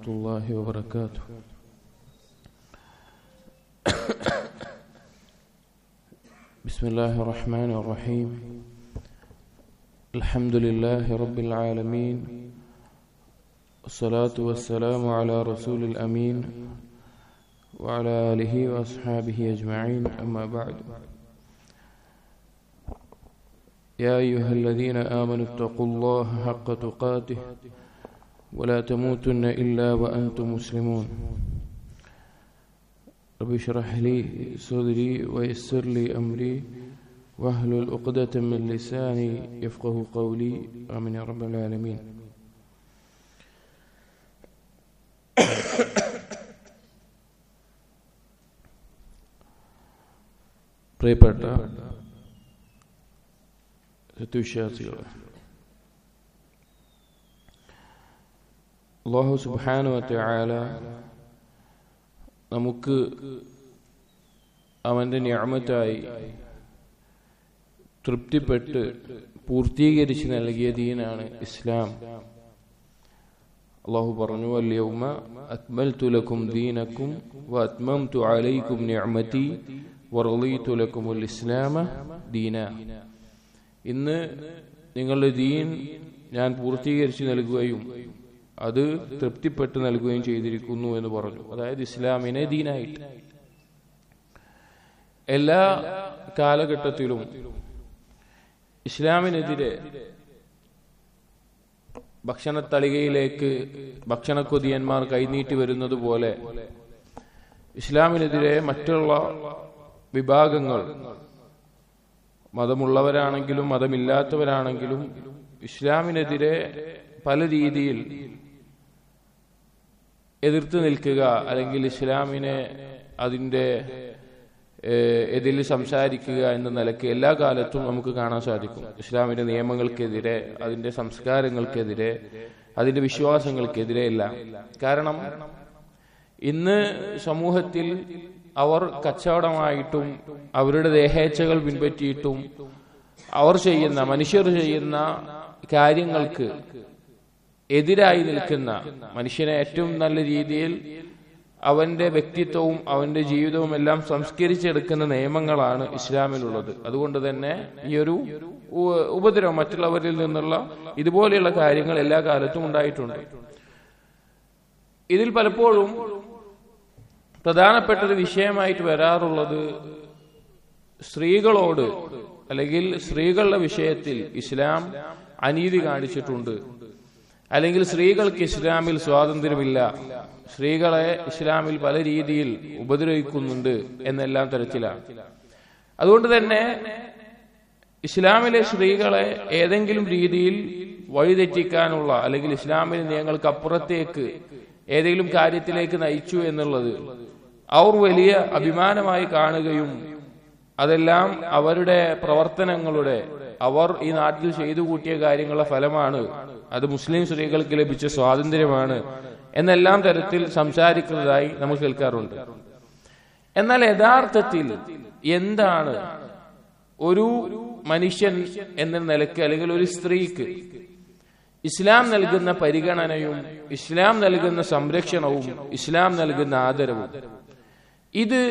ورحمة الله وبركاته بسم الله الرحمن الرحيم الحمد لله رب العالمين الصلاة والسلام على رسول الأمين وعلى آله وأصحابه أجمعين أما بعد يا أيها الذين آمنوا اتقوا الله حق تقاته ولا تموتن إلا وأنتم مسلمون رب اشرح لي صدري ويسر لي أمري واحلل عقدة من لساني يفقه قولي آمين يا رب العالمين പ്രിയപ്പെട്ട സത്യവിശ്വാസികളെ അള്ളാഹു സുബാനുവത്തെ ആല നമുക്ക് അവൻ്റെ ഞാമത്തായി തൃപ്തിപ്പെട്ട് പൂർത്തീകരിച്ച് നൽകിയ ദീനാണ് ഇസ്ലാം അള്ളാഹു പറഞ്ഞു അല്യൗമ അക്മൽതു ലക്കും ദീനക്കും വ അത്മംതു അലൈക്കും നിഅമതി വറളീതു ലക്കുമുൽ ഇസ്ലാമ ദീന ഇന്ന് നിങ്ങളുടെ ദീൻ ഞാൻ പൂർത്തീകരിച്ച് നൽകുകയും അത് തൃപ്തിപ്പെട്ട് നൽകുകയും ചെയ്തിരിക്കുന്നു എന്ന് പറഞ്ഞു അതായത് ഇസ്ലാമിനെ ദീനായിട്ട് എല്ലാ കാലഘട്ടത്തിലും ഇസ്ലാമിനെതിരെ ഭക്ഷണത്തളികയിലേക്ക് ഭക്ഷണക്കൊതിയന്മാർ കൈനീട്ടി വരുന്നത് പോലെ ഇസ്ലാമിനെതിരെ മറ്റുള്ള വിഭാഗങ്ങൾ മതമുള്ളവരാണെങ്കിലും മതമില്ലാത്തവരാണെങ്കിലും ഇസ്ലാമിനെതിരെ പല രീതിയിൽ എതിർത്ത് നിൽക്കുക അല്ലെങ്കിൽ ഇസ്ലാമിനെ അതിൻ്റെ എതിൽ സംസാരിക്കുക എന്ന നിലയ്ക്ക് എല്ലാ കാലത്തും നമുക്ക് കാണാൻ സാധിക്കും ഇസ്ലാമിന്റെ നിയമങ്ങൾക്കെതിരെ അതിന്റെ സംസ്കാരങ്ങൾക്കെതിരെ അതിന്റെ വിശ്വാസങ്ങൾക്കെതിരെ എല്ലാം കാരണം ഇന്ന് സമൂഹത്തിൽ അവർ കച്ചവടമായിട്ടും അവരുടെ ദേഹേച്ഛകൾ പിൻപറ്റിയിട്ടും അവർ ചെയ്യുന്ന മനുഷ്യർ ചെയ്യുന്ന കാര്യങ്ങൾക്ക് എതിരായി നിൽക്കുന്ന മനുഷ്യനെ ഏറ്റവും നല്ല രീതിയിൽ അവന്റെ വ്യക്തിത്വവും അവന്റെ ജീവിതവും എല്ലാം സംസ്കരിച്ചെടുക്കുന്ന നിയമങ്ങളാണ് ഇസ്ലാമിലുള്ളത് അതുകൊണ്ട് തന്നെ ഈ ഒരു ഉപദ്രവം മറ്റുള്ളവരിൽ നിന്നുള്ള ഇതുപോലെയുള്ള കാര്യങ്ങൾ എല്ലാ കാലത്തും ഉണ്ടായിട്ടുണ്ട് ഇതിൽ പലപ്പോഴും പ്രധാനപ്പെട്ട ഒരു വിഷയമായിട്ട് വരാറുള്ളത് സ്ത്രീകളോട് അല്ലെങ്കിൽ സ്ത്രീകളുടെ വിഷയത്തിൽ ഇസ്ലാം അനീതി കാണിച്ചിട്ടുണ്ട് അല്ലെങ്കിൽ സ്ത്രീകൾക്ക് ഇസ്ലാമിൽ സ്വാതന്ത്ര്യമില്ല സ്ത്രീകളെ ഇസ്ലാമിൽ പല രീതിയിൽ ഉപദ്രവിക്കുന്നുണ്ട് എന്നെല്ലാം തരത്തിലാണ് അതുകൊണ്ട് തന്നെ ഇസ്ലാമിലെ സ്ത്രീകളെ ഏതെങ്കിലും രീതിയിൽ വഴിതെറ്റിക്കാനുള്ള അല്ലെങ്കിൽ ഇസ്ലാമിലെ നിയമങ്ങൾക്ക് അപ്പുറത്തേക്ക് ഏതെങ്കിലും കാര്യത്തിലേക്ക് നയിച്ചു എന്നുള്ളത് അവർ വലിയ അഭിമാനമായി കാണുകയും അതെല്ലാം അവരുടെ പ്രവർത്തനങ്ങളുടെ അവർ ഈ നാട്ടിൽ ചെയ്തു കൂട്ടിയ കാര്യങ്ങളുടെ ഫലമാണ് അത് മുസ്ലിം സ്ത്രീകൾക്ക് ലഭിച്ച സ്വാതന്ത്ര്യമാണ് എന്നെല്ലാം തരത്തിൽ സംസാരിക്കുന്നതായി നമ്മൾ കേൾക്കാറുണ്ട് എന്നാൽ യഥാർത്ഥത്തിൽ എന്താണ് ഒരു മനുഷ്യൻ എന്ന നിലയ്ക്ക് അല്ലെങ്കിൽ ഒരു സ്ത്രീക്ക് ഇസ്ലാം നൽകുന്ന പരിഗണനയും ഇസ്ലാം നൽകുന്ന സംരക്ഷണവും ഇസ്ലാം നൽകുന്ന ആദരവും ഇത്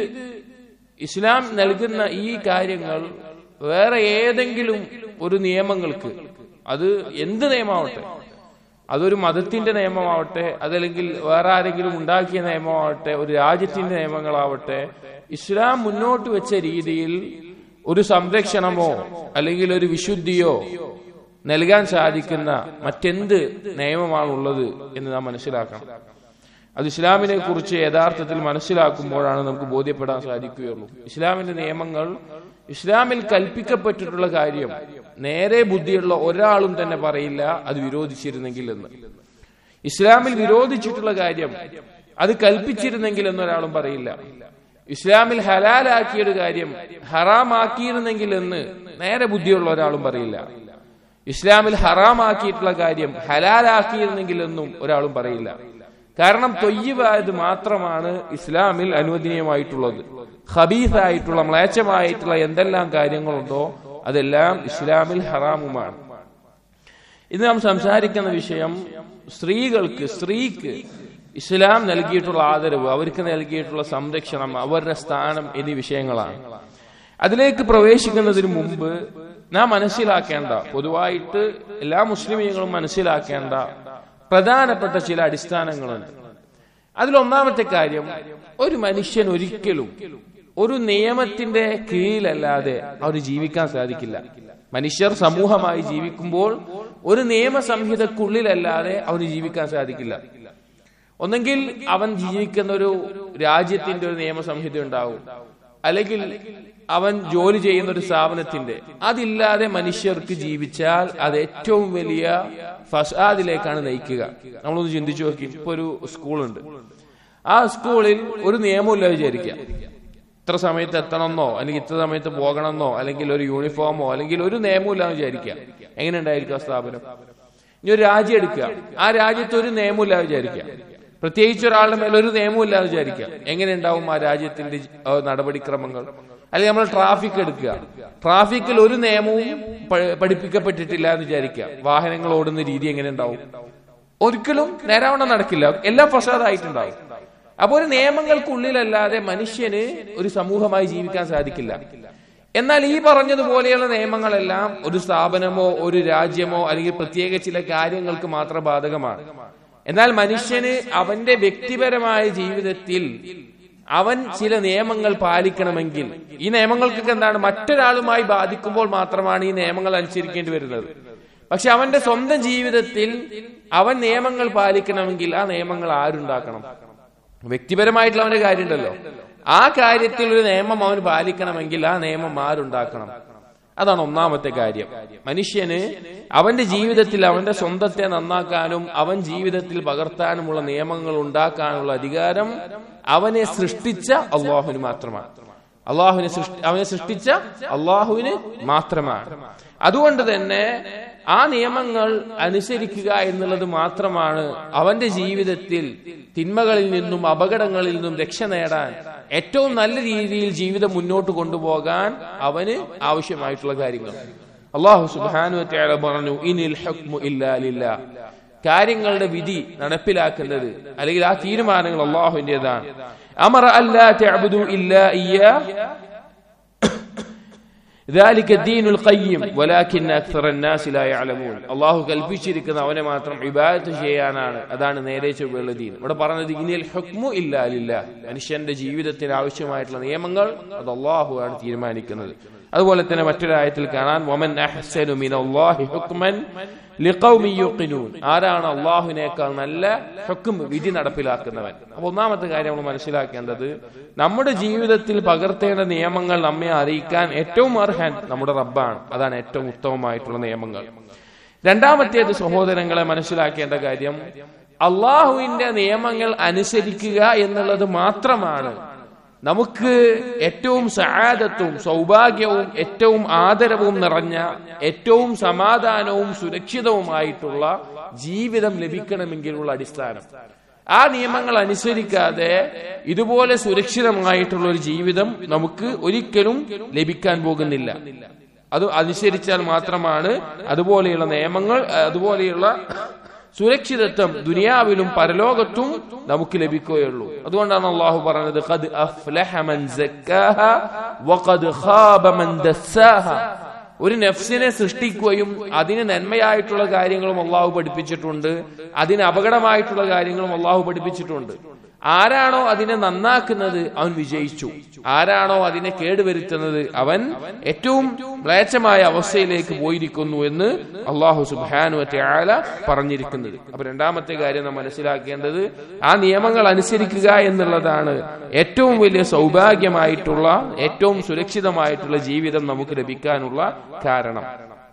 ഇസ്ലാം നൽകുന്ന ഈ കാര്യങ്ങൾ വേറെ ഏതെങ്കിലും ഒരു നിയമങ്ങൾക്ക് അത് എന്ത് നിയമമാവട്ടെ അതൊരു മതത്തിന്റെ നിയമമാവട്ടെ അതല്ലെങ്കിൽ വേറെ ആരെങ്കിലും ഉണ്ടാക്കിയ നിയമമാവട്ടെ ഒരു രാജ്യത്തിന്റെ നിയമങ്ങളാവട്ടെ ഇസ്ലാം മുന്നോട്ട് വെച്ച രീതിയിൽ ഒരു സംരക്ഷണമോ അല്ലെങ്കിൽ ഒരു വിശുദ്ധിയോ നൽകാൻ സാധിക്കുന്ന മറ്റെന്ത് നിയമമാണുള്ളത് എന്ന് നാം മനസ്സിലാക്കണം അത് ഇസ്ലാമിനെ കുറിച്ച് യഥാർത്ഥത്തിൽ മനസ്സിലാക്കുമ്പോഴാണ് നമുക്ക് ബോധ്യപ്പെടാൻ സാധിക്കുകയുള്ളൂ ഇസ്ലാമിന്റെ നിയമങ്ങൾ ഇസ്ലാമിൽ കൽപ്പിക്കപ്പെട്ടിട്ടുള്ള കാര്യം നേരെ ബുദ്ധിയുള്ള ഒരാളും തന്നെ പറയില്ല അത് വിരോധിച്ചിരുന്നെങ്കിൽ എന്ന് ഇസ്ലാമിൽ വിരോധിച്ചിട്ടുള്ള കാര്യം അത് കൽപ്പിച്ചിരുന്നെങ്കിൽ എന്നൊരാളും പറയില്ല ഇസ്ലാമിൽ ഹലാലാക്കിയ ഒരു കാര്യം ഹറാമാക്കിയിരുന്നെങ്കിൽ എന്ന് നേരെ ബുദ്ധിയുള്ള ഒരാളും പറയില്ല ഇസ്ലാമിൽ ഹറാമാക്കിയിട്ടുള്ള കാര്യം ഹലാലാക്കിയിരുന്നെങ്കിൽ എന്നും ഒരാളും പറയില്ല കാരണം തൊയ്യവായത് മാത്രമാണ് ഇസ്ലാമിൽ അനുവദനീയമായിട്ടുള്ളത് ഹബീസായിട്ടുള്ള മ്ലേച്ഛമായിട്ടുള്ള എന്തെല്ലാം കാര്യങ്ങളുണ്ടോ അതെല്ലാം ഇസ്ലാമിൽ ഹറാമുമാണ് ഇന്ന് നാം സംസാരിക്കുന്ന വിഷയം സ്ത്രീകൾക്ക് സ്ത്രീക്ക് ഇസ്ലാം നൽകിയിട്ടുള്ള ആദരവ് അവർക്ക് നൽകിയിട്ടുള്ള സംരക്ഷണം അവരുടെ സ്ഥാനം എന്നീ വിഷയങ്ങളാണ് അതിലേക്ക് പ്രവേശിക്കുന്നതിന് മുമ്പ് നാം മനസ്സിലാക്കേണ്ട പൊതുവായിട്ട് എല്ലാ മുസ്ലിമീങ്ങളും മനസ്സിലാക്കേണ്ട പ്രധാനപ്പെട്ട ചില അടിസ്ഥാനങ്ങളുണ്ട് അതിലൊന്നാമത്തെ കാര്യം ഒരു മനുഷ്യൻ ഒരിക്കലും ഒരു നിയമത്തിന്റെ കീഴിലല്ലാതെ അവന് ജീവിക്കാൻ സാധിക്കില്ല മനുഷ്യർ സമൂഹമായി ജീവിക്കുമ്പോൾ ഒരു നിയമസംഹിതക്കുള്ളിലല്ലാതെ അവന് ജീവിക്കാൻ സാധിക്കില്ല ഒന്നെങ്കിൽ അവൻ ജീവിക്കുന്ന ഒരു രാജ്യത്തിന്റെ ഒരു നിയമസംഹിത ഉണ്ടാവും അല്ലെങ്കിൽ അവൻ ജോലി ചെയ്യുന്ന ഒരു സ്ഥാപനത്തിന്റെ അതില്ലാതെ മനുഷ്യർക്ക് ജീവിച്ചാൽ അത് ഏറ്റവും വലിയ ഫസാദിലേക്കാണ് നയിക്കുക നമ്മളൊന്ന് ചിന്തിച്ചു നോക്കി ഇപ്പൊ ഒരു സ്കൂളുണ്ട് ആ സ്കൂളിൽ ഒരു നിയമമില്ല വിചാരിക്കുക ഇത്ര സമയത്ത് എത്തണമെന്നോ അല്ലെങ്കിൽ ഇത്ര സമയത്ത് പോകണമെന്നോ അല്ലെങ്കിൽ ഒരു യൂണിഫോമോ അല്ലെങ്കിൽ ഒരു നിയമമില്ല വിചാരിക്കുക എങ്ങനെ ഉണ്ടായിരിക്കും ആ സ്ഥാപനം ഇനി ഒരു രാജ്യം എടുക്കുക ആ രാജ്യത്ത് ഒരു നിയമമില്ല വിചാരിക്കുക പ്രത്യേകിച്ച് ഒരാളുടെ മേലെ ഒരു നിയമവും ഇല്ലാതെ വിചാരിക്കുക എങ്ങനെ ഉണ്ടാവും ആ രാജ്യത്തിന്റെ നടപടിക്രമങ്ങൾ അല്ലെങ്കിൽ നമ്മൾ ട്രാഫിക് എടുക്കുക ട്രാഫിക്കിൽ ഒരു നിയമവും പഠിപ്പിക്കപ്പെട്ടിട്ടില്ല എന്ന് വിചാരിക്കുക വാഹനങ്ങൾ ഓടുന്ന രീതി എങ്ങനെ ഉണ്ടാവും ഒരിക്കലും നേരാവണ്ണം നടക്കില്ല എല്ലാം ഫസാദായിട്ടുണ്ടാവും അപ്പൊ ഒരു നിയമങ്ങൾക്കുള്ളിലല്ലാതെ മനുഷ്യന് ഒരു സമൂഹമായി ജീവിക്കാൻ സാധിക്കില്ല എന്നാൽ ഈ പറഞ്ഞതുപോലെയുള്ള നിയമങ്ങളെല്ലാം ഒരു സ്ഥാപനമോ ഒരു രാജ്യമോ അല്ലെങ്കിൽ പ്രത്യേക ചില കാര്യങ്ങൾക്ക് മാത്രം ബാധകമാണ് എന്നാൽ മനുഷ്യന് അവന്റെ വ്യക്തിപരമായ ജീവിതത്തിൽ അവൻ ചില നിയമങ്ങൾ പാലിക്കണമെങ്കിൽ ഈ നിയമങ്ങൾക്കൊക്കെ എന്താണ് മറ്റൊരാളുമായി ബാധിക്കുമ്പോൾ മാത്രമാണ് ഈ നിയമങ്ങൾ അനുസരിക്കേണ്ടി വരുന്നത് പക്ഷെ അവന്റെ സ്വന്തം ജീവിതത്തിൽ അവൻ നിയമങ്ങൾ പാലിക്കണമെങ്കിൽ ആ നിയമങ്ങൾ ആരുണ്ടാക്കണം വ്യക്തിപരമായിട്ടുള്ള അവന്റെ കാര്യമുണ്ടല്ലോ ആ കാര്യത്തിൽ ഒരു നിയമം അവൻ പാലിക്കണമെങ്കിൽ ആ നിയമം ആരുണ്ടാക്കണം അതാണ് ഒന്നാമത്തെ കാര്യം മനുഷ്യന് അവന്റെ ജീവിതത്തിൽ അവന്റെ സ്വന്തത്തെ നന്നാക്കാനും അവൻ ജീവിതത്തിൽ പകർത്താനുമുള്ള നിയമങ്ങൾ ഉണ്ടാക്കാനുള്ള അധികാരം അവനെ സൃഷ്ടിച്ച അള്ളാഹുവിന് മാത്രമാണ് അള്ളാഹുവിനെ സൃഷ്ടി അവനെ സൃഷ്ടിച്ച അള്ളാഹുവിന് മാത്രമാണ് അതുകൊണ്ട് തന്നെ ആ നിയമങ്ങൾ അനുസരിക്കുക എന്നുള്ളത് മാത്രമാണ് അവന്റെ ജീവിതത്തിൽ തിന്മകളിൽ നിന്നും അപകടങ്ങളിൽ നിന്നും രക്ഷ നേടാൻ ഏറ്റവും നല്ല രീതിയിൽ ജീവിതം മുന്നോട്ട് കൊണ്ടുപോകാൻ അവന് ആവശ്യമായിട്ടുള്ള കാര്യങ്ങൾ അള്ളാഹു സുബാനു പറഞ്ഞു ഇനിൽ ഹക്മു ഇല്ലാ കാര്യങ്ങളുടെ വിധി നടപ്പിലാക്കുന്നത് അല്ലെങ്കിൽ ആ തീരുമാനങ്ങൾ അള്ളാഹുവിന്റേതാണ് അമർ അല്ലാ തഅബുദു ഇല്ലാ ഇയ്യാ ذلك الدين القيم ولكن أكثر الناس لا يعلمون അള്ളാഹു കൽപ്പിച്ചിരിക്കുന്ന അവനെ മാത്രം ഇബാദത്ത് ചെയ്യാനാണ് അതാണ് നേരെ ചൊവ്വയുള്ള ദീൻ ഇവിടെ പറഞ്ഞത് ഇനിൽ ഹുക്മു ഇല്ല മനുഷ്യന്റെ ജീവിതത്തിന് ആവശ്യമായിട്ടുള്ള നിയമങ്ങൾ അത് അള്ളാഹു ആണ് തീരുമാനിക്കുന്നത് അതുപോലെ തന്നെ മറ്റൊരായത്തിൽ കാണാൻ വമൻ അഹ്സനു മിനല്ലാഹി ഹുക്മൻ ലിഖൗമി യുഖിനൂൻ ആരാണ് അള്ളാഹുവിനേക്കാൾ നല്ല ഹുക്കും വിധി നടപ്പിലാക്കുന്നവൻ അപ്പൊ ഒന്നാമത്തെ കാര്യം നമ്മൾ മനസ്സിലാക്കേണ്ടത് നമ്മുടെ ജീവിതത്തിൽ പകർത്തേണ്ട നിയമങ്ങൾ നമ്മെ അറിയിക്കാൻ ഏറ്റവും അർഹൻ നമ്മുടെ റബ്ബാണ് അതാണ് ഏറ്റവും ഉത്തമമായിട്ടുള്ള നിയമങ്ങൾ രണ്ടാമത്തേത് സഹോദരങ്ങളെ മനസ്സിലാക്കേണ്ട കാര്യം അള്ളാഹുവിന്റെ നിയമങ്ങൾ അനുസരിക്കുക എന്നുള്ളത് മാത്രമാണ് നമുക്ക് ഏറ്റവും സഹാദത്വവും സൗഭാഗ്യവും ഏറ്റവും ആദരവും നിറഞ്ഞ ഏറ്റവും സമാധാനവും സുരക്ഷിതവുമായിട്ടുള്ള ജീവിതം ലഭിക്കണമെങ്കിലുള്ള അടിസ്ഥാനം ആ നിയമങ്ങൾ അനുസരിക്കാതെ ഇതുപോലെ സുരക്ഷിതമായിട്ടുള്ള ഒരു ജീവിതം നമുക്ക് ഒരിക്കലും ലഭിക്കാൻ പോകുന്നില്ല അത് അനുസരിച്ചാൽ മാത്രമാണ് അതുപോലെയുള്ള നിയമങ്ങൾ അതുപോലെയുള്ള സുരക്ഷിതത്വം ദുനിയാവിലും പരലോകത്തും നമുക്ക് ലഭിക്കുകയുള്ളൂ അതുകൊണ്ടാണ് അള്ളാഹു പറഞ്ഞത് ഖദ് അഫ്ലഹ മൻ സക്കാഹ വഖദ് ഖാബ മൻ ദസ്സാഹ ഒരു നഫ്സിനെ സൃഷ്ടിക്കുകയും അതിന് നന്മയായിട്ടുള്ള കാര്യങ്ങളും അള്ളാഹു പഠിപ്പിച്ചിട്ടുണ്ട് അതിന് അപകടമായിട്ടുള്ള കാര്യങ്ങളും അള്ളാഹു പഠിപ്പിച്ചിട്ടുണ്ട് ആരാണോ അതിനെ നന്നാക്കുന്നത് അവൻ വിജയിച്ചു ആരാണോ അതിനെ കേടുവരുത്തുന്നത് അവൻ ഏറ്റവും മ്ലേച്ഛമായ അവസ്ഥയിലേക്ക് പോയിരിക്കുന്നു എന്ന് അള്ളാഹു സുബാനു ആല പറഞ്ഞിരിക്കുന്നത് അപ്പൊ രണ്ടാമത്തെ കാര്യം നാം മനസ്സിലാക്കേണ്ടത് ആ നിയമങ്ങൾ അനുസരിക്കുക എന്നുള്ളതാണ് ഏറ്റവും വലിയ സൗഭാഗ്യമായിട്ടുള്ള ഏറ്റവും സുരക്ഷിതമായിട്ടുള്ള ജീവിതം നമുക്ക് ലഭിക്കാനുള്ള കാരണം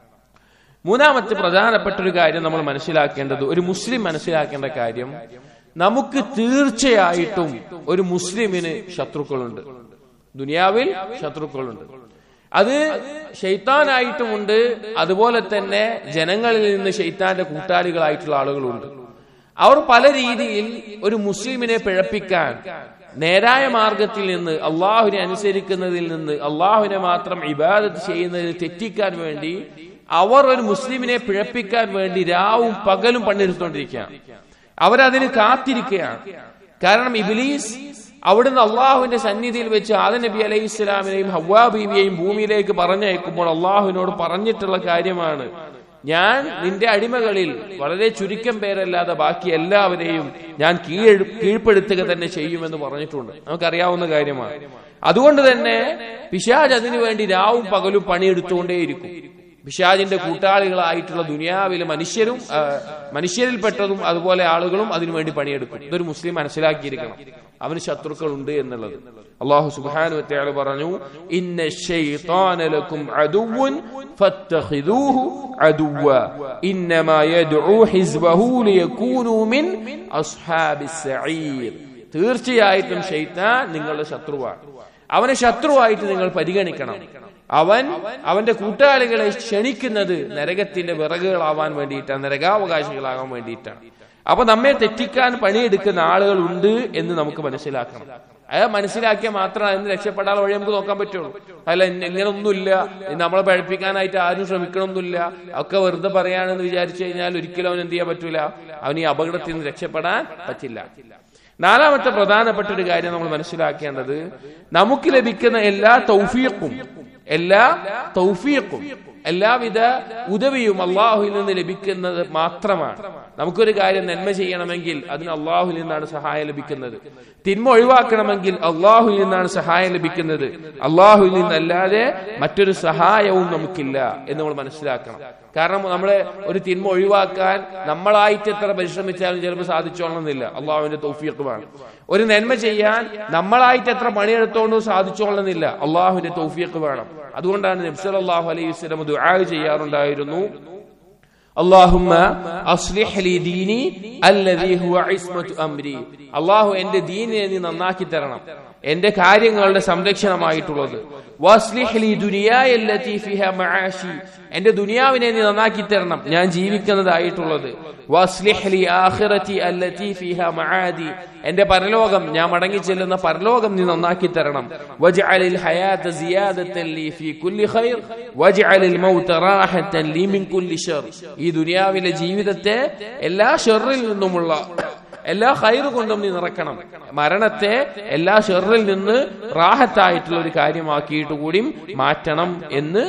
മൂന്നാമത്തെ പ്രധാനപ്പെട്ട ഒരു കാര്യം നമ്മൾ മനസ്സിലാക്കേണ്ടത് ഒരു മുസ്ലിം മനസ്സിലാക്കേണ്ട കാര്യം നമുക്ക് തീർച്ചയായിട്ടും ഒരു മുസ്ലിമിന് ശത്രുക്കളുണ്ട് ദുനിയാവിൽ ശത്രുക്കളുണ്ട് അത് ഷെയ്ത്താനായിട്ടുമുണ്ട് അതുപോലെ തന്നെ ജനങ്ങളിൽ നിന്ന് ഷെയ്ത്താന്റെ കൂട്ടാളികളായിട്ടുള്ള ആളുകളുണ്ട് അവർ പല രീതിയിൽ ഒരു മുസ്ലിമിനെ പിഴപ്പിക്കാൻ നേരായ മാർഗത്തിൽ നിന്ന് അള്ളാഹുവിനെ അനുസരിക്കുന്നതിൽ നിന്ന് അള്ളാഹുവിനെ മാത്രം ഇബാദത്ത് ചെയ്യുന്നതിൽ തെറ്റിക്കാൻ വേണ്ടി അവർ ഒരു മുസ്ലിമിനെ പിഴപ്പിക്കാൻ വേണ്ടി രാവും പകലും പണിയെടുത്തുകൊണ്ടിരിക്കുകയാണ് അവരതിന് കാത്തിരിക്കുകയാണ് കാരണം ഇബിലീസ് അവിടുന്ന് അള്ളാഹുവിന്റെ സന്നിധിയിൽ വെച്ച് ആദം നബി അലൈഹി ഇസ്ലാമിനെയും ഹവ്വാ ബീവിയെയും ഭൂമിയിലേക്ക് പറഞ്ഞയക്കുമ്പോൾ അള്ളാഹുവിനോട് പറഞ്ഞിട്ടുള്ള കാര്യമാണ് ഞാൻ നിന്റെ അടിമകളിൽ വളരെ ചുരുക്കം പേരല്ലാതെ ബാക്കി എല്ലാവരെയും ഞാൻ കീഴ് കീഴ്പ്പെടുത്തുക തന്നെ ചെയ്യുമെന്ന് പറഞ്ഞിട്ടുണ്ട് നമുക്കറിയാവുന്ന കാര്യമാണ് അതുകൊണ്ട് തന്നെ പിശാജ് അതിനു വേണ്ടി രാവും പകലും പണിയെടുത്തുകൊണ്ടേയിരിക്കും പിശാജിന്റെ കൂട്ടാളികളായിട്ടുള്ള ദുനിയാവിലെ മനുഷ്യരും ആ, മനുഷ്യരിൽപ്പെട്ടതും അതുപോലെ ആളുകളും അതിനുവേണ്ടി പണിയെടുക്കും ഇതൊരു മുസ്ലിം മനസ്സിലാക്കിയിരിക്കണം അവന് ശത്രുക്കളുണ്ട് എന്നുള്ളത് അള്ളാഹു സുബ്ഹാനഹു വതആല പറഞ്ഞു ഇന്ന ശൈത്താന ലക്കും അദുവ്വൻ ഫത്തഖിദൂഹു അദുവ്വ ഇന്നമാ യദ്ഉ ഹിസ്ബഹു ലിയകൂനു മിൻ അസ്ഹാബിസ് സഈർ തീർച്ചയായിട്ടും ശൈത്താൻ നിങ്ങളുടെ ശത്രുവാണ് അവനെ ശത്രുവായിട്ട് നിങ്ങൾ പരിഗണിക്കണം അവൻ അവന്റെ കൂട്ടാളികളെ ക്ഷണിക്കുന്നത് നരകത്തിന്റെ വിറകുകളാവാൻ വേണ്ടിയിട്ടാണ് നരകാവകാശികളാകാൻ വേണ്ടിയിട്ടാണ് അപ്പൊ നമ്മെ തെറ്റിക്കാൻ പണിയെടുക്കുന്ന ആളുകൾ ഉണ്ട് എന്ന് നമുക്ക് മനസ്സിലാക്കണം അത് മനസ്സിലാക്കിയാൽ മാത്രമേ അതിന് രക്ഷപ്പെടാൻ വഴി നമുക്ക് നോക്കാൻ പറ്റുള്ളൂ അല്ല ഇന്ന- ഇങ്ങനൊന്നുമില്ല ഇത് നമ്മളെ പഴപ്പിക്കാനായിട്ട് ആരും ശ്രമിക്കണമൊന്നുമില്ല ഒക്കെ വെറുതെ പറയാണെന്ന് വിചാരിച്ചു കഴിഞ്ഞാൽ ഒരിക്കലും അവൻ എന്ത് ചെയ്യാൻ പറ്റൂല അവൻ ഈ അപകടത്തിൽ നിന്ന് രക്ഷപ്പെടാൻ പറ്റില്ല നാലാമത്തെ പ്രധാനപ്പെട്ട ഒരു കാര്യം നമ്മൾ മനസ്സിലാക്കേണ്ടത് നമുക്ക് ലഭിക്കുന്ന എല്ലാ തൗഫീഖും എല്ലാ തൗഫീഖും എല്ലാവിധ ഉദവിയും അള്ളാഹുവിൽ നിന്ന് ലഭിക്കുന്നത് മാത്രമാണ് നമുക്കൊരു കാര്യം നന്മ ചെയ്യണമെങ്കിൽ അതിന് അള്ളാഹുവിൽ നിന്നാണ് സഹായം ലഭിക്കുന്നത് തിന്മ ഒഴിവാക്കണമെങ്കിൽ അള്ളാഹുവിൽ നിന്നാണ് സഹായം ലഭിക്കുന്നത് അള്ളാഹുവിൽ നിന്നല്ലാതെ മറ്റൊരു സഹായവും നമുക്കില്ല എന്ന് നമ്മൾ മനസ്സിലാക്കണം കാരണം നമ്മളെ ഒരു തിന്മ ഒഴിവാക്കാൻ നമ്മളായിട്ട് എത്ര പരിശ്രമിച്ചാലും ചിലപ്പോൾ സാധിച്ചോളണമെന്നില്ല അള്ളാഹുവിന്റെ തൗഫീഖുമാണ് ഒരു നന്മ ചെയ്യാൻ നമ്മളായിട്ട് എത്ര പണിയെടുത്തോണ്ടും സാധിച്ചോളണമെന്നില്ല അള്ളാഹുവിന്റെ തൗഫീഖ് വേണം അതുകൊണ്ടാണ് നബ്സലാഹു അലൈഹി വസ്ലം ദുആ ചെയ്യാറുണ്ടായിരുന്നു اللهم അസ്ലിഹ് ലി ദീനി അല്ലദീ ഹുവ ഇസ്മത്തു അംരി അല്ലാഹു എന്റെ ദീനിനെ നീ നന്നാക്കി തരണം എന്റെ കാര്യങ്ങളുടെ സംരക്ഷണമായിട്ടുള്ളത് വസ്ലിഹ് ലി ദുനിയായ അല്ലതി ഫിഹാ മആശി എന്റെ ദുനിയാവിനെ നീ നന്നാക്കി തരണം ഞാൻ ജീവിക്കുന്നതായിട്ടുള്ളത് വസ്ലിഹ് ലി ആഖിറതി അല്ലതി ഫിഹാ മആദി എന്റെ പരലോകം ഞാൻ മടങ്ങി ചെല്ലുന്ന പരലോകം നീ നന്നാക്കി തരണം വജ്അലിൽ ഹയാത സിയാദത്തൻ ലി ഫീ കുല്ലി ഖൈർ വജ്അലിൽ മൗത റാഹത്തൻ ലി മിൻ കുല്ലി ശർ ഈ ദുനിയാവിലെ ജീവിതത്തെ എല്ലാ ഷെറിൽ നിന്നുമുള്ള എല്ലാ ഹൈറ് കൊണ്ടും നീ നിറക്കണം മരണത്തെ എല്ലാ ഷെറിൽ നിന്ന് റാഹത്തായിട്ടുള്ള ഒരു കാര്യമാക്കിയിട്ട് കൂടിയും മാറ്റണം എന്ന്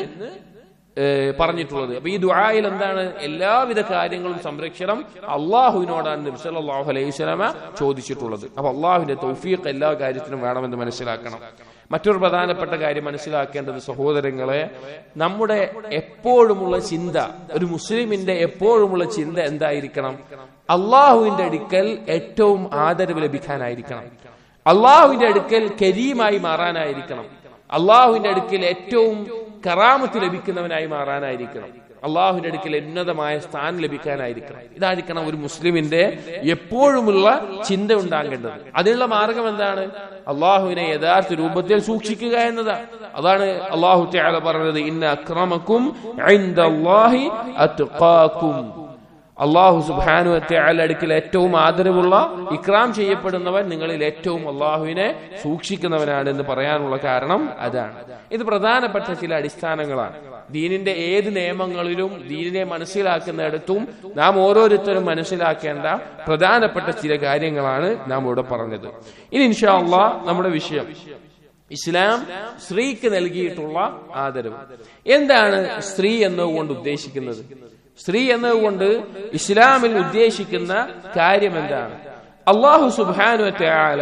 ഏഹ് പറഞ്ഞിട്ടുള്ളത് അപ്പൊ ഈ ദുആയിൽ എന്താണ് എല്ലാവിധ കാര്യങ്ങളും സംരക്ഷണം അള്ളാഹുവിനോടാണ് നബി സല്ലല്ലാഹു അലൈഹി വസല്ലമ ചോദിച്ചിട്ടുള്ളത് അപ്പൊ അള്ളാഹുവിന്റെ തൗഫീഖ് എല്ലാ കാര്യത്തിനും വേണമെന്ന് മനസ്സിലാക്കണം മറ്റൊരു പ്രധാനപ്പെട്ട കാര്യം മനസ്സിലാക്കേണ്ടത് സഹോദരങ്ങളെ നമ്മുടെ എപ്പോഴുമുള്ള ചിന്ത ഒരു മുസ്ലിമിന്റെ എപ്പോഴുമുള്ള ചിന്ത എന്തായിരിക്കണം അള്ളാഹുവിന്റെ അടുക്കൽ ഏറ്റവും ആദരവ് ലഭിക്കാനായിരിക്കണം അള്ളാഹുവിന്റെ അടുക്കൽ കരീമായി മാറാനായിരിക്കണം അള്ളാഹുവിന്റെ അടുക്കൽ ഏറ്റവും കറാമത്ത് ലഭിക്കുന്നവനായി മാറാനായിരിക്കണം അള്ളാഹുവിന്റെ അടുക്കൽ ഉന്നതമായ സ്ഥാനം ലഭിക്കാനായിരിക്കണം ഇതായിരിക്കണം ഒരു മുസ്ലിമിന്റെ എപ്പോഴുമുള്ള ചിന്ത ഉണ്ടാകേണ്ടത് അതിനുള്ള മാർഗം എന്താണ് അള്ളാഹുവിനെ യഥാർത്ഥ രൂപത്തിൽ സൂക്ഷിക്കുക എന്നതാണ് അതാണ് അള്ളാഹു തആല പറഞ്ഞത് ഇന്ന അക്രമക്കും ഇൻദല്ലാഹി അത്ഖാക്കും അള്ളാഹു സുബാനു അല അടുക്കൽ ഏറ്റവും ആദരവുള്ള ഇക്രാം ചെയ്യപ്പെടുന്നവൻ നിങ്ങളിൽ ഏറ്റവും അള്ളാഹുവിനെ സൂക്ഷിക്കുന്നവനാണ് എന്ന് പറയാനുള്ള കാരണം അതാണ് ഇത് പ്രധാനപ്പെട്ട ചില അടിസ്ഥാനങ്ങളാണ് ദീനിന്റെ ഏത് നിയമങ്ങളിലും ദീനിനെ മനസ്സിലാക്കുന്നിടത്തും നാം ഓരോരുത്തരും മനസ്സിലാക്കേണ്ട പ്രധാനപ്പെട്ട ചില കാര്യങ്ങളാണ് നാം ഇവിടെ പറഞ്ഞത് ഇനി ഇൻഷാ അള്ളാഹ് നമ്മുടെ വിഷയം ഇസ്ലാം സ്ത്രീക്ക് നൽകിയിട്ടുള്ള ആദരവ് എന്താണ് സ്ത്രീ എന്നതുകൊണ്ട് ഉദ്ദേശിക്കുന്നത് സ്ത്രീ എന്നതുകൊണ്ട് ഇസ്ലാമിൽ ഉദ്ദേശിക്കുന്ന കാര്യം എന്താണ് അള്ളാഹു സുബാനു ആല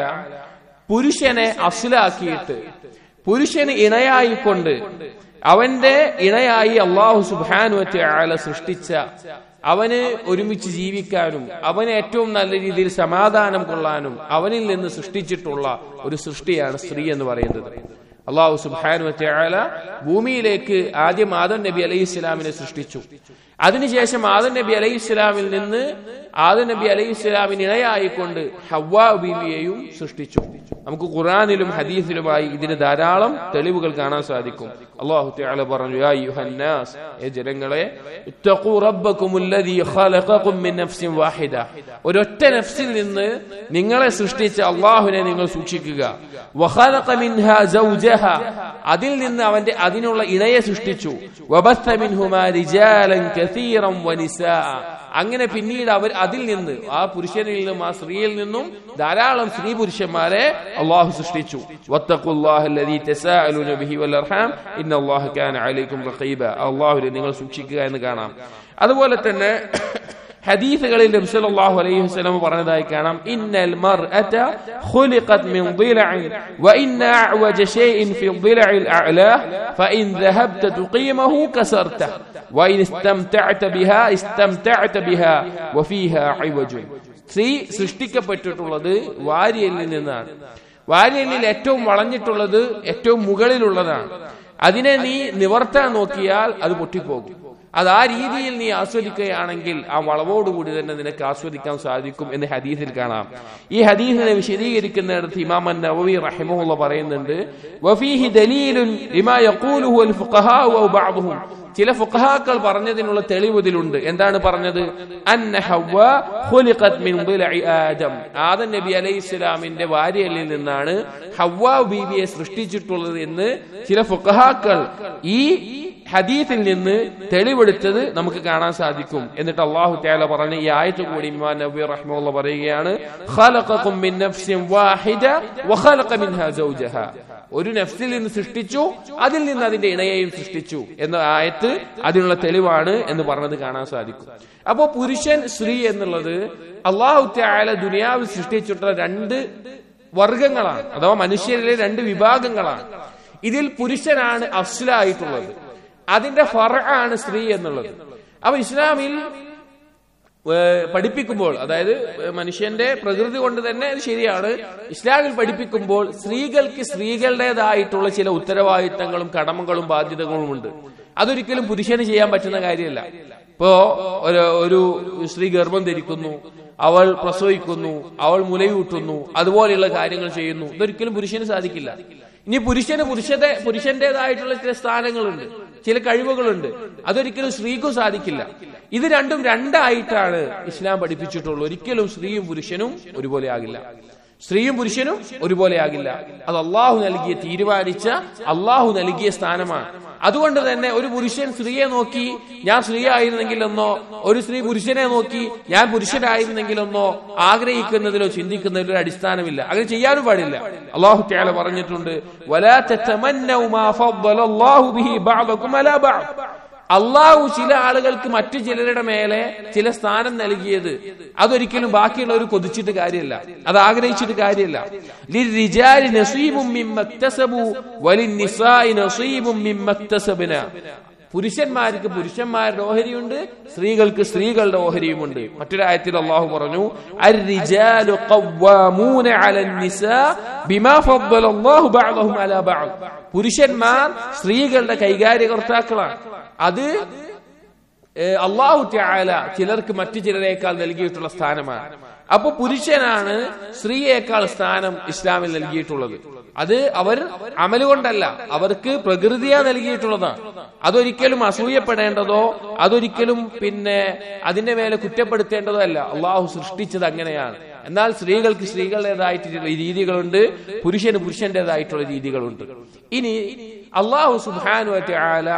പുരുഷനെ അസിലാക്കിയിട്ട് പുരുഷന് ഇണയായിക്കൊണ്ട് അവന്റെ ഇണയായി അള്ളാഹു സുബാനു ആല സൃഷ്ടിച്ച അവന് ഒരുമിച്ച് ജീവിക്കാനും അവന് ഏറ്റവും നല്ല രീതിയിൽ സമാധാനം കൊള്ളാനും അവനിൽ നിന്ന് സൃഷ്ടിച്ചിട്ടുള്ള ഒരു സൃഷ്ടിയാണ് സ്ത്രീ എന്ന് പറയുന്നത് അള്ളാഹു സുബാനു ആല ഭൂമിയിലേക്ക് ആദ്യം ആദം നബി അലൈഹി ഇസ്ലാമിനെ സൃഷ്ടിച്ചു അതിനുശേഷം ആദം നബി അലൈഹി ഇസ്ലാമിൽ നിന്ന് ആദം നബി അലൈഹി ഇസ്ലാമിന് ഇണയായിക്കൊണ്ട് ഹവ്വാ ബീവിയെയും സൃഷ്ടിച്ചു നമുക്ക് ഖുറാനിലും ഹദീസിലുമായി ഇതിന് ധാരാളം തെളിവുകൾ കാണാൻ സാധിക്കും അള്ളാഹു തആല പറഞ്ഞു യാ യുഹന്നാസ് ഏ ജനങ്ങളെ ഇത്തഖൂ റബ്ബക്കുമുല്ലദീ ഖലഖകും മിൻ നഫ്സിൻ വാഹിദ ഒരൊറ്റ നഫ്സിൽ നിന്ന് നിങ്ങളെ സൃഷ്ടിച്ച അള്ളാഹുവിനെ നിങ്ങൾ സൂക്ഷിക്കുക വഖലഖ മിൻഹാ സൗജഹ അതിൽ നിന്ന് അവന്റെ അതിനുള്ള ഇണയെ സൃഷ്ടിച്ചു വബത്ത മിൻഹുമാ റിജാലൻ കസീറൻ വനിസാ അങ്ങനെ പിന്നീട് അവർ അതിൽ നിന്ന് ആ പുരുഷനിൽ നിന്നും ആ സ്ത്രീയിൽ നിന്നും ധാരാളം സ്ത്രീ പുരുഷന്മാരെ അള്ളാഹു സൃഷ്ടിച്ചു വത്തഖുല്ലാഹല്ലദീ തസാഅലൂന ബിഹി വൽ അർഹാം ഇന്നല്ലാഹ കാന അലൈക്കും റഖീബ അള്ളാഹുവിനെ നിങ്ങൾ സൂക്ഷിക്കുക എന്ന് കാണാം അതുപോലെ തന്നെ ഹദീസുകളിൽ നബി സല്ലല്ലാഹു അലൈഹി വസല്ലം പറഞ്ഞതായി കാണാം ഇന്നൽ മർഅത ഖുലിഖത് മിൻ ളിലഇൻ വ ഇന്ന അഅവജ ഷൈഇൻ ഫി ളിലഇൽ അഅലാ ഫഇൻ ذهبت تقيمه كسرته وإن استمتعت بها استمتعت بها وفيها عوج സ്ത്രീ സൃഷ്ടിക്കപ്പെട്ടിട്ടുള്ളത് വാരിയലിൽ നിന്നാണ് വാരിയലിൽ ഏറ്റവും വളഞ്ഞിട്ടുള്ളത് ഏറ്റവും മുകളിലുള്ളതാണ് അതിനെ നീ നിവർത്താൻ നോക്കിയാൽ അത് പൊട്ടിപ്പോകും അത് ആ രീതിയിൽ നീ ആസ്വദിക്കുകയാണെങ്കിൽ ആ വളവോടുകൂടി തന്നെ നിനക്ക് ആസ്വദിക്കാൻ സാധിക്കും എന്ന് ഹദീസിൽ കാണാം ഈ ഹദീസിനെ വിശദീകരിക്കുന്നിടത്ത് ഇമാം നവവി റഹിമുള്ള പറയുന്നുണ്ട് വഫീഹി ദലീലുൻ ലിമാ യഖൂലുഹു അൽ ഫുഖഹാഉ ഔ ബഅദുഹും ചില ഫുഖഹാക്കൾ പറഞ്ഞതിനുള്ള തെളിവ് ഇതിലുണ്ട് എന്താണ് പറഞ്ഞത് അന്ന ഹവ്വ ഖുലിഖത് മിൻ ളിലഇ ആദം ആദം നബി അലൈഹിസ്സലാമിന്റെ ഭാര്യയിൽ നിന്നാണ് ഹവ്വ ബീവിയെ സൃഷ്ടിച്ചിട്ടുള്ളത് എന്ന് ചില ഫുഖഹാക്കൾ ഈ ഹദീസിൽ നിന്ന് തെളിവെടുത്തത് നമുക്ക് കാണാൻ സാധിക്കും എന്നിട്ട് അള്ളാഹു തആല പറഞ്ഞ ഈ ആയത്ത് കൂടി ഇമാം നബി റഹ്മത്തുള്ള പറയുകയാണ് ഖലഖകും മിൻ നഫ്സിൻ വാഹിദ വഖലഖ മിൻഹാ സൗജഹ ഒരു നഫ്സിൽ നിന്ന് സൃഷ്ടിച്ചു അതിൽ നിന്ന് അതിന്റെ ഇണയെയും സൃഷ്ടിച്ചു എന്ന ആയത്ത് അതിനുള്ള തെളിവാണ് എന്ന് പറഞ്ഞത് കാണാൻ സാധിക്കും അപ്പോ പുരുഷൻ സ്ത്രീ എന്നുള്ളത് അള്ളാഹു തആല ദുനിയാവിൽ സൃഷ്ടിച്ചിട്ടുള്ള രണ്ട് വർഗങ്ങളാണ് അഥവാ മനുഷ്യരിലെ രണ്ട് വിഭാഗങ്ങളാണ് ഇതിൽ പുരുഷനാണ് അഫ്സലായിട്ടുള്ളത് അതിന്റെ ഫറ ആണ് സ്ത്രീ എന്നുള്ളത് അപ്പൊ ഇസ്ലാമിൽ ഏഹ്, പഠിപ്പിക്കുമ്പോൾ അതായത് മനുഷ്യന്റെ പ്രകൃതി കൊണ്ട് തന്നെ അത് ശരിയാണ് ഇസ്ലാമിൽ പഠിപ്പിക്കുമ്പോൾ സ്ത്രീകൾക്ക് സ്ത്രീകളുടേതായിട്ടുള്ള ചില ഉത്തരവാദിത്തങ്ങളും കടമകളും ബാധ്യതകളും ഉണ്ട് അതൊരിക്കലും പുരുഷന് ചെയ്യാൻ പറ്റുന്ന കാര്യമല്ല ഇപ്പോ ഒരു ഒരു സ്ത്രീ ഗർഭം ധരിക്കുന്നു അവൾ പ്രസവിക്കുന്നു അവൾ മുലയൂട്ടുന്നു അതുപോലെയുള്ള കാര്യങ്ങൾ ചെയ്യുന്നു ഇതൊരിക്കലും പുരുഷന് സാധിക്കില്ല ഇനി പുരുഷന് പുരുഷന്റെ പുരുഷന്റേതായിട്ടുള്ള ചില സ്ഥാനങ്ങളുണ്ട് ചില കഴിവുകളുണ്ട് അതൊരിക്കലും സ്ത്രീക്കും സാധിക്കില്ല ഇത് രണ്ടും രണ്ടായിട്ടാണ് ഇസ്ലാം പഠിപ്പിച്ചിട്ടുള്ളൂ ഒരിക്കലും സ്ത്രീയും പുരുഷനും ഒരുപോലെ ആകില്ല സ്ത്രീയും പുരുഷനും ഒരുപോലെ ആകില്ല അത് അള്ളാഹു നൽകിയ തീരുമാനിച്ച അള്ളാഹു നൽകിയ സ്ഥാനമാണ് അതുകൊണ്ട് തന്നെ ഒരു പുരുഷൻ സ്ത്രീയെ നോക്കി ഞാൻ സ്ത്രീ ആയിരുന്നെങ്കിലെന്നോ ഒരു സ്ത്രീ പുരുഷനെ നോക്കി ഞാൻ പുരുഷനായിരുന്നെങ്കിലെന്നോ ആഗ്രഹിക്കുന്നതിലോ ചിന്തിക്കുന്നതിലോ ഒരു അടിസ്ഥാനമില്ല അങ്ങനെ ചെയ്യാനും പാടില്ല അള്ളാഹു തആല പറഞ്ഞിട്ടുണ്ട് വലാ തതമന്നൗ മാ ഫദ്ദലല്ലാഹു ബിഹി ബഅദകും അലാ ബഅദ് അള്ളാഹു ചില ആളുകൾക്ക് മറ്റു ചിലരുടെ മേലെ ചില സ്ഥാനം നൽകിയത് അതൊരിക്കലും ബാക്കിയുള്ളവർ കൊതിച്ചിട്ട് കാര്യമല്ല അത് ആഗ്രഹിച്ചിട്ട് കാര്യമല്ല ലിർരിജാലി നസീബും മിമ്മ ഇക്തസബു വലിന്നിസാഇ നസീബും മിമ്മ ഇക്തസബ്ന പുരുഷന്മാർക്ക് പുരുഷന്മാരുടെ ഓഹരിയുണ്ട് സ്ത്രീകൾക്ക് സ്ത്രീകളുടെ ഓഹരിയുമുണ്ട് മറ്റൊരായത്തിൽ അള്ളാഹു പറഞ്ഞു الرجال قوامون على النساء بما فضل الله بعضهم على بعض പുരുഷന്മാർ സ്ത്രീകളുടെ കൈകാര്യകർത്താക്കളാണ് അത് ഏഹ്, അള്ളാഹു ത്യാല ചിലർക്ക് മറ്റു ചിലരേക്കാൾ നൽകിയിട്ടുള്ള സ്ഥാനമാണ് അപ്പൊ പുരുഷനാണ് സ്ത്രീയേക്കാൾ സ്ഥാനം ഇസ്ലാമിൽ നൽകിയിട്ടുള്ളത് അത് അവർ അമലുകൊണ്ടല്ല അവർക്ക് പ്രകൃതിയാ നൽകിയിട്ടുള്ളതാണ് അതൊരിക്കലും അസൂയപ്പെടേണ്ടതോ അതൊരിക്കലും പിന്നെ അതിന്റെ മേലെ കുറ്റപ്പെടുത്തേണ്ടതോ അല്ല അള്ളാഹു സൃഷ്ടിച്ചത് അങ്ങനെയാണ് എന്നാൽ സ്ത്രീകൾക്ക് സ്ത്രീകളുടേതായിട്ടുള്ള രീതികളുണ്ട് പുരുഷന് പുരുഷന്റേതായിട്ടുള്ള രീതികളുണ്ട് ഇനി അള്ളാഹു സുബാനു ആല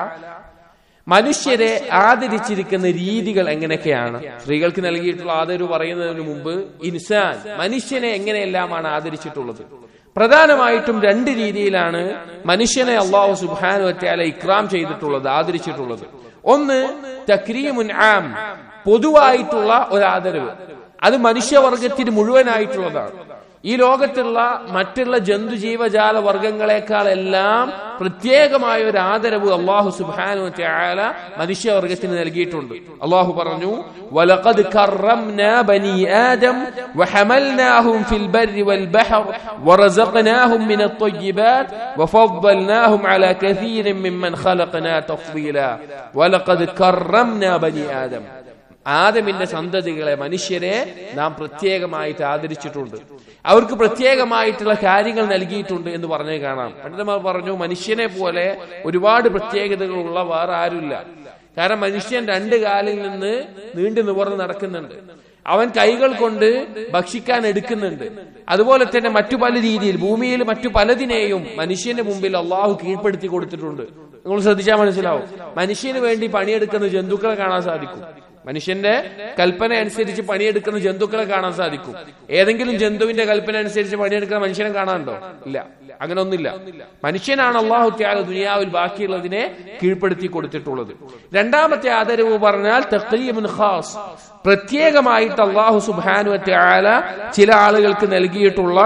മനുഷ്യരെ ആദരിച്ചിരിക്കുന്ന രീതികൾ എങ്ങനെയൊക്കെയാണ് സ്ത്രീകൾക്ക് നൽകിയിട്ടുള്ള ആദരവ് പറയുന്നതിന് മുമ്പ് ഇൻസാൻ മനുഷ്യനെ എങ്ങനെയെല്ലാമാണ് ആദരിച്ചിട്ടുള്ളത് പ്രധാനമായിട്ടും രണ്ട് രീതിയിലാണ് മനുഷ്യനെ അള്ളാഹു സുബാനു വറ്റാല ഇക്രാം ചെയ്തിട്ടുള്ളത് ആദരിച്ചിട്ടുള്ളത് ഒന്ന് തക്രീമുൻ ആം പൊതുവായിട്ടുള്ള ഒരു ആദരവ് അത് മനുഷ്യവർഗത്തിന് മുഴുവനായിട്ടുള്ളതാണ് ഈ ലോകത്തുള്ള മറ്റുള്ള ജന്തു ജീവജാല വർഗങ്ങളെക്കാളെല്ലാം പ്രത്യേകമായ ഒരു ആദരവ് അള്ളാഹു സുബാനു ത്യാല മനുഷ്യവർഗത്തിന് നൽകിയിട്ടുണ്ട് അള്ളാഹു പറഞ്ഞു വലഖദ് കറംനാ ബനി ആദം വഹമൽനാഹും ഫിൽ ബർരി വൽ ബഹർ വറസഖ്നാഹും മിന الطيبات وفضلناهم على كثير ممن خلقنا تفضيلا ولقد كرمنا بني آدم ആദമിന്റെ സന്തതികളെ മനുഷ്യരെ നാം പ്രത്യേകമായിട്ട് ആദരിച്ചിട്ടുണ്ട് അവർക്ക് പ്രത്യേകമായിട്ടുള്ള കാര്യങ്ങൾ നൽകിയിട്ടുണ്ട് എന്ന് പറഞ്ഞു കാണാം പണ്ഡിതന്മാർ പറഞ്ഞു മനുഷ്യനെ പോലെ ഒരുപാട് പ്രത്യേകതകളുള്ള വേറെ ആരുമില്ല കാരണം മനുഷ്യൻ രണ്ട് കാലിൽ നിന്ന് നീണ്ടു നിവർന്ന് നടക്കുന്നുണ്ട് അവൻ കൈകൾ കൊണ്ട് ഭക്ഷിക്കാൻ എടുക്കുന്നുണ്ട് അതുപോലെ തന്നെ മറ്റു പല രീതിയിൽ ഭൂമിയിൽ മറ്റു പലതിനെയും മനുഷ്യന്റെ മുമ്പിൽ അള്ളാഹു കീഴ്പ്പെടുത്തി കൊടുത്തിട്ടുണ്ട് നിങ്ങൾ ശ്രദ്ധിച്ചാൽ മനസ്സിലാവും മനുഷ്യന് വേണ്ടി പണിയെടുക്കുന്ന ജന്തുക്കളെ കാണാൻ സാധിക്കും മനുഷ്യന്റെ കൽപ്പന അനുസരിച്ച് പണിയെടുക്കുന്ന ജന്തുക്കളെ കാണാൻ സാധിക്കും ഏതെങ്കിലും ജന്തുവിന്റെ കൽപ്പന അനുസരിച്ച് പണിയെടുക്കുന്ന മനുഷ്യനെ കാണാനുണ്ടോ ഇല്ല അങ്ങനെ ഒന്നില്ല മനുഷ്യനാണ് അള്ളാഹു ത്യാഗ ദുനിയാവിൽ ബാക്കിയുള്ളതിനെ കീഴ്പ്പെടുത്തി കൊടുത്തിട്ടുള്ളത് രണ്ടാമത്തെ ആദരവ് പറഞ്ഞാൽ തഖീമുൻ ഖാസ് പ്രത്യേകമായിട്ട് അള്ളാഹു സുബാനു ത്യാല ചില ആളുകൾക്ക് നൽകിയിട്ടുള്ള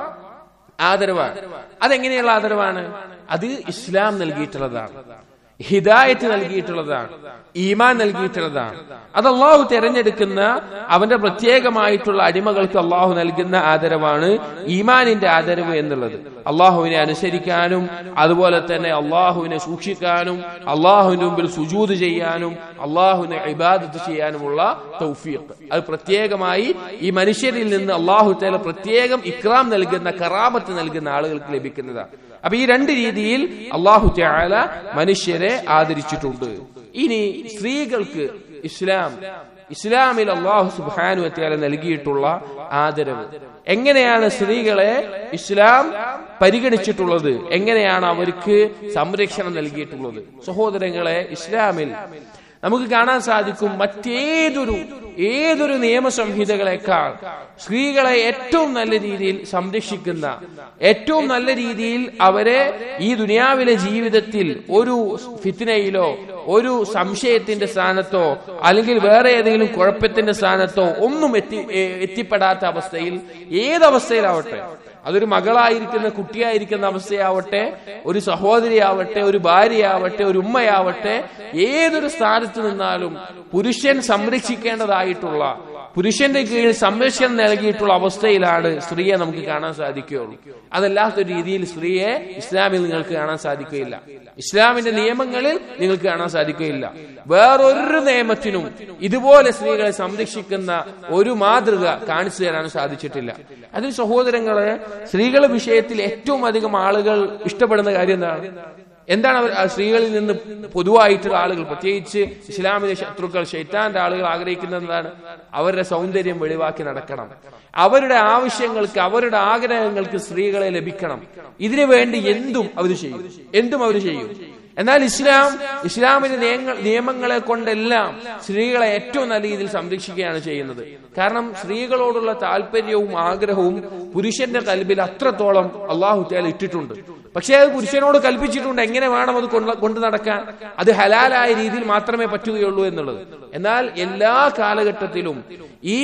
ആദരവാണ് അതെങ്ങനെയുള്ള ആദരവാണ് അത് ഇസ്ലാം നൽകിയിട്ടുള്ളതാണ് ഹിദായത്ത് നൽകിയിട്ടുള്ളതാണ് ഈമാൻ നൽകിയിട്ടുള്ളതാണ് അത് അള്ളാഹു തെരഞ്ഞെടുക്കുന്ന അവന്റെ പ്രത്യേകമായിട്ടുള്ള അടിമകൾക്ക് അള്ളാഹു നൽകുന്ന ആദരവാണ് ഈമാനിന്റെ ആദരവ് എന്നുള്ളത് അള്ളാഹുവിനെ അനുസരിക്കാനും അതുപോലെ തന്നെ അള്ളാഹുവിനെ സൂക്ഷിക്കാനും അള്ളാഹുവിന്റെ മുമ്പിൽ സുജൂത് ചെയ്യാനും അള്ളാഹുവിനെ ഇബാദത്ത് ചെയ്യാനുമുള്ള തൗഫീഖ് അത് പ്രത്യേകമായി ഈ മനുഷ്യരിൽ നിന്ന് അള്ളാഹു തേല പ്രത്യേകം ഇക്രാം നൽകുന്ന കറാമത്ത് നൽകുന്ന ആളുകൾക്ക് ലഭിക്കുന്നതാണ് അപ്പൊ ഈ രണ്ട് രീതിയിൽ അള്ളാഹു ത്യാല മനുഷ്യരെ ആദരിച്ചിട്ടുണ്ട് ഇനി സ്ത്രീകൾക്ക് ഇസ്ലാം ഇസ്ലാമിൽ അള്ളാഹു സുബാനു ത്യാല നൽകിയിട്ടുള്ള ആദരവ് എങ്ങനെയാണ് സ്ത്രീകളെ ഇസ്ലാം പരിഗണിച്ചിട്ടുള്ളത് എങ്ങനെയാണ് അവർക്ക് സംരക്ഷണം നൽകിയിട്ടുള്ളത് സഹോദരങ്ങളെ ഇസ്ലാമിൽ നമുക്ക് കാണാൻ സാധിക്കും മറ്റേതൊരു ഏതൊരു നിയമസംഹിതകളെക്കാൾ സ്ത്രീകളെ ഏറ്റവും നല്ല രീതിയിൽ സംരക്ഷിക്കുന്ന ഏറ്റവും നല്ല രീതിയിൽ അവരെ ഈ ദുനിയാവിലെ ജീവിതത്തിൽ ഒരു ഫിത്തിനയിലോ ഒരു സംശയത്തിന്റെ സ്ഥാനത്തോ അല്ലെങ്കിൽ വേറെ ഏതെങ്കിലും കുഴപ്പത്തിന്റെ സ്ഥാനത്തോ ഒന്നും എത്തി എത്തിപ്പെടാത്ത അവസ്ഥയിൽ ഏതവസ്ഥയിലാവട്ടെ അതൊരു മകളായിരിക്കുന്ന കുട്ടിയായിരിക്കുന്ന അവസ്ഥയാവട്ടെ ഒരു സഹോദരിയാവട്ടെ ഒരു ഭാര്യയാവട്ടെ ഒരു ഉമ്മയാവട്ടെ ഏതൊരു സ്ഥാനത്ത് നിന്നാലും പുരുഷൻ സംരക്ഷിക്കേണ്ടതായിട്ടുള്ള പുരുഷന്റെ കീഴിൽ സംരക്ഷണം നൽകിയിട്ടുള്ള അവസ്ഥയിലാണ് സ്ത്രീയെ നമുക്ക് കാണാൻ സാധിക്കുകയുള്ളൂ അതല്ലാത്ത രീതിയിൽ സ്ത്രീയെ ഇസ്ലാമിൽ നിങ്ങൾക്ക് കാണാൻ സാധിക്കുകയില്ല ഇസ്ലാമിന്റെ നിയമങ്ങളിൽ നിങ്ങൾക്ക് കാണാൻ സാധിക്കുകയില്ല വേറൊരു നിയമത്തിനും ഇതുപോലെ സ്ത്രീകളെ സംരക്ഷിക്കുന്ന ഒരു മാതൃക കാണിച്ചു തരാൻ സാധിച്ചിട്ടില്ല അതിൽ സഹോദരങ്ങളെ സ്ത്രീകളുടെ വിഷയത്തിൽ ഏറ്റവും അധികം ആളുകൾ ഇഷ്ടപ്പെടുന്ന കാര്യം എന്താണ് എന്താണ് അവർ സ്ത്രീകളിൽ നിന്ന് പൊതുവായിട്ടുള്ള ആളുകൾ പ്രത്യേകിച്ച് ഇസ്ലാമിലെ ശത്രുക്കൾ ഷെയ്ത്താന്റെ ആളുകൾ ആഗ്രഹിക്കുന്നത് എന്താണ് അവരുടെ സൗന്ദര്യം വെളിവാക്കി നടക്കണം അവരുടെ ആവശ്യങ്ങൾക്ക് അവരുടെ ആഗ്രഹങ്ങൾക്ക് സ്ത്രീകളെ ലഭിക്കണം ഇതിനു വേണ്ടി എന്തും അവർ ചെയ്യും എന്തും അവർ ചെയ്യും എന്നാൽ ഇസ്ലാം ഇസ്ലാമിന്റെ നിയമങ്ങളെ കൊണ്ടെല്ലാം സ്ത്രീകളെ ഏറ്റവും നല്ല രീതിയിൽ സംരക്ഷിക്കുകയാണ് ചെയ്യുന്നത് കാരണം സ്ത്രീകളോടുള്ള താല്പര്യവും ആഗ്രഹവും പുരുഷന്റെ കൽബിൽ അത്രത്തോളം അള്ളാഹു തയാൽ ഇട്ടിട്ടുണ്ട് പക്ഷേ അത് പുരുഷനോട് കൽപ്പിച്ചിട്ടുണ്ട് എങ്ങനെ വേണം അത് കൊണ്ടു നടക്കാൻ അത് ഹലാലായ രീതിയിൽ മാത്രമേ പറ്റുകയുള്ളൂ എന്നുള്ളത് എന്നാൽ എല്ലാ കാലഘട്ടത്തിലും ഈ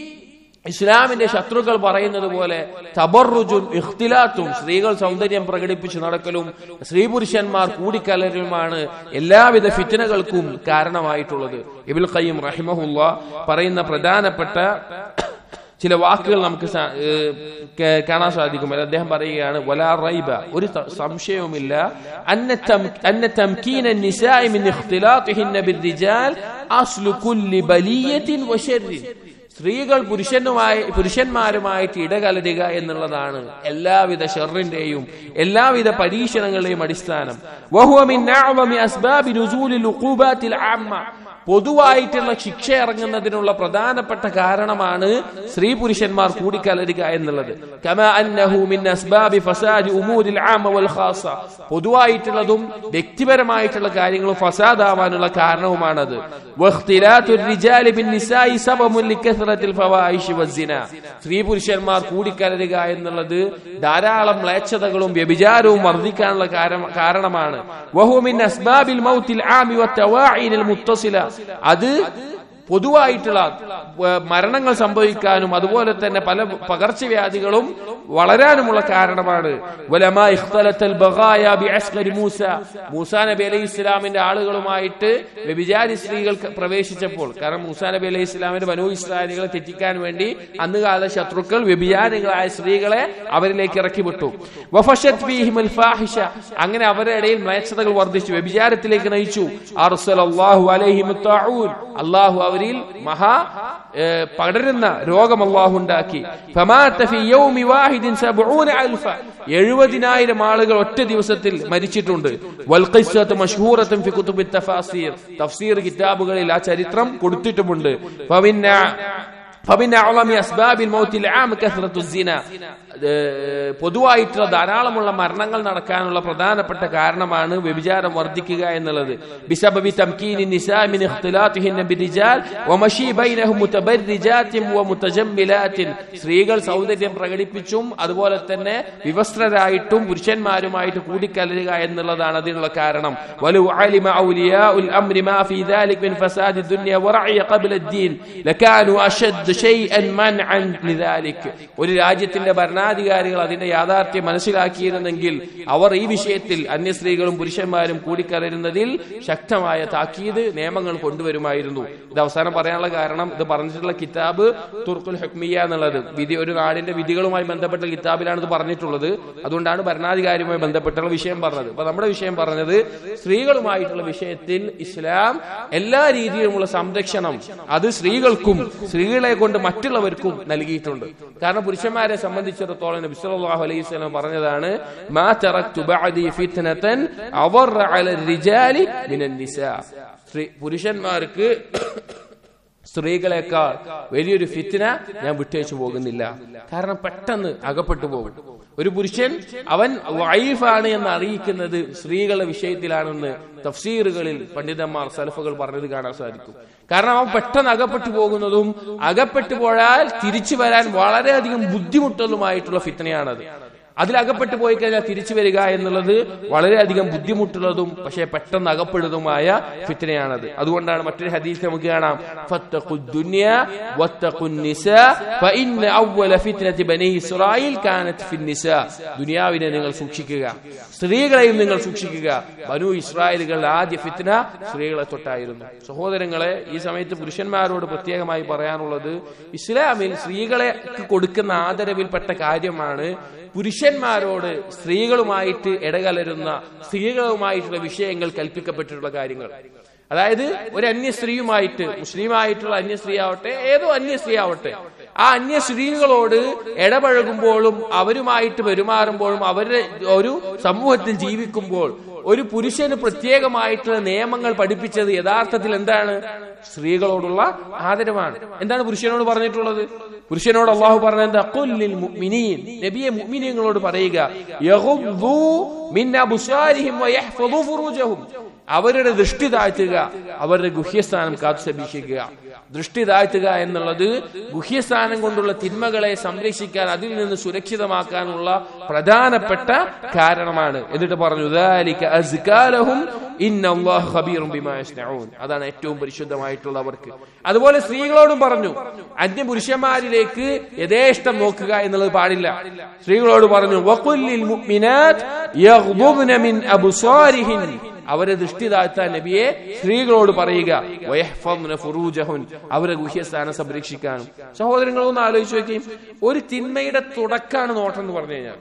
ഇസ്ലാമിന്റെ ശത്രുക്കൾ പറയുന്നത് പോലെ തബറുജും ഇഖ്തിലാത്തും സ്ത്രീകൾ സൗന്ദര്യം പ്രകടിപ്പിച്ച് നടക്കലും സ്ത്രീ പുരുഷന്മാർ കൂടിക്കലരുമാണ് എല്ലാവിധ ഫിത്തനകൾക്കും കാരണമായിട്ടുള്ളത് ഇബിൽ ഖയ്യം റഹിമഹുല്ല പറയുന്ന പ്രധാനപ്പെട്ട ചില വാക്കുകൾ നമുക്ക് കാണാൻ സാധിക്കും അദ്ദേഹം പറയുകയാണ് വലാ റൈബ ഒരു സംശയവുമില്ല അന്ന തംകീന നിസാഇ മിൻ ഇഖ്തിലാത്തിഹിന്ന ബിർരിജാൽ അസ്ലു കുല്ലി ബലിയത്തിൻ വശർരിൻ സ്ത്രീകൾ പുരുഷനുമായി പുരുഷന്മാരുമായിട്ട് ഇടകലരുക എന്നുള്ളതാണ് എല്ലാവിധ ഷെറിന്റെയും എല്ലാവിധ പരീക്ഷണങ്ങളുടെയും അടിസ്ഥാനം പൊതുവായിട്ടുള്ള ശിക്ഷ ഇറങ്ങുന്നതിനുള്ള പ്രധാനപ്പെട്ട കാരണമാണ് സ്ത്രീ പുരുഷന്മാർ കൂടിക്കലരുക എന്നുള്ളത് പൊതുവായിട്ടുള്ളതും വ്യക്തിപരമായിട്ടുള്ള കാര്യങ്ങളും ഫസാദാവാനുള്ള കാരണവുമാണത് സ്ത്രീ പുരുഷന്മാർ കൂടിക്കലരുക എന്നുള്ളത് ധാരാളം മ്ലേച്ഛതകളും വ്യഭിചാരവും വർദ്ധിക്കാനുള്ള കാരണമാണ് വഹുമിൻ അസ്ബാബിൽ മൗത്തിൽ ആമി വത്തവാഇനിൽ മുത്തസില അത് പൊതുവായിട്ടുള്ള മരണങ്ങൾ സംഭവിക്കാനും അതുപോലെ തന്നെ പല പകർച്ചവ്യാധികളും വളരാനുമുള്ള കാരണമാണ് മൂസാ നബി അലൈഹി ഇസ്ലാമിന്റെ ആളുകളുമായിട്ട് വ്യഭിചാരി സ്ത്രീകൾ പ്രവേശിച്ചപ്പോൾ കാരണം മൂസാ നബി അലൈഹി ഇസ്ലാമിന്റെ മനു ഇസ്ലാമികളെ തെറ്റിക്കാൻ വേണ്ടി അന്ന് കാല ശത്രുക്കൾ വ്യഭിചാരികളായ സ്ത്രീകളെ അവരിലേക്ക് ഇറക്കി വിട്ടു അങ്ങനെ അവരുടെ ഇടയിൽ മ്ലേച്ഛതകൾ വർദ്ധിച്ചു വ്യഭിചാരത്തിലേക്ക് നയിച്ചു അള്ളാഹു അവരിൽ മഹാ പടരുന്ന രോഗം അള്ളാഹു ഉണ്ടാക്കി എഴുപതിനായിരം ആളുകൾ ഒറ്റ ദിവസത്തിൽ മരിച്ചിട്ടുണ്ട് തഫ്സീർ കിതാബുകളിൽ ആ ചരിത്രം കൊടുത്തിട്ടുമുണ്ട് ഏഹ്, പൊതുവായിട്ടുള്ള ധാരാളമുള്ള മരണങ്ങൾ നടക്കാനുള്ള പ്രധാനപ്പെട്ട കാരണമാണ് വ്യഭിചാരം വർദ്ധിക്കുക എന്നുള്ളത് ബിസബബി തംകീനി النساء من اختلاطهن بالرجال ومشي بينهم متبرجات ومتجملات സ്ത്രീകൾ സൗന്ദര്യം പ്രകടിപ്പിച്ചും അതുപോലെ തന്നെ വിവസ്ത്രരായിട്ടും പുരുഷന്മാരുമായിട്ട് കൂടിക്കലരുക എന്നുള്ളതാണ് അതിനുള്ള കാരണം ولو علم أولياء الأمر ما في ذلك من فساد الدنيا ورعي قبل الدين لكانوا أشد شيئا منعا لذلك ഒരു രാജ്യത്തിന്റെ ഭരണാധികാരികൾ അതിന്റെ യാഥാർത്ഥ്യം മനസ്സിലാക്കിയിരുന്നെങ്കിൽ അവർ ഈ വിഷയത്തിൽ അന്യ സ്ത്രീകളും പുരുഷന്മാരും കൂടിക്കലരുന്നതിൽ ശക്തമായ താക്കീത് നിയമങ്ങൾ കൊണ്ടുവരുമായിരുന്നു ഇത് അവസാനം പറയാനുള്ള കാരണം ഇത് പറഞ്ഞിട്ടുള്ള കിതാബ് തുർക്കുൽ ഹുക്മിയ എന്നുള്ളത് വിധി ഒരു നാടിന്റെ വിധികളുമായി ബന്ധപ്പെട്ട കിതാബിലാണ് ഇത് പറഞ്ഞിട്ടുള്ളത് അതുകൊണ്ടാണ് ഭരണാധികാരിയുമായി ബന്ധപ്പെട്ടുള്ള വിഷയം പറഞ്ഞത് അപ്പൊ നമ്മുടെ വിഷയം പറഞ്ഞത് സ്ത്രീകളുമായിട്ടുള്ള വിഷയത്തിൽ ഇസ്ലാം എല്ലാ രീതിയിലുമുള്ള സംരക്ഷണം അത് സ്ത്രീകൾക്കും സ്ത്രീകളെ കൊണ്ട് മറ്റുള്ളവർക്കും നൽകിയിട്ടുണ്ട് കാരണം പുരുഷന്മാരെ സംബന്ധിച്ചിടത്തോളം നബി സല്ലല്ലാഹു അലൈഹി വസല്ലം പറഞ്ഞതാണ് മാ തറക്തു ബഅദി ഫിത്നതൻ അവർറ അല റിജാലി മിനൻ നിസാ സ്ത്രീ പുരുഷന്മാർക്ക് സ്ത്രീകളെക്കാൾ വലിയൊരു ഫിത്തിന ഞാൻ വിട്ടേച്ചു പോകുന്നില്ല കാരണം പെട്ടെന്ന് അകപ്പെട്ടു പോകും ഒരു പുരുഷൻ അവൻ വൈഫാണ് എന്ന് അറിയിക്കുന്നത് സ്ത്രീകളുടെ വിഷയത്തിലാണെന്ന് തഫ്സീറുകളിൽ പണ്ഡിതന്മാർ സലഫുകൾ പറഞ്ഞത് കാണാൻ സാധിക്കും കാരണം അവൻ പെട്ടെന്ന് അകപ്പെട്ടു പോകുന്നതും അകപ്പെട്ടു പോയാൽ തിരിച്ചു വരാൻ വളരെയധികം ബുദ്ധിമുട്ടുള്ളതുമായിട്ടുള്ള ഫിത്തനയാണത് അതിലകപ്പെട്ടു പോയി കഴിഞ്ഞാൽ തിരിച്ചു വരിക എന്നുള്ളത് വളരെയധികം ബുദ്ധിമുട്ടുള്ളതും പക്ഷേ പെട്ടെന്ന് അകപ്പെടുന്നതുമായ ഫിത്തനയാണത് അതുകൊണ്ടാണ് മറ്റൊരു ഹദീസ് നമുക്ക് കാണാം ഫത്തഖു ദുനിയ വത്തഖു നിസാ ഫഇന്ന അവ്വല ഫിത്നതി ബനി ഇസ്രായീൽ കാനത് ഫിൻ നിസാ ദുനിയാവിനെ നിങ്ങൾ സൂക്ഷിക്കുക സ്ത്രീകളെയും നിങ്ങൾ സൂക്ഷിക്കുക ബനു ഇസ്രായേലുകളുടെ ആദ്യ ഫിത്ന സ്ത്രീകളെ തൊട്ടായിരുന്നു സഹോദരങ്ങളെ ഈ സമയത്ത് പുരുഷന്മാരോട് പ്രത്യേകമായി പറയാനുള്ളത് ഇസ്ലാമിൽ സ്ത്രീകളെ കൊടുക്കുന്ന ആദരവിൽപ്പെട്ട കാര്യമാണ് പുരുഷന്മാരോട് സ്ത്രീകളുമായിട്ട് ഇടകലരുന്ന സ്ത്രീകളുമായിട്ടുള്ള വിഷയങ്ങൾ കൽപ്പിക്കപ്പെട്ടിട്ടുള്ള കാര്യങ്ങൾ അതായത് ഒരു അന്യ സ്ത്രീയുമായിട്ട് മുസ്ലിമായിട്ടുള്ള അന്യ സ്ത്രീ ആവട്ടെ ഏതോ അന്യ സ്ത്രീ ആവട്ടെ ആ അന്യ സ്ത്രീകളോട് ഇടപഴകുമ്പോഴും അവരുമായിട്ട് പെരുമാറുമ്പോഴും അവരുടെ ഒരു സമൂഹത്തിൽ ജീവിക്കുമ്പോൾ ഒരു പുരുഷന് പ്രത്യേകമായിട്ടുള്ള നിയമങ്ങൾ പഠിപ്പിച്ചത് യഥാർത്ഥത്തിൽ എന്താണ് സ്ത്രീകളോടുള്ള ആദരവാണ് എന്താണ് പുരുഷനോട് പറഞ്ഞിട്ടുള്ളത് പുരുഷനോട് അള്ളാഹു പറഞ്ഞത് "ഖുല്ലിൽ മുഅ്മിനീൻ നബിയെ മുഅ്മിനീങ്ങളോട് പറയുക യഗ്ദൂ മിൻ അബ്സാരിഹിം വയഹ്ഫദൂ ഫുറൂജഹും അവരുടെ ദൃഷ്ടി താഴ്ത്തുക അവരുടെ ഗുഹ്യസ്ഥാനം കാത്തു സംരക്ഷിക്കുക ദൃഷ്ടി താഴ്ത്തുക എന്നുള്ളത് ഗുഹ്യസ്ഥാനം കൊണ്ടുള്ള തിന്മകളെ സംരക്ഷിക്കാൻ അതിൽ നിന്ന് സുരക്ഷിതമാക്കാനുള്ള പ്രധാനപ്പെട്ട കാരണമാണ് എന്നിട്ട് പറഞ്ഞു "ദാലിക അസ്കാ ലഹും ഇന്നല്ലാഹു ഖബീറും ബിമാ യസ്നഊൻ." അതാണ് ഏറ്റവും പരിശുദ്ധമായിട്ടുള്ള അവർക്ക് അതുപോലെ സ്ത്രീകളോടും പറഞ്ഞു അന്യ പുരുഷന്മാരിലേക്ക് യഥേഷ്ടം നോക്കുക എന്നുള്ളത് പാടില്ല സ്ത്രീകളോട് പറഞ്ഞു വഖുല്ലിൽ മുഅ്മിനാത്ത് യഗ്ദുബ്ന മിൻ അബ്സാരിഹിൻ അവരെ ദൃഷ്ടി താഴ്ത്താൻ നബിയെ സ്ത്രീകളോട് പറയുക വയഹ്ഫദ്ന ഫുറൂജഹുൻ അവരെ ഗുഹ്യസ്ഥാനം സംരക്ഷിക്കാനും സഹോദരങ്ങളൊന്ന് ആലോചിച്ച് നോക്കി ഒരു തിന്മയുടെ തുടക്കാണ് നോട്ടം എന്ന് പറഞ്ഞു കഴിഞ്ഞാൽ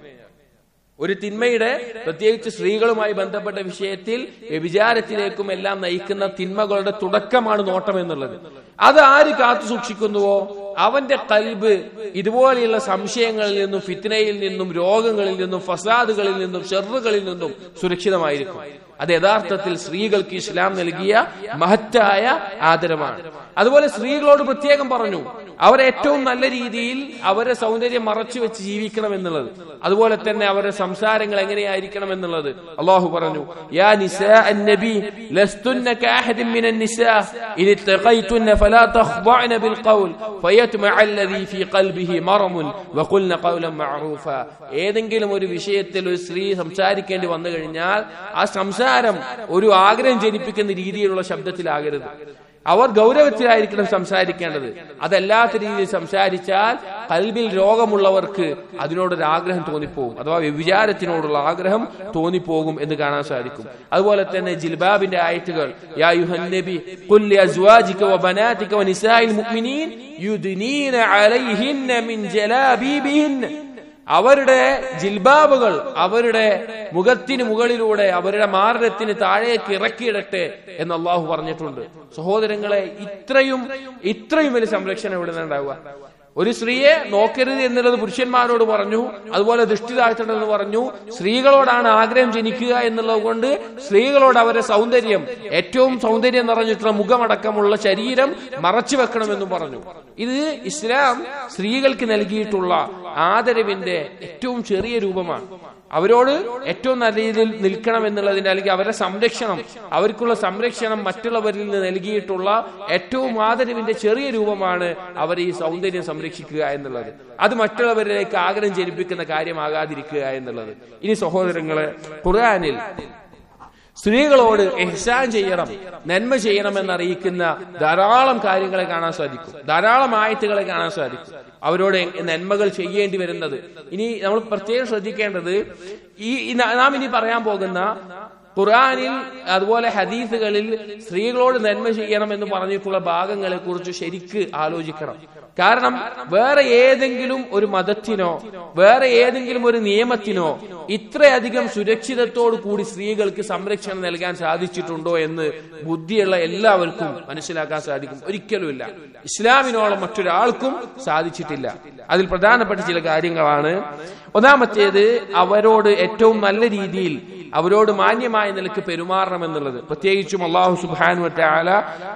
ഒരു തിന്മയുടെ പ്രത്യേകിച്ച് സ്ത്രീകളുമായി ബന്ധപ്പെട്ട വിഷയത്തിൽ വ്യഭിചാരത്തിലേക്കും എല്ലാം നയിക്കുന്ന തിന്മകളുടെ തുടക്കമാണ് നോട്ടം എന്നുള്ളത് അത് ആര് കാത്തു സൂക്ഷിക്കുന്നുവോ അവന്റെ കൽബ് ഇതുപോലെയുള്ള സംശയങ്ങളിൽ നിന്നും ഫിത്നയിൽ നിന്നും രോഗങ്ങളിൽ നിന്നും ഫസാദുകളിൽ നിന്നും ഷെറുകളിൽ നിന്നും സുരക്ഷിതമായിരിക്കും അത് യഥാർത്ഥത്തിൽ സ്ത്രീകൾക്ക് ഇസ്ലാം നൽകിയ മഹത്തായ ആദരമാണ് അതുപോലെ സ്ത്രീകളോട് പ്രത്യേകം പറഞ്ഞു അവർ ഏറ്റവും നല്ല രീതിയിൽ അവരെ സൗന്ദര്യം മറച്ചു വെച്ച് ജീവിക്കണം എന്നുള്ളത് അതുപോലെ തന്നെ അവരുടെ സംസാരങ്ങൾ എങ്ങനെയായിരിക്കണം എന്നുള്ളത് അള്ളാഹു പറഞ്ഞു യാ നിസാ അന്നബി ലസ്തുന്ന കാഹദിൻ മിനൻ നിസാ ഇൻ ഇത്തഖൈതുന്ന ഫലാ തഖ്ദഅന ബിൽ ഖൗൽ ഫയത്മഅ അല്ലദീ ഫീ ഖൽബിഹി മറമുൻ വഖുൽന ഖൗലൻ മഅറൂഫ ഏതെങ്കിലും ഒരു വിഷയത്തിൽ ഒരു സ്ത്രീ സംസാരിക്കേണ്ടി വന്നു കഴിഞ്ഞാൽ ആ സംസാരം ഒരു ആഗ്രഹം ജനിപ്പിക്കുന്ന രീതിയിലുള്ള ശബ്ദത്തിലാകരുത് അവർ ഗൗരവത്തിലായിരിക്കണം സംസാരിക്കേണ്ടത് അതല്ലാത്ത രീതിയിൽ സംസാരിച്ചാൽ കൽബിൽ രോഗമുള്ളവർക്ക് അതിനോടൊരു ആഗ്രഹം തോന്നിപ്പോകും അഥവാ വ്യഭിചാരത്തിനോടുള്ള ആഗ്രഹം തോന്നിപ്പോകും എന്ന് കാണാൻ സാധിക്കും അതുപോലെ തന്നെ ജിൽബാബിന്റെ ആയത്തുകൾ യാ യുഹൻ നബി ഖുൽ ലിഅസ്വാജിക വബനാതിക വനിസാഇൽ മുഅ്മിനീൻ യുദ്നീന അലൈഹിന്ന മിൻ ജലാബീബിഹിന്ന അവരുടെ ജിൽബാബുകൾ അവരുടെ മുഖത്തിന് മുകളിലൂടെ അവരുടെ മാരണത്തിന് താഴേക്ക് ഇറക്കിയിടട്ടെ എന്ന് അള്ളാഹു പറഞ്ഞിട്ടുണ്ട് സഹോദരങ്ങളെ ഇത്രയും ഇത്രയും വലിയ സംരക്ഷണം ഇവിടെ നിന്നുണ്ടാവുക ഒരു സ്ത്രീയെ നോക്കരുത് എന്നുള്ളത് പുരുഷന്മാരോട് പറഞ്ഞു അതുപോലെ ദൃഷ്ടി താഴ്ത്തണമെന്ന് പറഞ്ഞു സ്ത്രീകളോടാണ് ആഗ്രഹം ജനിക്കുക എന്നുള്ളത് കൊണ്ട് സ്ത്രീകളോട് അവരുടെ സൗന്ദര്യം ഏറ്റവും സൗന്ദര്യം നിറഞ്ഞിട്ടുള്ള മുഖമടക്കമുള്ള ശരീരം മറച്ചു വെക്കണമെന്നും പറഞ്ഞു ഇത് ഇസ്ലാം സ്ത്രീകൾക്ക് നൽകിയിട്ടുള്ള ആദരവിന്റെ ഏറ്റവും ചെറിയ രൂപമാണ് അവരോട് ഏറ്റവും നല്ല രീതിയിൽ നിൽക്കണം എന്നുള്ളതിന്റെ അല്ലെങ്കിൽ അവരുടെ സംരക്ഷണം അവർക്കുള്ള സംരക്ഷണം മറ്റുള്ളവരിൽ നിന്ന് നൽകിയിട്ടുള്ള ഏറ്റവും ആദരവിന്റെ ചെറിയ രൂപമാണ് അവർ ഈ സൗന്ദര്യം സംരക്ഷിക്കുക എന്നുള്ളത് അത് മറ്റുള്ളവരിലേക്ക് ആഗ്രഹം ജനിപ്പിക്കുന്ന കാര്യമാകാതിരിക്കുക എന്നുള്ളത് ഇനി സഹോദരങ്ങളെ ഖുർആനിൽ സ്ത്രീകളോട് എഹ്സാൻ ചെയ്യണം നന്മ ചെയ്യണം എന്നറിയിക്കുന്ന ധാരാളം കാര്യങ്ങളെ കാണാൻ സാധിക്കും ധാരാളം ആയത്തുകളെ കാണാൻ സാധിക്കും അവരോട് നന്മകൾ ചെയ്യേണ്ടി വരുന്നത് ഇനി നമ്മൾ പ്രത്യേകം ശ്രദ്ധിക്കേണ്ടത് ഈ ഈ നാം ഇനി പറയാൻ പോകുന്ന ഖുറാനിൽ അതുപോലെ ഹദീസുകളിൽ സ്ത്രീകളോട് നന്മ ചെയ്യണം എന്ന് പറഞ്ഞിട്ടുള്ള ഭാഗങ്ങളെ കുറിച്ച് ശരിക്ക് ആലോചിക്കണം കാരണം വേറെ ഏതെങ്കിലും ഒരു മതത്തിനോ വേറെ ഏതെങ്കിലും ഒരു നിയമത്തിനോ ഇത്രയധികം സുരക്ഷിതത്തോടു കൂടി സ്ത്രീകൾക്ക് സംരക്ഷണം നൽകാൻ സാധിച്ചിട്ടുണ്ടോ എന്ന് ബുദ്ധിയുള്ള എല്ലാവർക്കും മനസ്സിലാക്കാൻ സാധിക്കും ഒരിക്കലുമില്ല ഇസ്ലാമിനോളം മറ്റൊരാൾക്കും സാധിച്ചിട്ടില്ല അതിൽ പ്രധാനപ്പെട്ട ചില കാര്യങ്ങളാണ് ഒന്നാമത്തേത് അവരോട് ഏറ്റവും നല്ല രീതിയിൽ അവരോട് മാന്യമായ നിലക്ക് പെരുമാറണമെന്നുള്ളത് പ്രത്യേകിച്ചും അള്ളാഹു സുബാനു ആല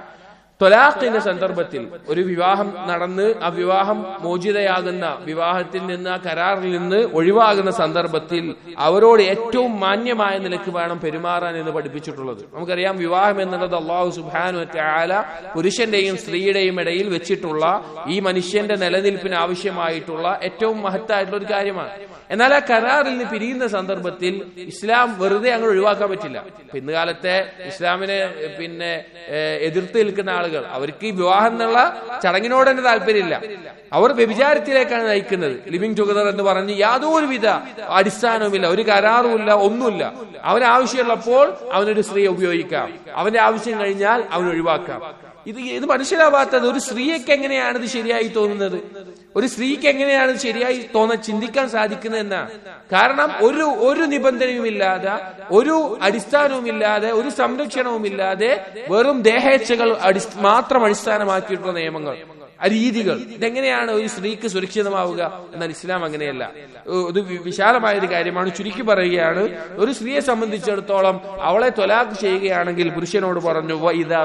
തൊലാഖിന്റെ സന്ദർഭത്തിൽ ഒരു വിവാഹം നടന്ന് ആ വിവാഹം മോചിതയാകുന്ന വിവാഹത്തിൽ നിന്ന് ആ കരാറിൽ നിന്ന് ഒഴിവാകുന്ന സന്ദർഭത്തിൽ അവരോട് ഏറ്റവും മാന്യമായ നിലക്ക് വേണം പെരുമാറാൻ എന്ന് പഠിപ്പിച്ചിട്ടുള്ളത് നമുക്കറിയാം വിവാഹം എന്നുള്ളത് അള്ളാഹു സുബാനു ആല പുരുഷന്റെയും സ്ത്രീയുടെയും ഇടയിൽ വെച്ചിട്ടുള്ള ഈ മനുഷ്യന്റെ നിലനിൽപ്പിന് ആവശ്യമായിട്ടുള്ള ഏറ്റവും മഹത്തായിട്ടുള്ള ഒരു കാര്യമാണ് എന്നാൽ ആ കരാറിൽ നിന്ന് പിരിയുന്ന സന്ദർഭത്തിൽ ഇസ്ലാം വെറുതെ അങ്ങ് ഒഴിവാക്കാൻ പറ്റില്ല ഇന്ന് കാലത്തെ ഇസ്ലാമിനെ പിന്നെ എതിർത്ത് നിൽക്കുന്ന ആളുകൾ അവർക്ക് ഈ വിവാഹം എന്നുള്ള ചടങ്ങിനോട് തന്നെ താല്പര്യമില്ല അവർ വ്യഭിചാരത്തിലേക്കാണ് നയിക്കുന്നത് ലിവിങ് ടുഗദർ എന്ന് പറഞ്ഞ് യാതൊരുവിധ അടിസ്ഥാനവുമില്ല ഒരു കരാറുമില്ല ഒന്നുമില്ല അവന് ആവശ്യമുള്ളപ്പോൾ അവനൊരു സ്ത്രീ ഉപയോഗിക്കാം അവന്റെ ആവശ്യം കഴിഞ്ഞാൽ അവൻ ഒഴിവാക്കാം ഇത് ഇത് മനസ്സിലാവാത്തത് ഒരു സ്ത്രീക്ക് എങ്ങനെയാണ് ഇത് ശരിയായി തോന്നുന്നത് ഒരു സ്ത്രീക്ക് എങ്ങനെയാണ് ഇത് ശരിയായി തോന്നാൻ ചിന്തിക്കാൻ സാധിക്കുന്നത് എന്നാ കാരണം ഒരു ഒരു നിബന്ധനയുമില്ലാതെ ഒരു അടിസ്ഥാനവുമില്ലാതെ ഒരു സംരക്ഷണവുമില്ലാതെ വെറും ദേഹേച്ഛകൾ അടി മാത്രം അടിസ്ഥാനമാക്കിയിട്ടുള്ള നിയമങ്ങൾ ആ രീതികൾ ഇതെങ്ങനെയാണ് ഒരു സ്ത്രീക്ക് സുരക്ഷിതമാവുക എന്നാൽ ഇസ്ലാം അങ്ങനെയല്ല ഇത് വിശാലമായ ഒരു കാര്യമാണ് ചുരുക്കി പറയുകയാണ് ഒരു സ്ത്രീയെ സംബന്ധിച്ചിടത്തോളം അവളെ തൊലാഖ് ചെയ്യുകയാണെങ്കിൽ പുരുഷനോട് പറഞ്ഞു ഇതാ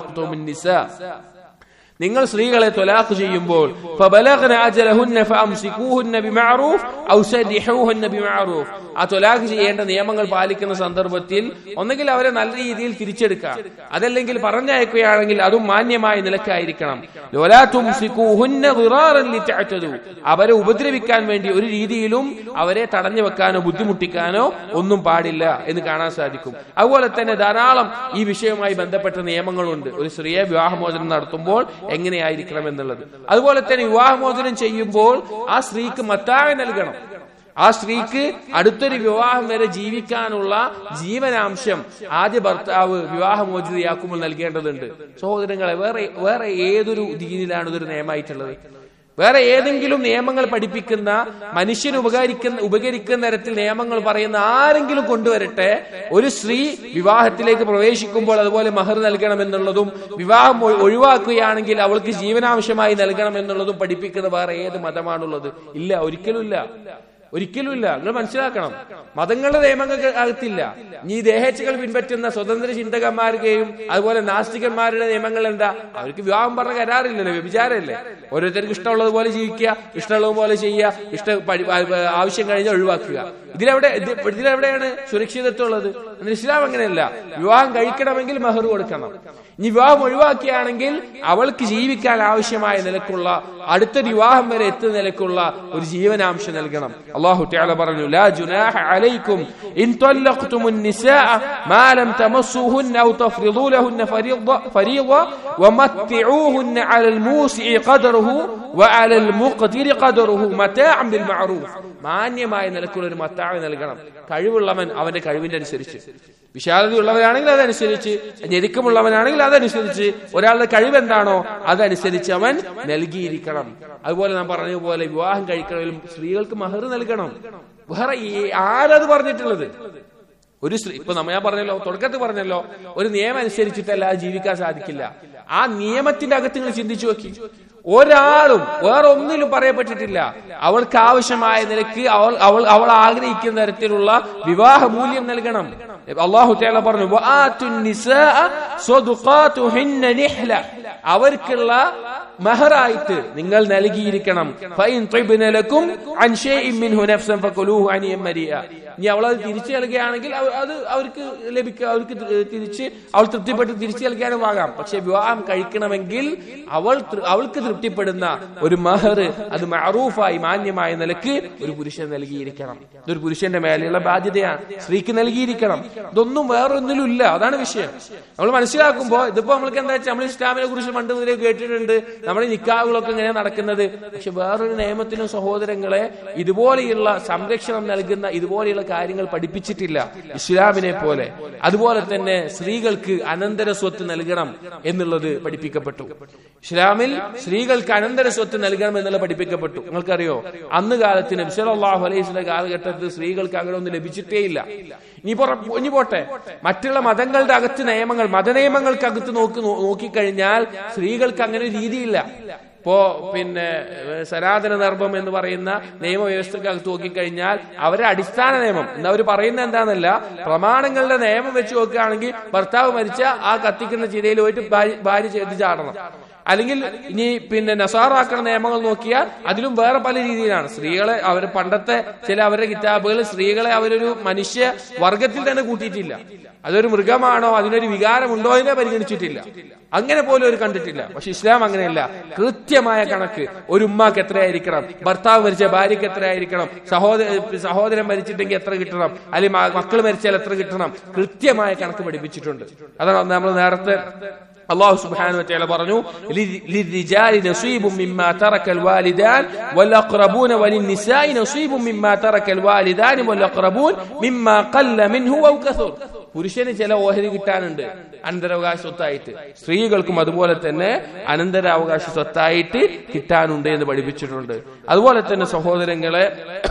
നിങ്ങൾ സ്ത്രീകളെ തൊലാഖ് ചെയ്യുമ്പോൾ ആ തൊലാഖ് ചെയ്യേണ്ട നിയമങ്ങൾ പാലിക്കുന്ന സന്ദർഭത്തിൽ ഒന്നെങ്കിൽ അവരെ നല്ല രീതിയിൽ തിരിച്ചെടുക്കാം അതല്ലെങ്കിൽ പറഞ്ഞയക്കുകയാണെങ്കിൽ അതും മാന്യമായ നിലക്കായിരിക്കണം അവരെ ഉപദ്രവിക്കാൻ വേണ്ടി ഒരു രീതിയിലും അവരെ തടഞ്ഞു വെക്കാനോ ബുദ്ധിമുട്ടിക്കാനോ ഒന്നും പാടില്ല എന്ന് കാണാൻ സാധിക്കും അതുപോലെ തന്നെ ധാരാളം ഈ വിഷയവുമായി ബന്ധപ്പെട്ട നിയമങ്ങളുണ്ട് ഒരു സ്ത്രീയെ വിവാഹമോചനം നടത്തുമ്പോൾ എങ്ങനെയായിരിക്കണം എന്നുള്ളത് അതുപോലെ തന്നെ വിവാഹമോചനം ചെയ്യുമ്പോൾ ആ സ്ത്രീക്ക് മത്തായ നൽകണം ആ സ്ത്രീക്ക് അടുത്തൊരു വിവാഹം വരെ ജീവിക്കാനുള്ള ജീവനാംശം ആദ്യ ഭർത്താവ് വിവാഹമോചിതയാക്കുമ്പോൾ നൽകേണ്ടതുണ്ട് സഹോദരങ്ങളെ വേറെ വേറെ ഏതൊരു രീതിയിലാണ് ഇതൊരു നിയമമായിട്ടുള്ളത് വേറെ ഏതെങ്കിലും നിയമങ്ങൾ പഠിപ്പിക്കുന്ന മനുഷ്യന് ഉപകരിക്കുന്ന ഉപകരിക്കുന്ന തരത്തിൽ നിയമങ്ങൾ പറയുന്ന ആരെങ്കിലും കൊണ്ടുവരട്ടെ ഒരു സ്ത്രീ വിവാഹത്തിലേക്ക് പ്രവേശിക്കുമ്പോൾ അതുപോലെ മഹർ നൽകണം എന്നുള്ളതും വിവാഹം ഒഴിവാക്കുകയാണെങ്കിൽ അവൾക്ക് ജീവനാംശമായി നൽകണം എന്നുള്ളതും പഠിപ്പിക്കുന്ന വേറെ ഏത് മതമാണുള്ളത് ഇല്ല ഒരിക്കലും ഇല്ല ഒരിക്കലുമില്ല നിങ്ങൾ മനസ്സിലാക്കണം മതങ്ങളുടെ നിയമങ്ങൾക്ക് അകത്തില്ല നീ ദേഹേച്ഛകൾ പിൻപറ്റുന്ന സ്വതന്ത്ര ചിന്തകന്മാരുടെയും അതുപോലെ നാസ്തികന്മാരുടെ നിയമങ്ങൾ എന്താ അവർക്ക് വിവാഹം പറഞ്ഞ കരാറില്ലല്ലോ വ്യഭിചാരമല്ലേ ഓരോരുത്തർക്ക് ഇഷ്ടമുള്ളതുപോലെ ജീവിക്കുക ഇഷ്ടമുള്ളതുപോലെ ചെയ്യുക ഇഷ്ട ആവശ്യം കഴിഞ്ഞാൽ ഒഴിവാക്കുക ഇതിലെവിടെ ഇതിലെവിടെയാണ് സുരക്ഷിതത്വം ഉള്ളത് ഇസ്ലാം അങ്ങനെയല്ല വിവാഹം കഴിക്കണമെങ്കിൽ മെഹർ കൊടുക്കണം ഇനി വിവാഹം ഒഴിവാക്കിയാണെങ്കിൽ അവൾക്ക് ജീവിക്കാൻ ആവശ്യമായ നിലക്കുള്ള അടുത്തൊരു വിവാഹം വരെ എത്തുന്ന നിലക്കുള്ള ഒരു ജീവനാംശം നൽകണം അള്ളാഹു തആല പറഞ്ഞു ലാ ജുനാഹ അലൈക്കും ഇൻ തല്ലഖ്തുമുൻ നിസാഅ മാ ലം തമസ്സുഹുന്ന ഔ തഫ്രിദൂ ലഹുന്ന ഫരീദ ഫരീദ വമത്തിഊഹുന്ന അലൽ മൂസിഇ ഖദറുഹു വഅലൽ മുഖ്തിരി ഖദറുഹു മതാഅൻ ബിൽ മഅറൂഫ് മാന്യമായ നിലക്കുള്ള ഒരു മത്താവ് നൽകണം കഴിവുള്ളവൻ അവന്റെ കഴിവിന്റെ അനുസരിച്ച് വിശാലതയുള്ളവനാണെങ്കിൽ അതനുസരിച്ച് ഞെരുക്കമുള്ളവനാണെങ്കിൽ അതനുസരിച്ച് ഒരാളുടെ കഴിവ് എന്താണോ അതനുസരിച്ച് അവൻ നൽകിയിരിക്കണം അതുപോലെ നാം പറഞ്ഞതുപോലെ വിവാഹം കഴിക്കണമെങ്കിലും സ്ത്രീകൾക്ക് മഹർ നൽകണം വേറെ ആരത് പറഞ്ഞിട്ടുള്ളത് ഒരു സ്ത്രീ ഇപ്പൊ നമ്മ ഞാൻ പറഞ്ഞല്ലോ തുടക്കത്തിൽ പറഞ്ഞല്ലോ ഒരു നിയമം അനുസരിച്ചിട്ടല്ല ജീവിക്കാൻ സാധിക്കില്ല ആ നിയമത്തിന്റെ അകത്ത് നിങ്ങൾ ചിന്തിച്ചു നോക്കി ഒരാളും വേറെ ഒന്നിലും പറയപ്പെട്ടിട്ടില്ല അവൾക്ക് ആവശ്യമായ നിലക്ക് അവൾ അവൾ അവൾ ആഗ്രഹിക്കുന്ന തരത്തിലുള്ള വിവാഹ മൂല്യം നൽകണം അള്ളാഹു തആല പറഞ്ഞു വആത്തുൻ നിസാഅ സ്വദുഖാതുഹിന്ന നിഹ്ല അവർക്കുള്ള മഹറായിട്ട് നിങ്ങൾ നൽകിയിരിക്കണം ഫൈൻ ത്വയ്ബന ലക്കും അൻ ഷൈഇൻ മിൻഹു നഫ്സൻ ഫകുലൂഹു അനിയം മരിയ ഇനി അവൾ അത് തിരിച്ചു നൽകുകയാണെങ്കിൽ അവ- അത് അവർക്ക് ലഭിക്കുക അവർക്ക് തി- തിരിച്ച് അവൾ തൃപ്തിപ്പെട്ട് തിരിച്ചു നൽകാനും ആകാം പക്ഷെ വിവാഹം കഴിക്കണമെങ്കിൽ അവൾ തൃ- അവൾക്ക് തൃപ്തിപ്പെടുന്ന ഒരു മഹർ അത് മഅറൂഫായി മാന്യമായ നിലക്ക് ഒരു പുരുഷൻ നൽകിയിരിക്കണം ഇതൊരു പുരുഷന്റെ മേലെയുള്ള ബാധ്യതയാണ് സ്ത്രീക്ക് നൽകിയിരിക്കണം ഇതൊന്നും വേറൊന്നിലും ഇല്ല അതാണ് വിഷയം നമ്മൾ മനസ്സിലാക്കുമ്പോൾ ഇതിപ്പോ നമ്മൾക്ക് എന്താ വെച്ചാൽ നമ്മൾ ഇസ്ലാമിനെ കുറിച്ച് പണ്ട് മുതലേ കേട്ടിട്ടുണ്ട് നമ്മുടെ നിക്കാഹുകളൊക്കെ ഇങ്ങനെ നടക്കുന്നത് പക്ഷെ വേറൊരു നിയമത്തിനും സഹോദരങ്ങളെ ഇതുപോലെയുള്ള സംരക്ഷണം നൽകുന്ന ഇതുപോലെയുള്ള കാര്യങ്ങൾ പഠിപ്പിച്ചിട്ടില്ല ഇസ്ലാമിനെ പോലെ അതുപോലെ തന്നെ സ്ത്രീകൾക്ക് അനന്തര സ്വത്ത് നൽകണം എന്നുള്ളത് പഠിപ്പിക്കപ്പെട്ടു ഇസ്ലാമിൽ സ്ത്രീകൾക്ക് അനന്തര സ്വത്ത് നൽകണം എന്നുള്ളത് പഠിപ്പിക്കപ്പെട്ടു നിങ്ങൾക്കറിയോ അന്ന് കാലത്ത് നബ്സലാഹു അലൈഹിന്റെ കാലഘട്ടത്തിൽ സ്ത്രീകൾക്ക് അങ്ങനെ ഒന്നും ലഭിച്ചിട്ടേ ഇല്ല ഇനി പുറ- ഇനി പോട്ടെ മറ്റുള്ള മതങ്ങളുടെ അകത്ത് നിയമങ്ങൾ മതനിയമങ്ങൾക്കകത്ത് നോക്കി നോക്കിക്കഴിഞ്ഞാൽ സ്ത്രീകൾക്ക് അങ്ങനെ ഒരു രീതിയില്ല ഇപ്പോ പിന്നെ ഏഹ്, സനാതന ധർമ്മം എന്ന് പറയുന്ന നിയമവ്യവസ്ഥക്കകത്ത് നോക്കിക്കഴിഞ്ഞാൽ അവരെ അടിസ്ഥാന നിയമം എന്ന് അവർ പറയുന്നത് എന്താണെന്നല്ല പ്രമാണങ്ങളുടെ നിയമം വെച്ച് നോക്കുകയാണെങ്കിൽ ഭർത്താവ് മരിച്ച ആ കത്തിക്കുന്ന ചിതയിൽ പോയിട്ട് ഭാര്യ- ഭാര്യ ചെയ്ത് ചാടണം അല്ലെങ്കിൽ ഇനി പിന്നെ നസാറാക്കണ നിയമങ്ങൾ നോക്കിയാൽ അതിലും വേറെ പല രീതിയിലാണ് സ്ത്രീകളെ അവർ പണ്ടത്തെ ചില അവരുടെ കിതാബുകൾ സ്ത്രീകളെ അവരൊരു മനുഷ്യ വർഗത്തിൽ തന്നെ കൂട്ടിയിട്ടില്ല അതൊരു മൃഗമാണോ അതിനൊരു വികാരമുണ്ടോ അതിനെ പരിഗണിച്ചിട്ടില്ല അങ്ങനെ പോലും അവർ കണ്ടിട്ടില്ല പക്ഷെ ഇസ്ലാം അങ്ങനെയല്ല കൃത്യമായ കണക്ക് ഒരു ഉമ്മാക്ക് എത്രയായിരിക്കണം ഭർത്താവ് മരിച്ച ഭാര്യയ്ക്ക് എത്രയായിരിക്കണം സഹോദര സഹോദരൻ മരിച്ചിട്ടെങ്കിൽ എത്ര കിട്ടണം അല്ലെങ്കിൽ മ- മക്കൾ മരിച്ചാൽ എത്ര കിട്ടണം കൃത്യമായ കണക്ക് പഠിപ്പിച്ചിട്ടുണ്ട് അതാണ് നമ്മൾ നേരത്തെ അള്ളാഹു സുബ്ഹാനഹു വതആല പറഞ്ഞു "ലി- ലിർരിജാലി നസീബും മിമ്മാ തറക്കൽ വാലിദാൻ വൽഅഖ്റബൂന വലിന്നിസാഇ നസീബും മിമ്മാ തറക്കൽ വാലിദാൻ വൽഅഖ്റബൂൻ മിമ്മാ ഖല്ല മിൻഹു ഔ കസൂർ പുരുഷന് ചില ഓഹരി കിട്ടാനുണ്ട് അനന്തരാവകാശ സ്വത്തായിട്ട് സ്ത്രീകൾക്കും അതുപോലെ തന്നെ അനന്തരാവകാശ സ്വത്തായിട്ട് കിട്ടാനുണ്ട് എന്ന് പഠിപ്പിച്ചിട്ടുണ്ട് അതുപോലെ തന്നെ സഹോദരങ്ങളെ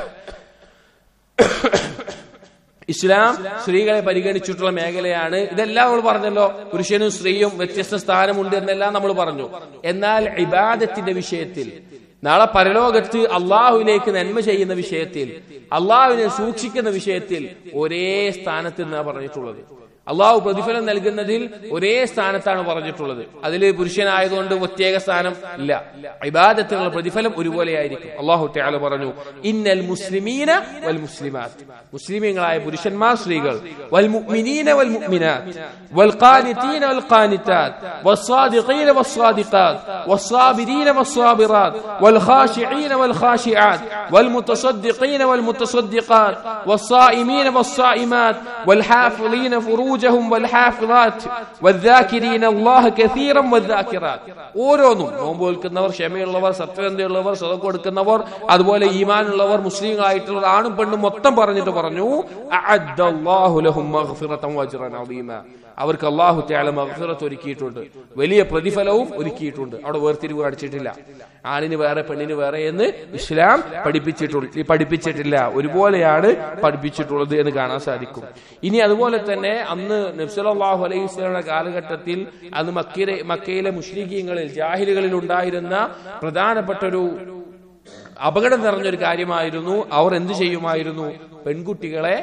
ഇസ്ലാം സ്ത്രീകളെ പരിഗണിച്ചിട്ടുള്ള മേഖലയാണ് ഇതെല്ലാം നമ്മൾ പറഞ്ഞല്ലോ പുരുഷനും സ്ത്രീയും വ്യത്യസ്ത സ്ഥാനമുണ്ട് എന്നെല്ലാം നമ്മൾ പറഞ്ഞു എന്നാൽ ഇബാദത്തിന്റെ വിഷയത്തിൽ നാളെ പരലോകത്ത് അള്ളാഹുവിലേക്ക് നന്മ ചെയ്യുന്ന വിഷയത്തിൽ അള്ളാഹുവിനെ സൂക്ഷിക്കുന്ന വിഷയത്തിൽ ഒരേ സ്ഥാനത്ത് നിന്നാണ് പറഞ്ഞിട്ടുള്ളത് അള്ളാഹു പ്രതിഫലം നൽകുന്നതിൽ ഒരേ സ്ഥാനത്താണ് പറഞ്ഞിട്ടുള്ളത് അതിൽ പുരുഷനായതുകൊണ്ട് പ്രത്യേക സ്ഥാനം ഇല്ല ഇബാദത്തിനുള്ള പ്രതിഫലം ഒരുപോലെയായിരിക്കും അള്ളാഹു തആല പറഞ്ഞു ഇന്നൽ മുസ്ലിമീന വൽ മുസ്ലിമാത്ത് മുസ്ലിമീങ്ങളായ പുരുഷന്മാർ സ്ത്രീകൾ വൽ മുഅ്മിനീന വൽ മുഅ്മിനാത്ത് വൽ ഖാനിതീന വൽ ഖാനിതാത്ത് والصادقين والصادقات والصابرين والصابرات والخاشعين والخاشعات والمتصدقين والمتصدقات والصائمين والصائمات والحافظين فروجهم والحافظات والذاكرين الله كثيرا والذاكرات ഓരോന്നും നോമ്പ് വെൽക്കുന്നവർ ക്ഷമയുള്ളവർ സത്യവന്തയുള്ളവർ സ്വതം കൊടുക്കുന്നവർ അതുപോലെ ഈമാനുള്ളവർ മുസ്ലിങ്ങളായിട്ടുള്ള ആണും പെണ്ണും മൊത്തം പറഞ്ഞിട്ട് പറഞ്ഞു അഅദ്ദല്ലാഹു ലഹും മഗ്ഫിറതൻ വജ്റൻ അദീമ അവർക്ക് അള്ളാഹു തആല മഗ്ഫിറത്ത് ഒരുക്കിയിട്ടുണ്ട് വലിയ പ്രതിഫലവും ഒരുക്കിയിട്ടുണ്ട് അവിടെ വേർതിരിവ് കാണിച്ചിട്ടില്ല ആണിന് വേറെ പെണ്ണിന് വേറെ എന്ന് ഇസ്ലാം പഠിപ്പിച്ചിട്ടുള്ള പഠിപ്പിച്ചിട്ടില്ല ഒരുപോലെയാണ് പഠിപ്പിച്ചിട്ടുള്ളത് എന്ന് കാണാൻ സാധിക്കും ഇനി അതുപോലെ തന്നെ അന്ന് നബ്സലാഹു അലൈഹി സ്വലയുടെ കാലഘട്ടത്തിൽ അന്ന് മക്കയിലെ മക്കയിലെ മുഷ്രിഖീങ്ങളിൽ ജാഹിലുകളിൽ ഉണ്ടായിരുന്ന പ്രധാനപ്പെട്ട ഒരു അപകടം നിറഞ്ഞൊരു കാര്യമായിരുന്നു അവർ എന്ത് ചെയ്യുമായിരുന്നു പെൺകുട്ടികളെ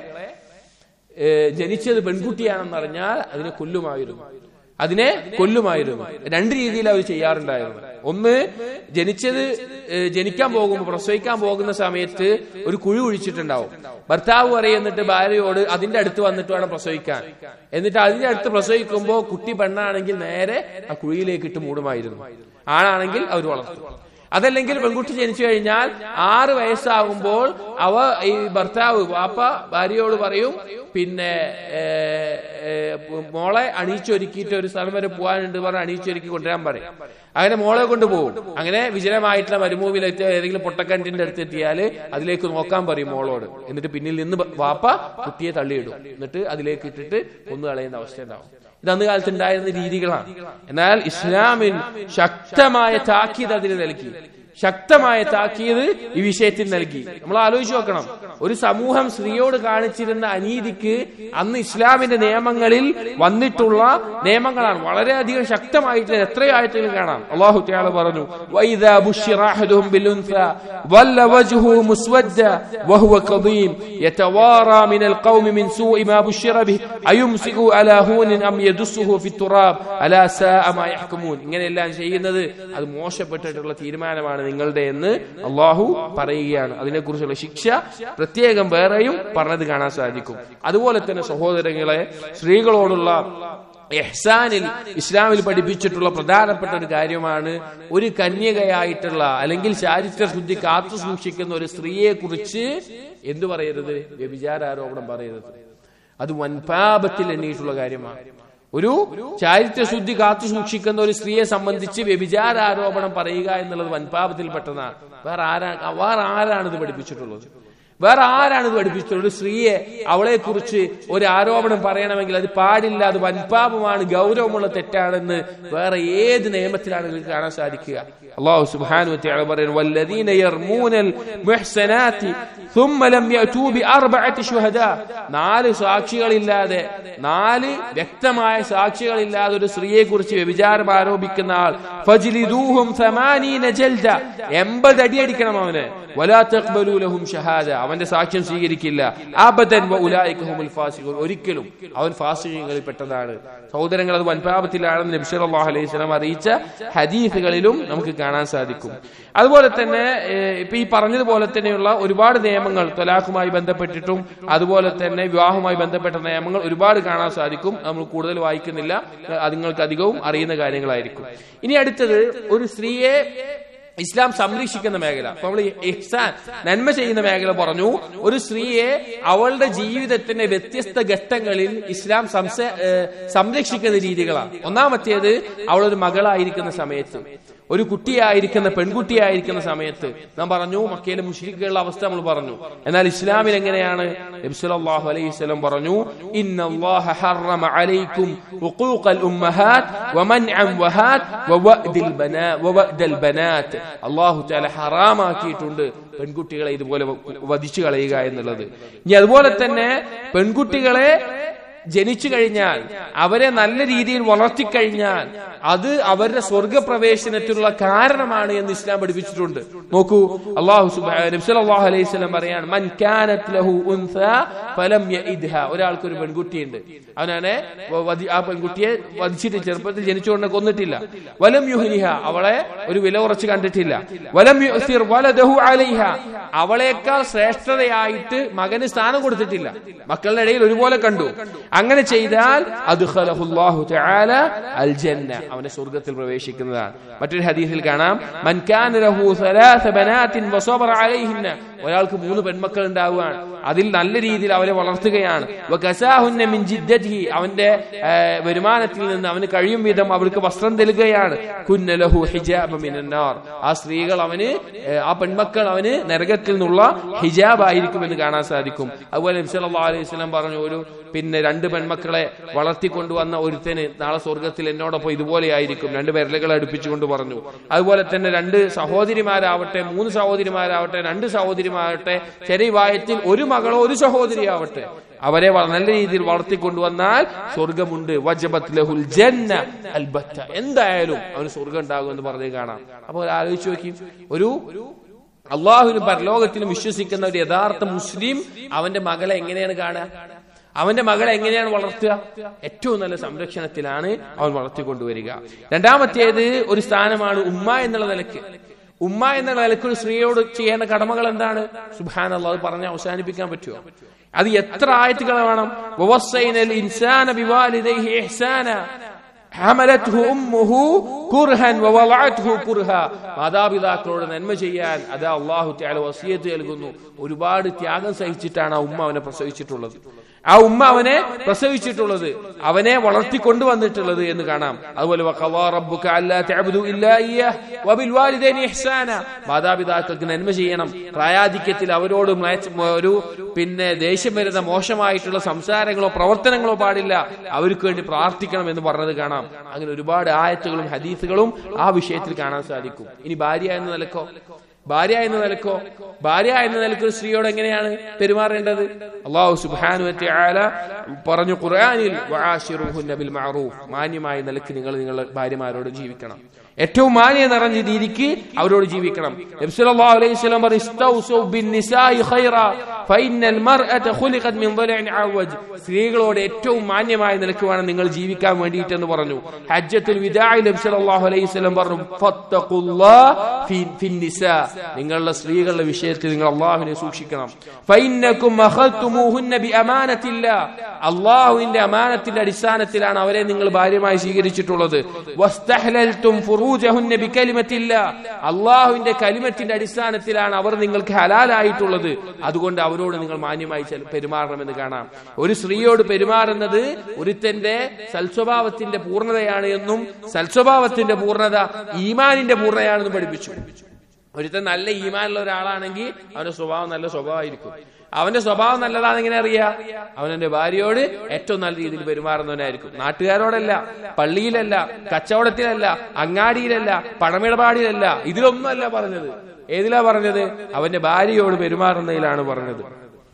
ഏഹ് ജനിച്ചത് പെൺകുട്ടിയാണെന്ന് അറിഞ്ഞാൽ അതിനെ കൊല്ലുമായിരുന്നു അതിനെ കൊല്ലുമായിരുന്നു രണ്ട് രീതിയിൽ അവർ ചെയ്യാറുണ്ടായിരുന്നു ഒന്ന് ജനിച്ചത് ഏഹ് ജനിക്കാൻ പോകുമ്പോൾ പ്രസവിക്കാൻ പോകുന്ന സമയത്ത് ഒരു കുഴി കുഴിച്ചിട്ടുണ്ടാവും ഭർത്താവ് പറയുന്നിട്ട് ഭാര്യയോട് അതിന്റെ അടുത്ത് വന്നിട്ട് വേണം പ്രസവിക്കാൻ എന്നിട്ട് അതിന്റെ അടുത്ത് പ്രസവിക്കുമ്പോൾ കുട്ടി പെണ്ണാണെങ്കിൽ നേരെ ആ കുഴിയിലേക്ക് ഇട്ട് മൂടുമായിരുന്നു ആണാണെങ്കിൽ അവർ വളർത്തും അതല്ലെങ്കിൽ പെൺകുട്ടി ജനിച്ചു കഴിഞ്ഞാൽ ആറ് വയസ്സാകുമ്പോൾ അവ ഈ ഭർത്താവ് വാപ്പ ഭാര്യയോട് പറയും പിന്നെ ഏ, ഏ, മോളെ അണിയിച്ചൊരുക്കിയിട്ട് ഒരു സ്ഥലം വരെ പോകാനുണ്ട് പറഞ്ഞ് അണിയിച്ചൊരുക്കി കൊണ്ടുവരാൻ പറയും അങ്ങനെ മോളെ കൊണ്ടുപോകും അങ്ങനെ വിജനമായിട്ടുള്ള മരുഭൂമിയിലെത്തിയ ഏതെങ്കിലും പൊട്ടക്കണ്ടിന്റെ അടുത്ത് എത്തിയാൽ അതിലേക്ക് നോക്കാൻ പറയും മോളോട് എന്നിട്ട് പിന്നിൽ നിന്ന് വാപ്പ കുട്ടിയെ തള്ളിയിടും എന്നിട്ട് അതിലേക്ക് ഇട്ടിട്ട് കൊന്നു കളയുന്ന അവസ്ഥ ഉണ്ടാവും ഇത് അന്ന് കാലത്ത് ഉണ്ടായിരുന്ന രീതികളാണ് എന്നാൽ ഇസ്ലാമിൽ ശക്തമായ താക്കീത് അതിന് നൽകി ശക്തമായ താക്കീത് ഈ വിഷയത്തിൽ നൽകി നമ്മൾ ആലോചിച്ച് നോക്കണം ഒരു സമൂഹം സ്ത്രീയോട് കാണിച്ചിരുന്ന അനീതിക്ക് അന്ന് ഇസ്ലാമിന്റെ നിയമങ്ങളിൽ വന്നിട്ടുള്ള നിയമങ്ങളാണ് വളരെയധികം ശക്തമായിട്ട് എത്രയോ ആയത്തുകൾ കാണാം അള്ളാഹു തആല പറഞ്ഞു വൈദാ ബുശ്ശിറ അഹദുഹും ബിൽഉൻസ വല്ല വജ്ഹുഹു മുസ്വദ്ദ വഹുവ കദീം യതവാറാ മിനൽ ഖൗമി മിൻ സൂഇ മാ ബുശ്ശിറ ബിഹി അയുംസികു അലാ ഹൂനിൻ അം യദുസ്സുഹു ഫി തുറാബ് അലാ സാഅ മാ യഹ്കുമൂൻ ഇങ്ങനെയെല്ലാം ചെയ്യുന്നത് അത് മോശപ്പെട്ടിട്ടുള്ള തീരുമാനമാണ് നിങ്ങളുടെ എന്ന് അള്ളാഹു പറയുകയാണ് അതിനെക്കുറിച്ചുള്ള ശിക്ഷ പ്രത്യേകം വേറെയും പറഞ്ഞത് കാണാൻ സാധിക്കും അതുപോലെ തന്നെ സഹോദരങ്ങളെ സ്ത്രീകളോടുള്ള എഹ്സാനിൽ ഇസ്ലാമിൽ പഠിപ്പിച്ചിട്ടുള്ള പ്രധാനപ്പെട്ട ഒരു കാര്യമാണ് ഒരു കന്യകയായിട്ടുള്ള അല്ലെങ്കിൽ ചാരിത്ര ശുദ്ധി കാത്തു സൂക്ഷിക്കുന്ന ഒരു സ്ത്രീയെ കുറിച്ച് എന്തു പറയരുത് വ്യഭിചാരാരോപണം പറയരുത് അത് വൻപാപത്തിൽ എണ്ണീട്ടുള്ള കാര്യമാണ് ഒരു ചാരിത്ര ശുദ്ധി കാത്തു സൂക്ഷിക്കുന്ന ഒരു സ്ത്രീയെ സംബന്ധിച്ച് വ്യഭിചാര ആരോപണം പറയുക എന്നുള്ളത് വൻപാപത്തിൽപ്പെട്ടതാണ് വേറെ ആരാ വേറെ ആരാണ് ഇത് പഠിപ്പിച്ചിട്ടുള്ളത് വേറെ ആരാണ് ഇത് പഠിപ്പിച്ചിട്ടുള്ളത് ഒരു സ്ത്രീയെ അവളെ കുറിച്ച് ഒരു ആരോപണം പറയണമെങ്കിൽ അത് പാടില്ല അത് വൻപാപമാണ് ഗൗരവമുള്ള തെറ്റാണെന്ന് വേറെ ഏത് നിയമത്തിലാണ് നിങ്ങൾക്ക് കാണാൻ സാധിക്കുക അള്ളാഹു സുബ്ഹാനഹു വതആല പറയുന്നു വല്ലദീന യർമൂനൽ മുഹ്സനാതി ثم لم يأتوا بأربعة شهداء നാല് സാക്ഷികളില്ലാതെ നാല് വ്യക്തമായ സാക്ഷികളില്ലാതെ ഒരു സ്ത്രീയെ കുറിച്ച് വ്യഭിചാരം ആരോപിക്കുന്ന ആൾ ഫജ്ലിദൂഹും 80 ജൽദ 80 അടി അടിക്കണം അവന് വലാ തഖ്ബലൂ ലഹും ഷഹാദ അവന്റെ സാക്ഷ്യം സ്വീകരിക്കില്ല അബദൻ വഉലൈക ഹുമുൽ ഫാസിഖൂൻ ഒരിക്കലും അവൻ ഫാസിഖുകളിൽ പെട്ടതാണ് സഹോദരങ്ങൾ അത് വൻപാപത്തിലാണെന്ന് നബി സല്ലല്ലാഹു അലൈഹി വസല്ലം അറിയിച്ച ഹദീസുകളിലും നമുക്ക് കാണാൻ സാധിക്കും അതുപോലെ തന്നെ ഏഹ്, ഇപ്പൊ ഈ പറഞ്ഞതുപോലെ തന്നെയുള്ള ഒരുപാട് നിയമങ്ങൾ തൊലാഖുമായി ബന്ധപ്പെട്ടിട്ടും അതുപോലെ തന്നെ വിവാഹവുമായി ബന്ധപ്പെട്ട നിയമങ്ങൾ ഒരുപാട് കാണാൻ സാധിക്കും നമ്മൾ കൂടുതൽ വായിക്കുന്നില്ല അത് നിങ്ങൾക്ക് അധികവും അറിയുന്ന കാര്യങ്ങളായിരിക്കും ഇനി അടുത്തത് ഒരു സ്ത്രീയെ ഇസ്ലാം സംരക്ഷിക്കുന്ന മേഖല അപ്പൊ നമ്മൾ ഇഹ്സാൻ നന്മ ചെയ്യുന്ന മേഖല പറഞ്ഞു ഒരു സ്ത്രീയെ അവളുടെ ജീവിതത്തിന്റെ വ്യത്യസ്ത ഘട്ടങ്ങളിൽ ഇസ്ലാം സംസ- ഏഹ് സംരക്ഷിക്കുന്ന രീതികളാണ് ഒന്നാമത്തേത് അവളൊരു മകളായിരിക്കുന്ന സമയത്ത് ഒരു കുട്ടിയായിരിക്കുന്ന പെൺകുട്ടിയായിരിക്കുന്ന സമയത്ത് നാം പറഞ്ഞു മക്കയിലെ മുഷ്രിക്കുകളുടെ അവസ്ഥ നമ്മൾ പറഞ്ഞു എന്നാൽ ഇസ്ലാമിൽ എങ്ങനെയാണ് നബി സല്ലല്ലാഹു അലൈഹി വസല്ലം പറഞ്ഞു ഇന്നല്ലാഹ ഹറമ അലൈക്കും ഉഖൂഖൽ ഉമ്മഹാത്ത് വമൻഅം വഹാത്ത് വവഅദിൽ ബനാ വവഅദൽ ബനാത്ത് അല്ലാഹു തആല ഹറാമാക്കിയിട്ടുണ്ട് പെൺകുട്ടികളെ ഇതുപോലെ വധിച്ചു കളയുക എന്നുള്ളത് ഇനി അതുപോലെ തന്നെ പെൺകുട്ടികളെ ജനിച്ചു കഴിഞ്ഞാൽ അവരെ നല്ല രീതിയിൽ വളർത്തിക്കഴിഞ്ഞാൽ അത് അവരുടെ സ്വർഗപ്രവേശനത്തിനുള്ള കാരണമാണ് എന്ന് ഇസ്ലാം പഠിപ്പിച്ചിട്ടുണ്ട് നോക്കൂ അള്ളാഹു സുബ്ഹാനഹു അലൈഹി സ്വലം പറയാണ് മൻ കാനത് ലഹു ഉൻസ ഫലം യഇദ്ഹ ഒരാൾക്ക് ഒരു പെൺകുട്ടിയുണ്ട് അവനാണ് വധി- ആ പെൺകുട്ടിയെ വധിച്ചിട്ട് ചെറുപ്പത്തിൽ ജനിച്ചുകൊണ്ട് കൊന്നിട്ടില്ല വലം യുഹ്നിഹ അവളെ ഒരു വില കുറച്ച് കണ്ടിട്ടില്ല വലം യുസിർ വലദഹു അലൈഹ അവളേക്കാൾ ശ്രേഷ്ഠതയായിട്ട് മകന് സ്ഥാനം കൊടുത്തിട്ടില്ല മക്കളുടെ ഇടയിൽ ഒരുപോലെ കണ്ടു അങ്ങനെ ചെയ്താൽ അദ്ഖലഹുല്ലാഹു തആല അൽ ജന്ന അവനെ സ്വർഗ്ഗത്തിൽ പ്രവേശിക്കുന്നതാണ് മറ്റൊരു ഹദീസിൽ കാണാം മൻ കാന ലഹു സലാസ ബനാത്തിൻ വസബറ അലൈഹിന്ന ഒരാൾക്ക് മൂന്ന് പെൺമക്കൾ ഉണ്ടാവുകയാണ് അതിൽ നല്ല രീതിയിൽ അവരെ വളർത്തുകയാണ് വകസാഹുന്ന മിൻ ജിദ്ദതിഹി അവന്റെ ആ, വരുമാനത്തിൽ നിന്ന് അവന് കഴിയും വിധം അവർക്ക് വസ്ത്രം നൽകുകയാണ് കുന്ന ലഹു ഹിജാബ മിനന്നാർ ആ സ്ത്രീകൾ അവന് ഏ, ആ പെൺമക്കൾ അവന് നരകത്തിൽ നിന്നുള്ള ഹിജാബ് ആയിരിക്കുമെന്ന് കാണാൻ സാധിക്കും അതുപോലെ നബി സല്ലല്ലാഹു അലൈഹി വസല്ലം പറഞ്ഞു ഒരു പിന്നെ രണ്ട് പെൺമക്കളെ വളർത്തിക്കൊണ്ടുവന്ന ഒരുത്തന് നാളെ സ്വർഗത്തിൽ എന്നോടൊപ്പം ഇതുപോലെ ആയിരിക്കും രണ്ട് വിരലുകൾ അടുപ്പിച്ചുകൊണ്ട് പറഞ്ഞു അതുപോലെ തന്നെ രണ്ട് സഹോദരിമാരാവട്ടെ മൂന്ന് സഹോദരിമാരാവട്ടെ രണ്ട് സഹോദരിമാരാവട്ടെ ചെറിയ വായത്തിൽ ഒരു മകളോ ഒരു സഹോദരിയാവട്ടെ അവരെ വ- നല്ല രീതിയിൽ വളർത്തിക്കൊണ്ടുവന്നാൽ സ്വർഗമുണ്ട് വജബത് ലഹുൽ ജന്ന അൽബത്ത എന്തായാലും അവന് സ്വർഗം ഉണ്ടാകും എന്ന് പറഞ്ഞ് കാണാം അപ്പോൾ ആലോചിച്ച് നോക്കി ഒരു അള്ളാഹുവിനും പരലോകത്തിനും വിശ്വസിക്കുന്ന ഒരു യഥാർത്ഥ മുസ്ലിം അവന്റെ മകളെ എങ്ങനെയാണ് കാണുക അവന്റെ മകളെ എങ്ങനെയാണ് വളർത്തുക ഏറ്റവും നല്ല സംരക്ഷണത്തിലാണ് അവൻ വളർത്തിക്കൊണ്ടുവരിക രണ്ടാമത്തേത് ഒരു സ്ഥാനമാണ് ഉമ്മ എന്നുള്ള നിലയ്ക്ക് ഉമ്മ എന്ന നിലയ്ക്ക് ഒരു സ്ത്രീയോട് ചെയ്യേണ്ട കടമകൾ എന്താണ് സുബാൻ അത് പറഞ്ഞ് അവസാനിപ്പിക്കാൻ പറ്റുമോ അത് എത്ര ആയത്തുകൾ വേണം വവസ്സൈനൽ ഇൻസാന ബിവാലിദൈഹി ഇഹ്സാന ഹമലത്ഹു ഉമ്മുഹു കുർഹൻ വവളഅത്ഹു കുർഹ മാതാപിതാക്കളോട് നന്മ ചെയ്യാൻ അത് അള്ളാഹു തആല വസിയത്ത് നൽകുന്നു ഒരുപാട് ത്യാഗം സഹിച്ചിട്ടാണ് ആ ഉമ്മ അവനെ പ്രസവിച്ചിട്ടുള്ളത് ആ ഉമ്മ അവനെ പ്രസവിച്ചിട്ടുള്ളത് അവനെ വളർത്തിക്കൊണ്ടുവന്നിട്ടുള്ളത് എന്ന് കാണാം അതുപോലെ വഖളാ റബ്ബുക അല്ലാ തഅബ്ദു ഇല്ലാ ഇയ്യാഹ് വബിൽ വാലിദൈനി ഇഹ്സാന മാതാപിതാക്കൾക്ക് നന്മ ചെയ്യണം പ്രായാധിക്യത്തിൽ അവരോട് മ്ലേച്ഛ- ഒരു പിന്നെ ദേഷ്യം വരുന്ന മോശമായിട്ടുള്ള സംസാരങ്ങളോ പ്രവർത്തനങ്ങളോ പാടില്ല അവർക്ക് വേണ്ടി പ്രാർത്ഥിക്കണം എന്ന് പറഞ്ഞത് കാണാം അങ്ങനെ ഒരുപാട് ആയത്തുകളും ഹദീസുകളും ആ വിഷയത്തിൽ കാണാൻ സാധിക്കും ഇനി ഭാര്യ എന്ന നിലക്കോ ഭാര്യ എന്ന നിലക്കോ ഭാര്യ എന്ന നിലക്ക് ഒരു സ്ത്രീയോട് എങ്ങനെയാണ് പെരുമാറേണ്ടത് അള്ളാഹു സുബ്ഹാനഹു വതആല പറഞ്ഞു ഖുർആനിൽ വആശിറുഹുന്ന ബിൽ മഅറൂഫ് മാന്യമായ നിലക്ക് നിങ്ങൾ നിങ്ങളുടെ ഭാര്യമാരോട് ജീവിക്കണം ഏറ്റവും മാന്യ നിറഞ്ഞ രീതിക്ക് അവരോട് ജീവിക്കണം നബി സല്ലല്ലാഹു അലൈഹി വസല്ലം പറഞ്ഞു ഇസ്തൗസു ബിൻ നിസാഇ ഖൈറ ഫഇന്നൽ മർഅത ഖുലിഖത് മിൻ ളലഇൻ അവജ് സ്ത്രീകളോട് ഏറ്റവും മാന്യമായ നിലക്ക് വേണം നിങ്ങൾ ജീവിക്കാൻ വേണ്ടിയിട്ട് എന്ന് പറഞ്ഞു ഹജ്ജത്തുൽ വിദാഇ നബി സല്ലല്ലാഹു അലൈഹി വസല്ലം പറഞ്ഞു ഫത്തഖുല്ലാഹ ഫി ഫിൻ നിസാ നിങ്ങളുടെ സ്ത്രീകളുടെ വിഷയത്തിൽ നിങ്ങൾ അള്ളാഹുവിനെ സൂക്ഷിക്കണം ഫൈന്നക്കും അഖൽതുമൂഹുന്ന ബിഅമാനത്തില്ല അള്ളാഹുവിന്റെ അമാനത്തിന്റെ അടിസ്ഥാനത്തിലാണ് അവരെ നിങ്ങൾ ഭാര്യമായി സ്വീകരിച്ചിട്ടുള്ളത് വസ്തഹ്ലൽതും ഫുറൂജഹുന്ന ബികലിമത്തില്ല അള്ളാഹുവിന്റെ കലിമത്തിന്റെ അടിസ്ഥാനത്തിലാണ് അവർ നിങ്ങൾക്ക് ഹലാലായിട്ടുള്ളത് അതുകൊണ്ട് അവരോട് നിങ്ങൾ മാന്യമായി ചെല- പെരുമാറണമെന്ന് കാണാം ഒരു സ്ത്രീയോട് പെരുമാറുന്നത് ഒരുത്തന്റെ സൽസ്വഭാവത്തിന്റെ പൂർണ്ണതയാണ് എന്നും സൽസ്വഭാവത്തിന്റെ പൂർണ്ണത ഈമാനിന്റെ പൂർണ്ണതയാണെന്നും പഠിപ്പിച്ചു ഒരുത്തൻ നല്ല ഈമാനുള്ള ഒരാളാണെങ്കിൽ അവന്റെ സ്വഭാവം നല്ല സ്വഭാവമായിരിക്കും അവന്റെ സ്വഭാവം നല്ലതാണെന്ന് എങ്ങനെ അറിയാ അവൻ എന്റെ ഭാര്യയോട് ഏറ്റവും നല്ല രീതിയിൽ പെരുമാറുന്നവനായിരിക്കും നാട്ടുകാരോടല്ല പള്ളിയിലല്ല കച്ചവടത്തിലല്ല അങ്ങാടിയിലല്ല പണമിടപാടിലല്ല ഇതിലൊന്നുമല്ല പറഞ്ഞത് ഏതിലാ പറഞ്ഞത് അവന്റെ ഭാര്യയോട് പെരുമാറുന്നതിലാണ് പറഞ്ഞത്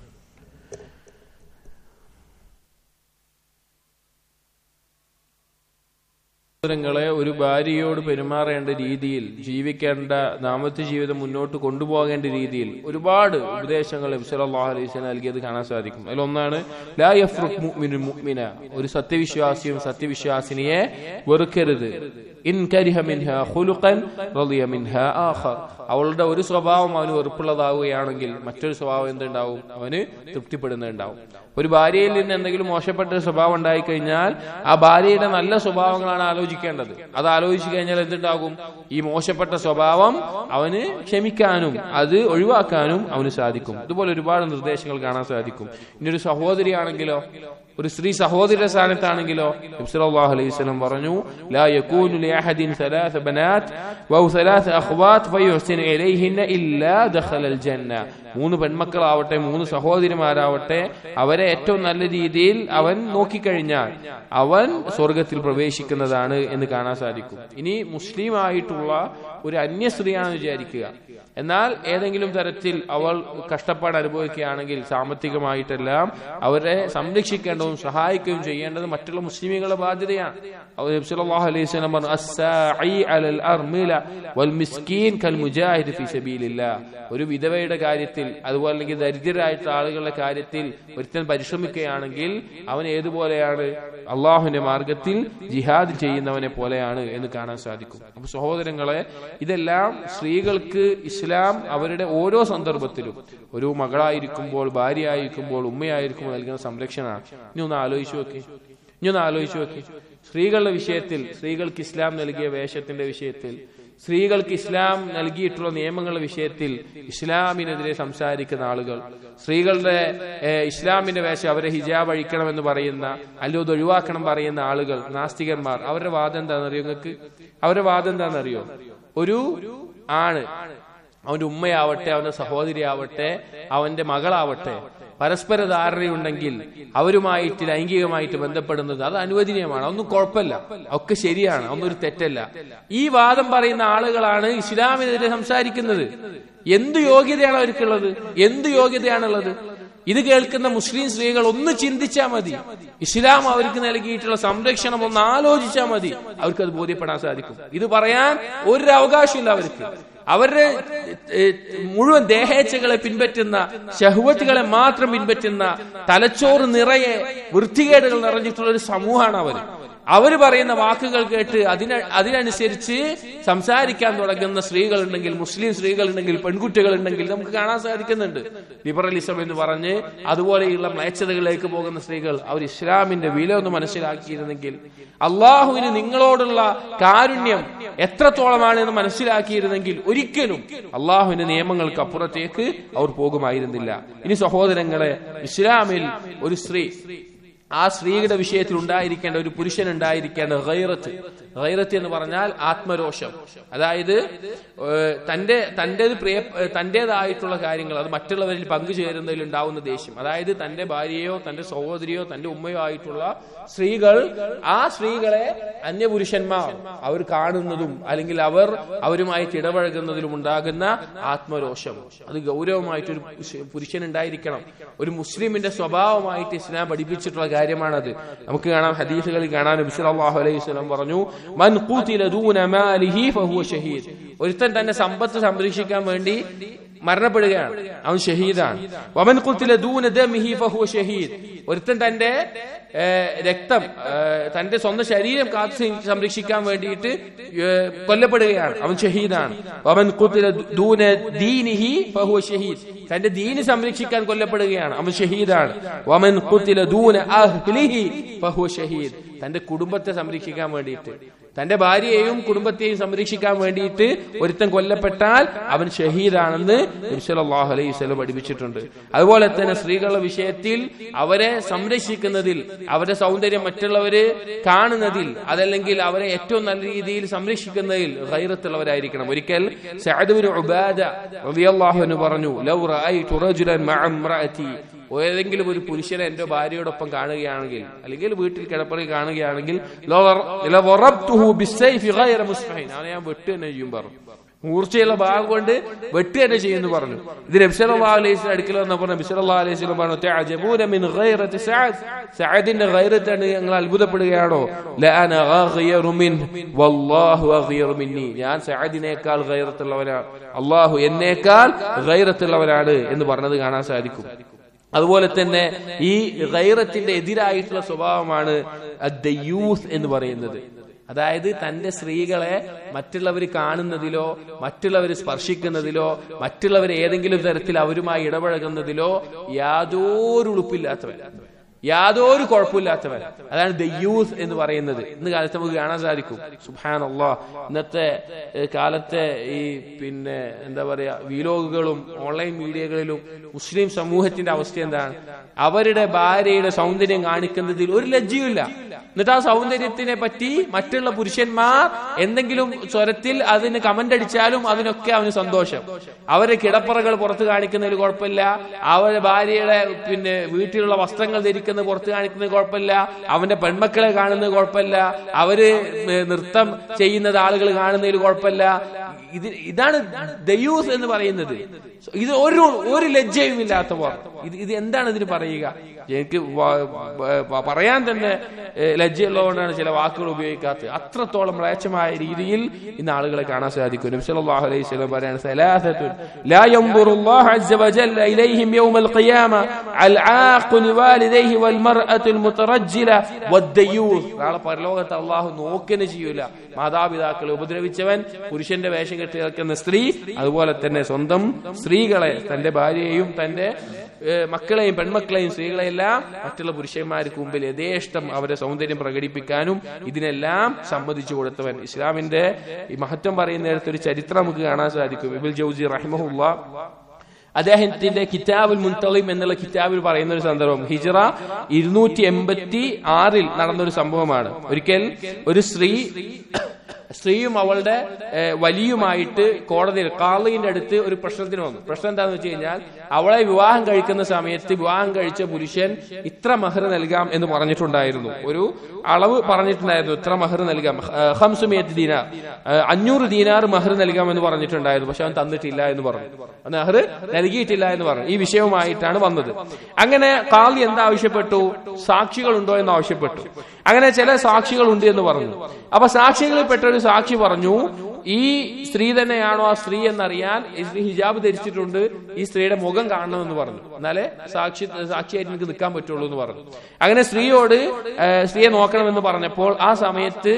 സഹോദരങ്ങളെ ഒരു ഭാര്യയോട് പെരുമാറേണ്ട രീതിയിൽ ജീവിക്കേണ്ട ദാമ്പത്യ ജീവിതം മുന്നോട്ട് കൊണ്ടുപോകേണ്ട രീതിയിൽ ഒരുപാട് ഉപദേശങ്ങൾ നബിസല്ലാഹു അലൈഹി വസല്ലം നൽകിയത് കാണാൻ സാധിക്കും അതിലൊന്നാണ് ലാ യഫ്റുഖ് മുഅ്മിനുൻ മുഅ്മിന ഒരു സത്യവിശ്വാസിയും സത്യവിശ്വാസിനിയെ വെറുക്കരുത് ഇൻ കരിഹ മിൻഹ ഖുലുഖൻ റളിയ മിൻഹ ആഖർ അവളുടെ ഒരു സ്വഭാവം അവന് വെറുപ്പുള്ളതാവുകയാണെങ്കിൽ മറ്റൊരു സ്വഭാവം എന്തുണ്ടാവും അവന് തൃപ്തിപ്പെടുന്നുണ്ടാവും ഒരു ഭാര്യയിൽ നിന്ന് എന്തെങ്കിലും മോശപ്പെട്ട ഒരു സ്വഭാവം ഉണ്ടായി കഴിഞ്ഞാൽ ആ ഭാര്യയുടെ നല്ല സ്വഭാവങ്ങളാണ് ആലോചിക്കേണ്ടത് അത് ആലോചിച്ചു കഴിഞ്ഞാൽ എന്തുണ്ടാകും ഈ മോശപ്പെട്ട സ്വഭാവം അവന് ക്ഷമിക്കാനും അത് ഒഴിവാക്കാനും അവന് സാധിക്കും ഇതുപോലെ ഒരുപാട് നിർദ്ദേശങ്ങൾ കാണാൻ സാധിക്കും ഇനി ഒരു സഹോദരിയാണെങ്കിലോ ഒരു സ്ത്രീ സഹോദരിയുടെ സ്ഥാനത്താണെങ്കിലോ നബ്സല്ലാഹു അലൈഹി വസല്ലം പറഞ്ഞു ലാ യകൂനു ലിഅഹദിൻ ثلاث ബനാത് വൗ ثلاث അഖ്വാത് ഫയുഹ്സിനു ഇലൈഹിന്ന ഇല്ലാ ദഖലൽ ജന്ന മൂന്ന് പെൺമക്കളാവട്ടെ മൂന്ന് സഹോദരിമാരാവട്ടെ അവരെ ഏറ്റവും നല്ല രീതിയിൽ അവൻ നോക്കിക്കഴിഞ്ഞാൽ അവൻ സ്വർഗത്തിൽ പ്രവേശിക്കുന്നതാണ് എന്ന് കാണാൻ സാധിക്കും ഇനി മുസ്ലിം ആയിട്ടുള്ള ഒരു അന്യ സ്ത്രീയാണെന്ന് വിചാരിക്കുക എന്നാൽ ഏതെങ്കിലും തരത്തിൽ അവൾ കഷ്ടപ്പാട് അനുഭവിക്കുകയാണെങ്കിൽ സാമ്പത്തികമായിട്ടെല്ലാം അവരെ സംരക്ഷിക്കേണ്ടതും സഹായിക്കുകയും ചെയ്യേണ്ടത് മറ്റുള്ള മുസ്ലിമുകളുടെ ബാധ്യതയാണ് അവർ നബി സല്ലല്ലാഹു അലൈഹി വസല്ലം പറഞ്ഞു അസ്സാഇ അലൽ അർമില വൽ മിസ്കീൻ കൽ മുജാഹിദ് ഫീ സബീലില്ലാഹ് ഒരു വിധവയുടെ കാര്യത്തിൽ അതുപോലെ അല്ലെങ്കിൽ ദരിദ്രരായിട്ടുള്ള ആളുകളുടെ കാര്യത്തിൽ ഒരുത്തൻ പരിശ്രമിക്കുകയാണെങ്കിൽ അവൻ ഏതുപോലെയാണ് അള്ളാഹുവിന്റെ മാർഗത്തിൽ ജിഹാദ് ചെയ്യുന്നവനെ പോലെയാണ് എന്ന് കാണാൻ സാധിക്കും അപ്പൊ സഹോദരങ്ങളെ ഇതെല്ലാം സ്ത്രീകൾക്ക് ഇസ്ലാം അവരുടെ ഓരോ സന്ദർഭത്തിലും ഒരു മകളായിരിക്കുമ്പോൾ ഭാര്യയായിരിക്കുമ്പോൾ ഉമ്മയായിരിക്കുമ്പോൾ നൽകുന്ന സംരക്ഷണമാണ് ഇനി ഒന്ന് ആലോചിച്ചു നോക്കി ഇനി ഒന്ന് ആലോചിച്ചു നോക്കി സ്ത്രീകളുടെ വിഷയത്തിൽ സ്ത്രീകൾക്ക് ഇസ്ലാം നൽകിയ വേഷത്തിന്റെ വിഷയത്തിൽ സ്ത്രീകൾക്ക് ഇസ്ലാം നൽകിയിട്ടുള്ള നിയമങ്ങളുടെ വിഷയത്തിൽ ഇസ്ലാമിനെതിരെ സംസാരിക്കുന്ന ആളുകൾ സ്ത്രീകളുടെ ഏഹ്, ഇസ്ലാമിന്റെ വേഷം അവരെ ഹിജാബ് അഴിക്കണമെന്ന് പറയുന്ന അല്ലോ അത് ഒഴിവാക്കണം പറയുന്ന ആളുകൾ നാസ്തികന്മാർ അവരുടെ വാദം എന്താണെന്നറിയോ നിങ്ങൾക്ക് അവരുടെ വാദം എന്താണെന്നറിയോ ഒരു ആണ് അവന്റെ ഉമ്മയാവട്ടെ അവന്റെ സഹോദരിയാവട്ടെ അവന്റെ മകളാവട്ടെ പരസ്പര ധാരണയുണ്ടെങ്കിൽ അവരുമായിട്ട് ലൈംഗികമായിട്ട് ബന്ധപ്പെടുന്നത് അത് അനുവദനീയമാണ് അതൊന്നും കുഴപ്പമില്ല ഒക്കെ ശരിയാണ് അതൊന്നും ഒരു തെറ്റല്ല ഈ വാദം പറയുന്ന ആളുകളാണ് ഇസ്ലാമിനെതിരെ സംസാരിക്കുന്നത് എന്ത് യോഗ്യതയാണ് അവർക്കുള്ളത് എന്ത് യോഗ്യതയാണുള്ളത് ഇത് കേൾക്കുന്ന മുസ്ലിം സ്ത്രീകൾ ഒന്ന് ചിന്തിച്ചാൽ മതി ഇസ്ലാം അവർക്ക് നൽകിയിട്ടുള്ള സംരക്ഷണം ഒന്ന് ആലോചിച്ചാൽ മതി അവർക്ക് അത് ബോധ്യപ്പെടാൻ സാധിക്കും ഇത് പറയാൻ ഒരു അവകാശമില്ല അവർക്ക് അവരുടെ ഏഹ്, മുഴുവൻ ദേഹേച്ഛകളെ പിൻപറ്റുന്ന ഷഹുവത്തുകളെ മാത്രം പിൻപറ്റുന്ന തലച്ചോറ് നിറയെ വൃത്തികേടുകൾ നിറഞ്ഞിട്ടുള്ള ഒരു സമൂഹമാണ് അവർ അവർ പറയുന്ന വാക്കുകൾ കേട്ട് അതിന അതിനനുസരിച്ച് സംസാരിക്കാൻ തുടങ്ങുന്ന സ്ത്രീകളുണ്ടെങ്കിൽ മുസ്ലിം സ്ത്രീകളുണ്ടെങ്കിൽ പെൺകുട്ടികൾ ഉണ്ടെങ്കിൽ നമുക്ക് കാണാൻ സാധിക്കുന്നുണ്ട് ലിബറലിസം എന്ന് പറഞ്ഞ് അതുപോലെയുള്ള മ്ലേച്ഛതകളിലേക്ക് പോകുന്ന സ്ത്രീകൾ അവർ ഇസ്ലാമിന്റെ വില ഒന്ന് മനസ്സിലാക്കിയിരുന്നെങ്കിൽ അള്ളാഹുവിന് നിങ്ങളോടുള്ള കാരുണ്യം എത്രത്തോളമാണ് എന്ന് മനസ്സിലാക്കിയിരുന്നെങ്കിൽ ഒരിക്കലും അള്ളാഹുവിന്റെ നിയമങ്ങൾക്ക് അപ്പുറത്തേക്ക് അവർ പോകുമായിരുന്നില്ല ഇനി സഹോദരങ്ങളെ ഇസ്ലാമിൽ ഒരു സ്ത്രീ ആ സ്ത്രീയുടെ വിഷയത്തിൽ ഉണ്ടായിരിക്കേണ്ട ഒരു പുരുഷൻ ഉണ്ടായിരിക്കേണ്ട ഗൈറത്ത് ഗൈറത്ത് എന്ന് പറഞ്ഞാൽ ആത്മരോഷം അതായത് ഏഹ്, തന്റെ തന്റെ പ്രിയ ഏഹ്, തന്റേതായിട്ടുള്ള കാര്യങ്ങൾ അത് മറ്റുള്ളവരിൽ പങ്കുചേരുന്നതിൽ ഉണ്ടാവുന്ന ദേഷ്യം അതായത് തന്റെ ഭാര്യയോ തന്റെ സഹോദരിയോ തന്റെ ഉമ്മയോ ആയിട്ടുള്ള സ്ത്രീകൾ ആ സ്ത്രീകളെ അന്യപുരുഷന്മാർ അവർ കാണുന്നതും അല്ലെങ്കിൽ അവർ അവരുമായിട്ട് ഇടപഴകുന്നതിലും ഉണ്ടാകുന്ന ആത്മരോഷം അത് ഗൗരവമായിട്ടൊരു പുരുഷൻ ഉണ്ടായിരിക്കണം ഒരു മുസ്ലിമിന്റെ സ്വഭാവമായിട്ട് ഇസ്ലാം പഠിപ്പിച്ചിട്ടുള്ള കാര്യമാണത് നമുക്ക് കാണാം ഹദീസുകളിൽ കാണാൻ നബി സല്ലല്ലാഹു അലൈഹി വസല്ലം പറഞ്ഞു മൻ ഖുതില ദൂന മാലിഹി ഫഹുവ ഷഹീദ് ഒരുത്തൻ തന്റെ സമ്പത്ത് സംരക്ഷിക്കാൻ വേണ്ടി മരണപ്പെടുകയാണ് അവൻ ഷഹീദാണ് വമൻ ഖുതില ദൂന ദമിഹി ഫഹുവ ഷഹീദ് ഒരുത്തൻ തന്റെ ഏഹ്, രക്തം ഏഹ്, തന്റെ സ്വന്തം ശരീരം കാത്തു സം- സംരക്ഷിക്കാൻ വേണ്ടിയിട്ട് ഏഹ്, കൊല്ലപ്പെടുകയാണ് അവൻ ഷഹീദാണ് വമൻ ഖുതില ദൂന ദീനിഹി ഫഹുവ ഷഹീദ് തന്റെ ദീന് സംരക്ഷിക്കാൻ കൊല്ലപ്പെടുകയാണ് അവൻ ഷഹീദാണ് വമൻ ഖുതില ദൂന അഹ്ലിഹി ഫഹുവ ഷഹീദ് തന്റെ കുടുംബത്തെ സംരക്ഷിക്കാൻ വേണ്ടിയിട്ട് തന്റെ ഭാര്യയെയും കുടുംബത്തെയും സംരക്ഷിക്കാൻ വേണ്ടിയിട്ട് ഒരുത്തൻ കൊല്ലപ്പെട്ടാൽ അവൻ ഷഹീദാണെന്ന് നബി സല്ലല്ലാഹു അലൈഹി വസല്ലം പഠിപ്പിച്ചിട്ടുണ്ട് അതുപോലെ തന്നെ സ്ത്രീകളുടെ വിഷയത്തിൽ അവരെ സംരക്ഷിക്കുന്നതിൽ അവരുടെ സൗന്ദര്യം മറ്റുള്ളവര് കാണുന്നതിൽ അതല്ലെങ്കിൽ അവരെ ഏറ്റവും നല്ല രീതിയിൽ സംരക്ഷിക്കുന്നതിൽ ഗൈറത്തുള്ളവരായിരിക്കണം ഒരിക്കൽ സഅദ് ബിൻ ഉബാദ റളിയല്ലാഹു അൻഹു പറഞ്ഞു ലൗ റഅയ്തു റജുലൻ മഅ ഇംറഅതി ഏതെങ്കിലും ഒരു പുരുഷനെ എന്റെ ഭാര്യയോടൊപ്പം കാണുകയാണെങ്കിൽ അല്ലെങ്കിൽ വീട്ടിൽ കിടപ്പറയിൽ കാണുകയാണെങ്കിൽ ലവർ- ലവറബ്തുഹു ബിസ്സൈഫി ഗൈറ മുസ്ഫഹിൻ. അവനെ ഞാൻ വെട്ട് തന്നെ ചെയ്യും പറഞ്ഞു മൂർച്ചയുള്ള ഭാഗം കൊണ്ട് വെട്ട് തന്നെ ചെയ്യുന്നു പറഞ്ഞു ഇത് നബ്സല്ലാ അലൈഹി അടുക്കൽ വന്നപ്പോൾ നബ്സല്ലാ അലൈഹി സ്വലം പറഞ്ഞു "തഅജബൂന മിൻ ഗൈറത്തി സഅദ് സഅദിന്റെ ഗൈറത്താണ് ഞങ്ങൾ അത്ഭുതപ്പെടുകയാണോ ലഅന ഗൈറു മിൻഹു വല്ലാഹു അഗ്യറു മിന്നി ഞാൻ സഅദിനേക്കാൾ ഗൈറത്തുള്ളവനാണ് അള്ളാഹു എന്നേക്കാൾ ഗൈറത്തുള്ളവനാണ് എന്ന് പറഞ്ഞത് കാണാൻ സാധിക്കും അതുപോലെ തന്നെ ഈ ഗൈറത്തിന്റെ എതിരായിട്ടുള്ള സ്വഭാവമാണ് യൂത്ത് എന്ന് പറയുന്നത് അതായത് തന്റെ സ്ത്രീകളെ മറ്റുള്ളവർ കാണുന്നതിലോ മറ്റുള്ളവർ സ്പർശിക്കുന്നതിലോ മറ്റുള്ളവർ ഏതെങ്കിലും തരത്തിൽ അവരുമായി ഇടപഴകുന്നതിലോ യാതൊരു ഉളുപ്പില്ലാത്തവൻ യാതൊരു കുഴപ്പമില്ലാത്തവൻ അതാണ് ദ യൂത്ത് എന്ന് പറയുന്നത് ഇന്ന് കാലത്ത് നമുക്ക് കാണാൻ സാധിക്കും സുഹാൻ അള്ളാഹ് ഇന്നത്തെ ഏഹ്, കാലത്തെ ഈ പിന്നെ എന്താ പറയാ വീലോഗുകളും ഓൺലൈൻ മീഡിയകളിലും മുസ്ലിം സമൂഹത്തിന്റെ അവസ്ഥ എന്താണ് അവരുടെ ഭാര്യയുടെ സൗന്ദര്യം കാണിക്കുന്നതിൽ ഒരു ലജ്ജയുമില്ല എന്നിട്ട് ആ സൗന്ദര്യത്തിനെ പറ്റി മറ്റുള്ള പുരുഷന്മാർ എന്തെങ്കിലും സ്വരത്തിൽ അതിന് കമന്റ് അടിച്ചാലും അതിനൊക്കെ അവന് സന്തോഷം അവരെ കിടപ്പറകൾ പുറത്ത് കാണിക്കുന്നതിൽ കുഴപ്പമില്ല അവരുടെ ഭാര്യയുടെ പിന്നെ വീട്ടിലുള്ള വസ്ത്രങ്ങൾ ധരിക്കുന്നത് പുറത്ത് കാണിക്കുന്നത് കുഴപ്പമില്ല അവന്റെ പെൺമക്കളെ കാണുന്നത് കുഴപ്പമില്ല അവര് നൃത്തം ചെയ്യുന്നത് ആളുകൾ കാണുന്നതിൽ കുഴപ്പമില്ല ഇത് ഇതാണ് ദയൂസ് എന്ന് പറയുന്നത് ഇത് ഒരു ഒരു ലജ്ജയും ഇല്ലാത്ത വാർ ഇത് ഇത് എന്താണ് ഇതിന് പറയുക എനിക്ക് വ- വ- പറയാൻ തന്നെ ഏഹ്, ലജ്ജയുള്ളതുകൊണ്ടാണ് ചില വാക്കുകൾ ഉപയോഗിക്കാത്തത് അത്രത്തോളം മ്ലേച്ഛമായ രീതിയിൽ ഇന്ന് ആളുകളെ കാണാൻ സാധിക്കും നബി സല്ലല്ലാഹു അലൈഹി വസല്ലം പറയാണ് സലാസത്തുൻ ലാ യൻദുറുല്ലാഹു അസ്സ വജല്ല ഇലൈഹിം യൗമൽ ഖിയാമ അൽ ആഖു ലിവാലിദൈഹി വൽ മർഅത്തുൽ മുതറജ്ജില വദ്ദയൂസ് നാളെ പരലോകത്ത് അള്ളാഹു നോക്കിനെ ചെയ്യൂല മാതാപിതാക്കളെ ഉപദ്രവിച്ചവൻ പുരുഷന്റെ വേഷം കെട്ടി നിൽക്കുന്ന സ്ത്രീ അതുപോലെ തന്നെ സ്വന്തം സ്ത്രീകളെ തന്റെ ഭാര്യയെയും തന്റെ ഏഹ്, മക്കളെയും പെൺമക്കളെയും സ്ത്രീകളെയെല്ലാം മറ്റുള്ള പുരുഷന്മാർക്ക് മുമ്പിൽ യഥേഷ്ടം അവരെ സൗന്ദര്യം പ്രകടിപ്പിക്കാനും ഇതിനെല്ലാം സമ്മതിച്ചു കൊടുത്തവൻ ഇസ്ലാമിന്റെ ഈ മഹത്വം പറയുന്നിടത്ത് ഒരു ചരിത്രം നമുക്ക് കാണാൻ സാധിക്കും ഇബിൽ ജൗസി റഹിമഹുല്ല അദ്ദേഹത്തിന്റെ കിതാബുൽ മുൻതളിം എന്നുള്ള കിതാബിൽ പറയുന്ന ഒരു സന്ദർഭം ഹിജറ ഇരുന്നൂറ്റി എൺപത്തി ആറിൽ നടന്നൊരു സംഭവമാണ് ഒരിക്കൽ ഒരു സ്ത്രീ സ്ത്രീയും അവളുടെ ഏഹ്, വലിയുമായിട്ട് കോടതിയിൽ കാളിന്റെ അടുത്ത് ഒരു പ്രശ്നത്തിന് വന്നു പ്രശ്നം എന്താണെന്ന് വെച്ച് കഴിഞ്ഞാൽ അവളെ വിവാഹം കഴിക്കുന്ന സമയത്ത് വിവാഹം കഴിച്ച പുരുഷൻ ഇത്ര മഹർ നൽകാം എന്ന് പറഞ്ഞിട്ടുണ്ടായിരുന്നു ഒരു അളവ് പറഞ്ഞിട്ടുണ്ടായിരുന്നു ഇത്ര മഹർ നൽകാം ഏഹ്, ഹംസുമിയത്ത് ദീനാർ ഏഹ്, അഞ്ഞൂറ് ദീനാർ മഹർ നൽകാം എന്ന് പറഞ്ഞിട്ടുണ്ടായിരുന്നു പക്ഷെ അവൻ തന്നിട്ടില്ല എന്ന് പറഞ്ഞു നെഹ്ർ നൽകിയിട്ടില്ല എന്ന് പറഞ്ഞു ഈ വിഷയവുമായിട്ടാണ് വന്നത് അങ്ങനെ കാളി എന്താവശ്യപ്പെട്ടു സാക്ഷികളുണ്ടോ എന്ന് ആവശ്യപ്പെട്ടു അങ്ങനെ ചില സാക്ഷികൾ ഉണ്ട് എന്ന് പറഞ്ഞു അപ്പൊ സാക്ഷികളിൽപ്പെട്ട ഒരു സാക്ഷി പറഞ്ഞു ഈ സ്ത്രീ തന്നെയാണോ ആ സ്ത്രീ എന്നറിയാൻ ഈ സ്ത്രീ ഹിജാബ് ധരിച്ചിട്ടുണ്ട് ഈ സ്ത്രീയുടെ മുഖം കാണണമെന്ന് പറഞ്ഞു എന്നാലേ സാക്ഷി സാക്ഷിയായിട്ട് എനിക്ക് നിൽക്കാൻ പറ്റുള്ളൂ എന്ന് പറഞ്ഞു അങ്ങനെ സ്ത്രീയോട് ഏഹ്, സ്ത്രീയെ നോക്കണമെന്ന് പറഞ്ഞപ്പോൾ ആ സമയത്ത്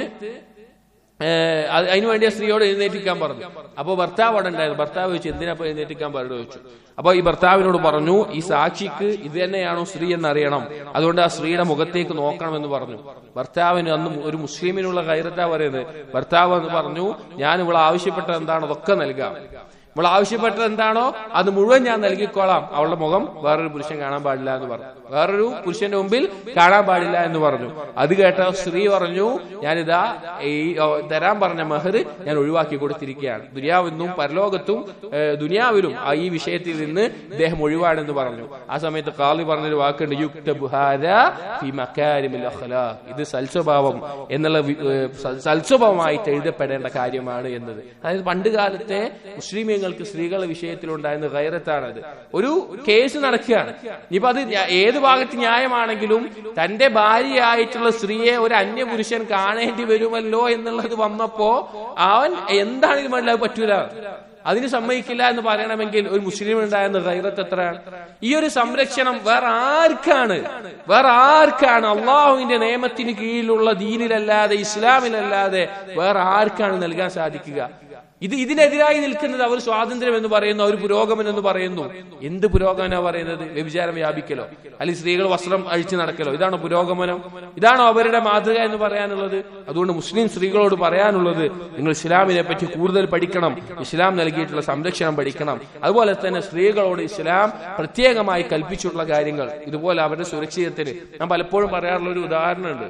ഏഹ് അത് അതിനുവേണ്ടി ആ സ്ത്രീയോട് എഴുന്നേറ്റിക്കാൻ പറഞ്ഞു അപ്പൊ ഭർത്താവ് അവിടെ ഉണ്ടായിരുന്നു ഭർത്താവ് ചോദിച്ചു എന്തിനാ ഇപ്പൊ എഴുന്നേറ്റിക്കാൻ പറഞ്ഞു ചോദിച്ചു അപ്പൊ ഈ ഭർത്താവിനോട് പറഞ്ഞു ഈ സാക്ഷിക്ക് ഇത് തന്നെയാണോ സ്ത്രീ എന്നറിയണം അതുകൊണ്ട് ആ സ്ത്രീയുടെ മുഖത്തേക്ക് നോക്കണമെന്ന് പറഞ്ഞു ഭർത്താവിന് അന്ന് ഒരു മുസ്ലിമിനുള്ള കൈറത്താ പറയുന്നത് ഭർത്താവ് എന്ന് പറഞ്ഞു ഞാൻ ഇവിടെ ആവശ്യപ്പെട്ടത് എന്താണോ അതൊക്കെ നൽകാം നമ്മൾ ആവശ്യപ്പെട്ടത് എന്താണോ അത് മുഴുവൻ ഞാൻ നൽകിക്കോളാം അവളുടെ മുഖം വേറൊരു പുരുഷൻ കാണാൻ പാടില്ല എന്ന് പറഞ്ഞു വേറൊരു പുരുഷന്റെ മുമ്പിൽ കാണാൻ പാടില്ല എന്ന് പറഞ്ഞു അത് കേട്ട സ്ത്രീ പറഞ്ഞു ഞാനിതാ ഈ ഓ, തരാൻ പറഞ്ഞ മെഹർ ഞാൻ ഒഴിവാക്കി കൊടുത്തിരിക്കുകയാണ് ദുനിയാവെന്നും പരലോകത്തും ഏഹ്, ദുനിയാവിലും ആ ഈ വിഷയത്തിൽ നിന്ന് ഇദ്ദേഹം ഒഴിവാണെന്ന് പറഞ്ഞു ആ സമയത്ത് കാളി പറഞ്ഞൊരു വാക്കുണ്ട് യുക്ത ബുഹാര ഫി മക്കാരിമിൽ അഖ്ലാഖ്. ഇത് സൽസ്വഭാവം എന്നുള്ള വി- ഏഹ്, സ- സൽസ്വഭാവമായിട്ട് എഴുതപ്പെടേണ്ട കാര്യമാണ് എന്നത് അതായത് പണ്ട് കാലത്തെ മുസ്ലിമീങ്ങൾക്ക് സ്ത്രീകളുടെ വിഷയത്തിലുണ്ടായിരുന്ന ഗൈറത്താണത് ഒരു കേസ് നടക്കുകയാണ് ഇനിയിപ്പോ അത് ന്യാ- ഏത് ഭാഗത്ത് ന്യായമാണെങ്കിലും തന്റെ ഭാര്യയായിട്ടുള്ള സ്ത്രീയെ ഒരു അന്യപുരുഷൻ കാണേണ്ടി വരുമല്ലോ എന്നുള്ളത് വന്നപ്പോ അവൻ എന്താണെങ്കിലും വേണ്ടില്ല അത് പറ്റൂല അതിന് സമ്മതിക്കില്ല എന്ന് പറയണമെങ്കിൽ ഒരു മുസ്ലിം ഉണ്ടായിരുന്ന ഗൈറത്ത് എത്രയാണ് ഈ ഒരു സംരക്ഷണം വേറെ ആർക്കാണ് വേറെ ആർക്കാണ് അള്ളാഹുവിന്റെ നിയമത്തിന് കീഴിലുള്ള ദീനിലല്ലാതെ ഇസ്ലാമിലല്ലാതെ വേറെ ആർക്കാണ് നൽകാൻ സാധിക്കുക ഇത് ഇതിനെതിരായി നിൽക്കുന്നത് അവർ സ്വാതന്ത്ര്യം എന്ന് പറയുന്നു അവർ പുരോഗമനം എന്ന് പറയുന്നു എന്ത് പുരോഗമന പറയുന്നത് വ്യഭിചാരം വ്യാപിക്കലോ അല്ലെങ്കിൽ സ്ത്രീകൾ വസ്ത്രം അഴിച്ചു നടക്കലോ ഇതാണോ പുരോഗമനം ഇതാണോ അവരുടെ മാതൃക എന്ന് പറയാനുള്ളത് അതുകൊണ്ട് മുസ്ലിം സ്ത്രീകളോട് പറയാനുള്ളത് നിങ്ങൾ ഇസ്ലാമിനെ പറ്റി കൂടുതൽ പഠിക്കണം ഇസ്ലാം നൽകിയിട്ടുള്ള സംരക്ഷണം പഠിക്കണം അതുപോലെ തന്നെ സ്ത്രീകളോട് ഇസ്ലാം പ്രത്യേകമായി കൽപ്പിച്ചിട്ടുള്ള കാര്യങ്ങൾ ഇതുപോലെ അവരുടെ സുരക്ഷിതത്തിന് ഞാൻ പലപ്പോഴും പറയാറുള്ള ഒരു ഉദാഹരണമുണ്ട്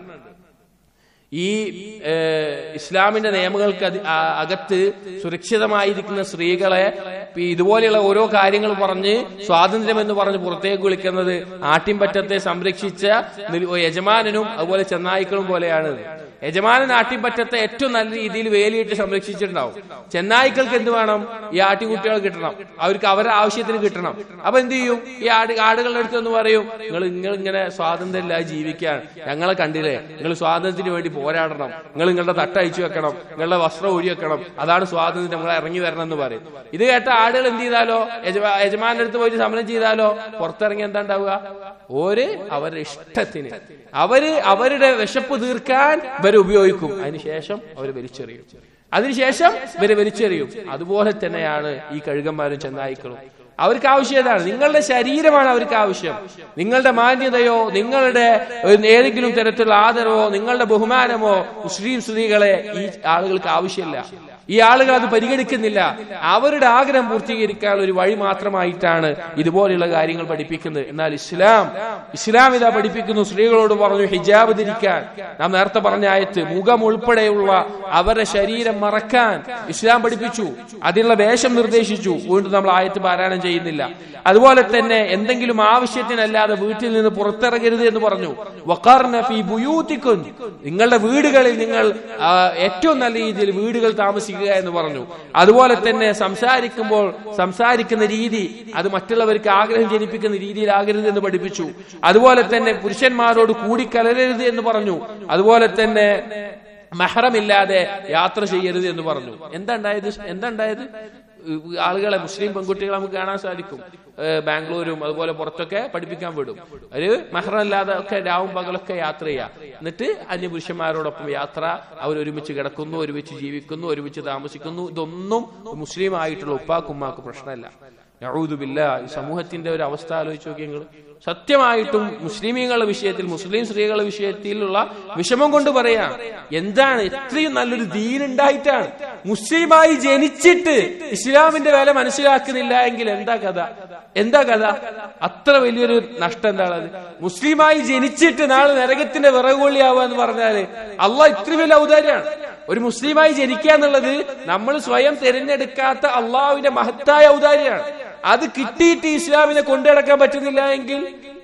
ഈ ഏഹ്, ഇസ്ലാമിന്റെ നിയമങ്ങൾക്ക് അതി- ആ- അകത്ത് സുരക്ഷിതമായിരിക്കുന്ന സ്ത്രീകളെ ഈ ഇതുപോലെയുള്ള ഓരോ കാര്യങ്ങൾ പറഞ്ഞ് സ്വാതന്ത്ര്യം എന്ന് പറഞ്ഞ് പുറത്തേക്ക് വിളിക്കുന്നത് ആട്ടിൻപറ്റത്തെ സംരക്ഷിച്ച നിൽ- യജമാനനും അതുപോലെ ചെന്നായ്ക്കളും പോലെയാണ് യജമാനൻ ആട്ടിൻപറ്റത്തെ ഏറ്റവും നല്ല രീതിയിൽ വേലിയിട്ട് സംരക്ഷിച്ചിട്ടുണ്ടാവും ചെന്നായ്ക്കൾക്ക് എന്ത് വേണം ഈ ആട്ടിൻകുട്ടികൾ കിട്ടണം അവർക്ക് അവരുടെ ആവശ്യത്തിന് കിട്ടണം അപ്പൊ എന്ത് ചെയ്യും ഈ ആട് ആടുകളുടെ അടുത്ത് എന്ന് പറയും നിങ്ങൾ നിങ്ങൾ ഇങ്ങനെ സ്വാതന്ത്ര്യമില്ലാതെ ജീവിക്കാൻ ഞങ്ങളെ കണ്ടില്ലേ നിങ്ങൾ സ്വാതന്ത്ര്യത്തിന് വേണ്ടി പോരാടണം നിങ്ങൾ നിങ്ങളുടെ തട്ടയച്ചു വെക്കണം നിങ്ങളുടെ വസ്ത്രം ഊരി വെക്കണം അതാണ് സ്വാതന്ത്ര്യം നിങ്ങൾ ഇറങ്ങി വരണം എന്ന് പറയും ഇത് കേട്ട ആടുകൾ എന്ത് ചെയ്താലോ യജമാ- യജമാന്റെ അടുത്ത് പോയിട്ട് സമരം ചെയ്താലോ പുറത്തിറങ്ങി എന്താ ഉണ്ടാവുക ഓര് അവരുടെ ഇഷ്ടത്തിന് അവര് അവരുടെ വിശപ്പ് തീർക്കാൻ ഇവരെ ഉപയോഗിക്കും അതിനുശേഷം അവര് വലിച്ചെറിയും അതിനുശേഷം ഇവരെ വലിച്ചെറിയും അതുപോലെ തന്നെയാണ് ഈ കഴുകന്മാരും ചെന്നായിക്കളും അവർക്ക് ആവശ്യം ഏതാണ് നിങ്ങളുടെ ശരീരമാണ് അവർക്ക് ആവശ്യം നിങ്ങളുടെ മാന്യതയോ നിങ്ങളുടെ ഏതെങ്കിലും തരത്തിലുള്ള ആദരവോ നിങ്ങളുടെ ബഹുമാനമോ മുസ്ലിം സ്ത്രീകളെ ഈ ആളുകൾക്ക് ആവശ്യമില്ല ഈ ആളുകൾ അത് പരിഗണിക്കുന്നില്ല അവരുടെ ആഗ്രഹം പൂർത്തീകരിക്കാൻ ഒരു വഴി മാത്രമായിട്ടാണ് ഇതുപോലെയുള്ള കാര്യങ്ങൾ പഠിപ്പിക്കുന്നത് എന്നാൽ ഇസ്ലാം ഇസ്ലാം ഇതാ പഠിപ്പിക്കുന്നു സ്ത്രീകളോട് പറഞ്ഞു ഹിജാബ് ധരിക്കാൻ നാം നേരത്തെ പറഞ്ഞ ആയത്ത് മുഖം ഉൾപ്പെടെയുള്ള അവരുടെ ശരീരം മറക്കാൻ ഇസ്ലാം പഠിപ്പിച്ചു അതിനുള്ള വേഷം നിർദ്ദേശിച്ചു വീണ്ടും നമ്മൾ ആയത്ത് പാരായണം ചെയ്യുന്നില്ല അതുപോലെ തന്നെ എന്തെങ്കിലും ആവശ്യത്തിനല്ലാതെ വീട്ടിൽ നിന്ന് പുറത്തിറങ്ങരുത് എന്ന് പറഞ്ഞു വഖാർന ഫീ ബുയൂത്തിക്കും നിങ്ങളുടെ വീടുകളിൽ നിങ്ങൾ ആ, ഏറ്റവും നല്ല രീതിയിൽ വീടുകൾ താമസിക്കുക എന്ന് പറഞ്ഞു അതുപോലെ തന്നെ സംസാരിക്കുമ്പോൾ സംസാരിക്കുന്ന രീതി അത് മറ്റുള്ളവർക്ക് ആഗ്രഹം ജനിപ്പിക്കുന്ന രീതിയിലാകരുത് എന്ന് പഠിപ്പിച്ചു അതുപോലെ തന്നെ പുരുഷന്മാരോട് കൂടിക്കലരരുത് എന്ന് പറഞ്ഞു അതുപോലെ തന്നെ മെഹറമില്ലാതെ യാത്ര ചെയ്യരുത് എന്ന് പറഞ്ഞു എന്താ ഉണ്ടായത് എന്താ ഉണ്ടായത് ഏഹ് ആളുകളെ മുസ്ലിം പെൺകുട്ടികളെ നമുക്ക് കാണാൻ സാധിക്കും ഏഹ് ബാംഗ്ലൂരും അതുപോലെ പുറത്തൊക്കെ പഠിപ്പിക്കാൻ വിടും ഒരു മെഹറമില്ലാതെ ഒക്കെ രാവും പകലൊക്കെ യാത്ര ചെയ്യുക എന്നിട്ട് അന്യപുരുഷന്മാരോടൊപ്പം യാത്ര അവർ ഒരുമിച്ച് കിടക്കുന്നു ഒരുമിച്ച് ജീവിക്കുന്നു ഒരുമിച്ച് താമസിക്കുന്നു ഇതൊന്നും മുസ്ലിം ആയിട്ടുള്ള ഉപ്പാക്കുമ്മാക്ക് പ്രശ്നമല്ല യഹൂദുബില്ല ഈ സമൂഹത്തിന്റെ ഒരു അവസ്ഥ ആലോചിച്ച് നോക്കി നിങ്ങൾ സത്യമായിട്ടും മുസ്ലിമീങ്ങളുടെ വിഷയത്തിൽ മുസ്ലിം സ്ത്രീകളുടെ വിഷയത്തിലുള്ള വിഷമം കൊണ്ട് പറയാം എന്താണ് ഇത്രയും നല്ലൊരു ദീനുണ്ടായിട്ടാണ് മുസ്ലിമായി ജനിച്ചിട്ട് ഇസ്ലാമിന്റെ വില മനസ്സിലാക്കുന്നില്ല എങ്കിൽ എന്താ കഥ എന്താ കഥ അത്ര വലിയൊരു നഷ്ടം എന്താണത് മുസ്ലിമായി ജനിച്ചിട്ട് നാളെ നരകത്തിന്റെ വിറകുകൊള്ളിയാവുക എന്ന് പറഞ്ഞാല് അള്ളാഹ് ഇത്ര വലിയ ഔദാര്യമാണ് ഒരു മുസ്ലിമായി ജനിക്കുക എന്നുള്ളത് നമ്മൾ സ്വയം തിരഞ്ഞെടുക്കാത്ത അള്ളാഹുവിന്റെ മഹത്തായ ഔദാര്യമാണ് അത് കിട്ടിയിട്ട് ഇസ്ലാമിനെ കൊണ്ടുനടക്കാൻ പറ്റുന്നില്ല എങ്കിൽ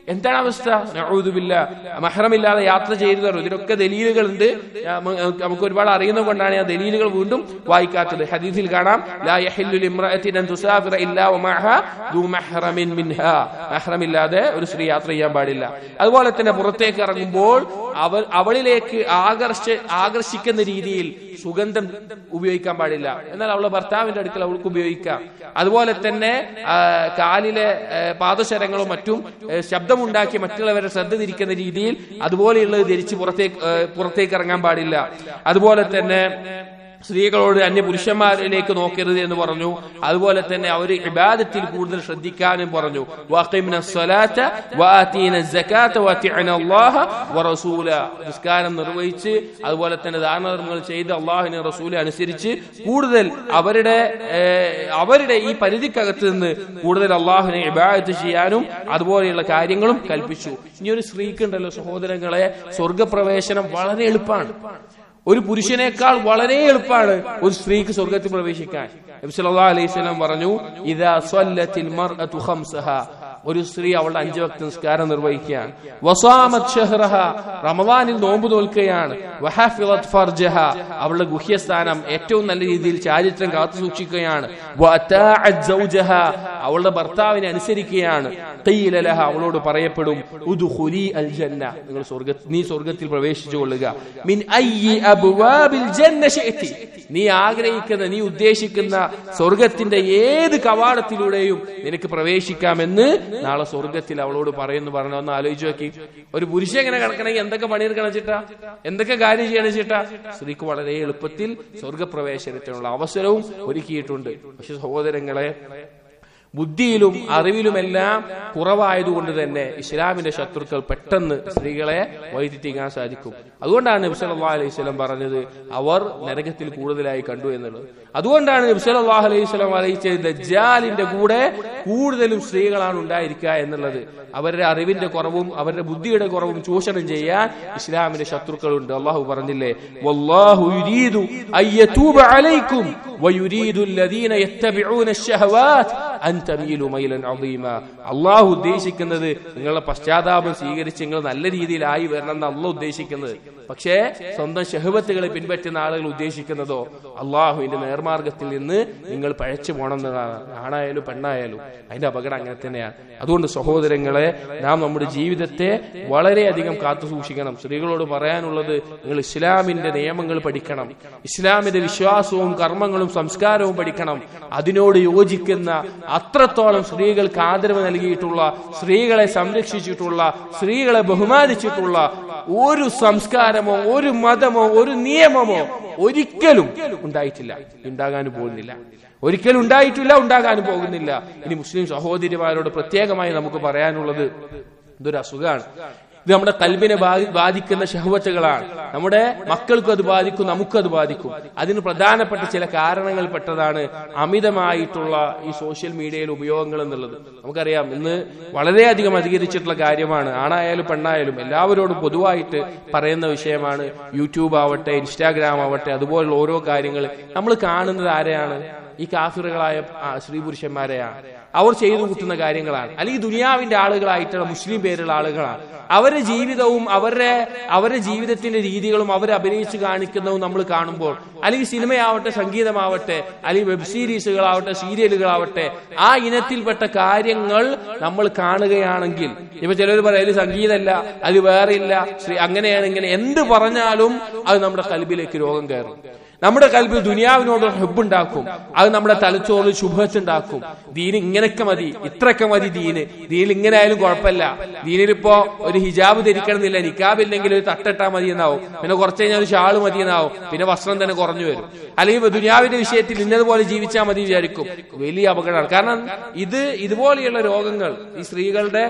എന്താണ് അവസ്ഥ നഊദുബില്ല മഹ്റമില്ലാതെ യാത്ര ചെയ്തവർ ഇതിനൊക്കെ ദലീലുകളുണ്ട് നമ്മ- നമുക്ക് ഒരുപാട് അറിയുന്നത് കൊണ്ടാണ് ഞാൻ ദലീലുകൾ വീണ്ടും വായിക്കാത്തത് ഹദീസിൽ കാണാം ലാ യഹില്ലു ലിംറഅത്തിൻ അൻ തുസാഫിറ ഇല്ലാ വമഅഹ ദു മഹ്റമിൻ മിൻഹാ മഹ്റമില്ലാതെ ഒരു സ്ത്രീ യാത്ര ചെയ്യാൻ പാടില്ല അതുപോലെ തന്നെ പുറത്തേക്ക് ഇറങ്ങുമ്പോൾ അവൾ അവളിലേക്ക് ആകർഷ ആകർഷിക്കുന്ന രീതിയിൽ സുഗന്ധം ഉപയോഗിക്കാൻ പാടില്ല എന്നാൽ അവളെ ഭർത്താവിന്റെ അടുക്കൽ അവൾക്ക് ഉപയോഗിക്കാം അതുപോലെ തന്നെ ആ, കാലിലെ ആ, പാദശരങ്ങളും മറ്റും ആ, ശബ്ദമുണ്ടാക്കി മറ്റുള്ളവരെ ശ്രദ്ധ തിരിക്കുന്ന രീതിയിൽ അതുപോലെയുള്ളത് ധരിച്ച് പുറത്തേക്ക് ആ, പുറത്തേക്ക് ഇറങ്ങാൻ പാടില്ല അതുപോലെ തന്നെ സ്ത്രീകളോട് അന്യ പുരുഷന്മാരിലേക്ക് നോക്കരുത് എന്ന് പറഞ്ഞു അതുപോലെ തന്നെ അവർ ഇബാദത്തിൽ കൂടുതൽ ശ്രദ്ധിക്കാനും പറഞ്ഞു വഖിംന സ്വലാത്ത വആതീന സകാത്ത വഅതിഅന അല്ലാഹ വറസൂല നിസ്കാരം നിർവഹിച്ച് അതുപോലെ തന്നെ ദാനധർമ്മങ്ങൾ ചെയ്ത് അള്ളാഹുവിനെ റസൂലെ അനുസരിച്ച് കൂടുതൽ അവരുടെ ഏഹ്, അവരുടെ ഈ പരിധിക്കകത്ത് നിന്ന് കൂടുതൽ അള്ളാഹുവിനെ ഇബാദത്ത് ചെയ്യാനും അതുപോലെയുള്ള കാര്യങ്ങളും കൽപ്പിച്ചു ഇനി ഒരു സ്ത്രീക്കുണ്ടല്ലോ സഹോദരങ്ങളെ സ്വർഗപ്രവേശനം വളരെ എളുപ്പമാണ് ഒരു പുരുഷനേക്കാൾ വളരെ എളുപ്പമാണ് ഒരു സ്ത്രീക്ക് സ്വർഗത്തിൽ പ്രവേശിക്കാൻ നബി സല്ലല്ലാഹു അലൈഹി വസല്ലം പറഞ്ഞു ഇദാ സ്വല്ലത്തിൽ മർഅതു ഖംസഹ ഒരു സ്ത്രീ അവളുടെ അഞ്ചു വക്ത നിസ്കാരം നിർവഹിക്കുകയാണ് വസാമത് ഷഹ്റഹ റമദാനിൽ നോമ്പ് നോൽക്കുകയാണ് വഹഫിളത് ഫർജഹ അവളുടെ ഗുഹ്യസ്ഥാനം ഏറ്റവും നല്ല രീതിയിൽ ചാരിത്രം കാത്തു സൂക്ഷിക്കുകയാണ് വഅതാഅത് സൗജഹ അവളുടെ ഭർത്താവിനെ അനുസരിക്കുകയാണ് ഖീല ലഹ അവളോട് പറയപ്പെടും ഉദ്ഖുലി അൽ ജന്ന നിങ്ങൾ സ്വർഗ്ഗ നീ സ്വർഗ്ഗത്തിൽ പ്രവേശിച്ചു കൊള്ളുക മിൻ അയ്യി അബ്വാബിൽ ജന്ന ശിഅതി നീ ആഗ്രഹിക്കുന്ന നീ ഉദ്ദേശിക്കുന്ന സ്വർഗത്തിന്റെ ഏത് കവാടത്തിലൂടെയും നിനക്ക് പ്രവേശിക്കാമെന്ന് നാളെ സ്വർഗത്തിൽ അവളോട് പറയുന്നു പറഞ്ഞു ഒന്ന് ആലോചിച്ച് നോക്കി ഒരു പുരുഷൻ എങ്ങനെ കിടക്കണമെങ്കിൽ എന്തൊക്കെ പണിയെടുക്കണം ചിട്ടാ എന്തൊക്കെ കാര്യം ചെയ്യണം ചിട്ടാ സ്ത്രീക്ക് വളരെ എളുപ്പത്തിൽ സ്വർഗപ്രവേശനത്തിനുള്ള അവസരവും ഒരുക്കിയിട്ടുണ്ട് പക്ഷെ സഹോദരങ്ങളെ ബുദ്ധിയിലും അറിവിലുമെല്ലാം കുറവായതുകൊണ്ട് തന്നെ ഇസ്ലാമിന്റെ ശത്രുക്കൾ പെട്ടെന്ന് സ്ത്രീകളെ വൈദ്യുതിക്കാൻ സാധിക്കും അതുകൊണ്ടാണ് നബി സല്ലല്ലാഹു അലൈഹി വസല്ലം പറഞ്ഞത് അവർ നരകത്തിൽ കൂടുതലായി കണ്ടു എന്നുള്ളത് അതുകൊണ്ടാണ് നബി സല്ലല്ലാഹു അലൈഹി വസല്ലം അറിയിച്ചത് ദജ്ജാലിന്റെ കൂടെ കൂടുതലും സ്ത്രീകളാണ് ഉണ്ടായിരിക്കുക എന്നുള്ളത് അവരുടെ അറിവിന്റെ കുറവും അവരുടെ ബുദ്ധിയുടെ കുറവും ചൂഷണം ചെയ്യാൻ ഇസ്ലാമിന്റെ ശത്രുക്കളുണ്ട് അള്ളാഹു പറഞ്ഞില്ലേ വല്ലാഹു യുരീദു അയ്യതൂബ അലൈക്കും വയുരീദു الذين يتبعون الشهوات അൻ തമീലു മൈലൻ അദീമ അള്ളാഹു ഉദ്ദേശിക്കുന്നത് നിങ്ങളുടെ പശ്ചാത്താപം സ്വീകരിച്ച് നിങ്ങൾ നല്ല രീതിയിലായി വരണം എന്ന് അല്ല ഉദ്ദേശിക്കുന്നത് പക്ഷേ സ്വന്തം ഷഹബത്തുകളെ പിൻപറ്റുന്ന ആളുകൾ ഉദ്ദേശിക്കുന്നതോ അള്ളാഹുവിന്റെ നേർമാർഗത്തിൽ നിന്ന് നിങ്ങൾ പഴച്ചു പോകണം എന്നതാണ് ആണായാലും പെണ്ണായാലും അതിന്റെ അപകടം അങ്ങനെ തന്നെയാണ് അതുകൊണ്ട് സഹോദരങ്ങളെ നാം നമ്മുടെ ജീവിതത്തെ വളരെയധികം കാത്തു സൂക്ഷിക്കണം സ്ത്രീകളോട് പറയാനുള്ളത് നിങ്ങൾ ഇസ്ലാമിന്റെ നിയമങ്ങൾ പഠിക്കണം ഇസ്ലാമിന്റെ വിശ്വാസവും കർമ്മങ്ങളും സംസ്കാരവും പഠിക്കണം അതിനോട് യോജിക്കുന്ന അത്രത്തോളം സ്ത്രീകൾക്ക് ആദരവ് നൽകിയിട്ടുള്ള സ്ത്രീകളെ സംരക്ഷിച്ചിട്ടുള്ള സ്ത്രീകളെ ബഹുമാനിച്ചിട്ടുള്ള ഒരു സംസ്കാരമോ ഒരു മതമോ ഒരു നിയമമോ ഒരിക്കലും ഉണ്ടായിട്ടില്ല ഉണ്ടാകാനും പോകുന്നില്ല ഒരിക്കലും ഉണ്ടായിട്ടില്ല ഉണ്ടാകാനും പോകുന്നില്ല ഇനി മുസ്ലിം സഹോദരിമാരോട് പ്രത്യേകമായി നമുക്ക് പറയാനുള്ളത് ഇതൊരു അസുഖമാണ് ഇത് നമ്മുടെ കൽബിനെ ബാധി- ബാധിക്കുന്ന ഷഹവത്തുകളാണ് നമ്മുടെ മക്കൾക്കും അത് ബാധിക്കും നമുക്കും അത് ബാധിക്കും അതിന് പ്രധാനപ്പെട്ട ചില കാരണങ്ങൾ പെട്ടതാണ് അമിതമായിട്ടുള്ള ഈ സോഷ്യൽ മീഡിയയിലെ ഉപയോഗങ്ങൾ എന്നുള്ളത് നമുക്കറിയാം ഇന്ന് വളരെയധികം അധികരിച്ചിട്ടുള്ള കാര്യമാണ് ആണായാലും പെണ്ണായാലും എല്ലാവരോടും പൊതുവായിട്ട് പറയുന്ന വിഷയമാണ് യൂട്യൂബ് ആവട്ടെ ഇൻസ്റ്റാഗ്രാം ആവട്ടെ അതുപോലുള്ള ഓരോ കാര്യങ്ങൾ നമ്മൾ കാണുന്നത് ആരെയാണ് ഈ കാഫിറുകളായ ആ, സ്ത്രീ പുരുഷന്മാരെയാണ് അവർ ചെയ്തു കൂട്ടുന്ന കാര്യങ്ങളാണ് അല്ലെങ്കിൽ ദുനിയാവിന്റെ ആളുകളായിട്ടുള്ള മുസ്ലിം പേരുള്ള ആളുകളാണ് അവരുടെ ജീവിതവും അവരുടെ അവരുടെ ജീവിതത്തിന്റെ രീതികളും അവർ അഭിനയിച്ച് കാണിക്കുന്നതും നമ്മൾ കാണുമ്പോൾ അല്ലെങ്കിൽ സിനിമയാവട്ടെ സംഗീതമാവട്ടെ അല്ലെങ്കിൽ വെബ് സീരീസുകളാവട്ടെ സീരിയലുകളാവട്ടെ ആ ഇനത്തിൽപ്പെട്ട കാര്യങ്ങൾ നമ്മൾ കാണുകയാണെങ്കിൽ ഇപ്പൊ ചിലർ പറയും അതിൽ സംഗീതമല്ല അത് വേറെ ഇല്ല ശ്രീ അങ്ങനെയാണ് ഇങ്ങനെ എന്ത് പറഞ്ഞാലും അത് നമ്മുടെ കൽബിലേക്ക് രോഗം കയറും നമ്മുടെ കൽബിൽ ദുനിയാവിനോട് ഹെബുണ്ടാക്കും അത് നമ്മുടെ തലച്ചോറിൽ ശുഭത്തുണ്ടാക്കും ദീന് ഇങ്ങനെയൊക്കെ മതി ഇത്രയൊക്കെ മതി ദീന് ദീനിൽ ഇങ്ങനെ ആയാലും കുഴപ്പമില്ല ദീനിലിപ്പോ ഒരു ഹിജാബ് ധരിക്കണമെന്നില്ല നിക്കാബ് ഇല്ലെങ്കിൽ ഒരു തട്ടിട്ടാ മതി എന്നാവും പിന്നെ കുറച്ച് കഴിഞ്ഞാൽ ഒരു ഷാള് മതി എന്നാവും പിന്നെ വസ്ത്രം തന്നെ കുറഞ്ഞു വരും അല്ലെങ്കിൽ ദുനിയാവിന്റെ വിഷയത്തിൽ ഇന്നതുപോലെ ജീവിച്ചാൽ മതി വിചാരിക്കും വലിയ അപകടമാണ് കാരണം ഇത് ഇതുപോലെയുള്ള രോഗങ്ങൾ ഈ സ്ത്രീകളുടെ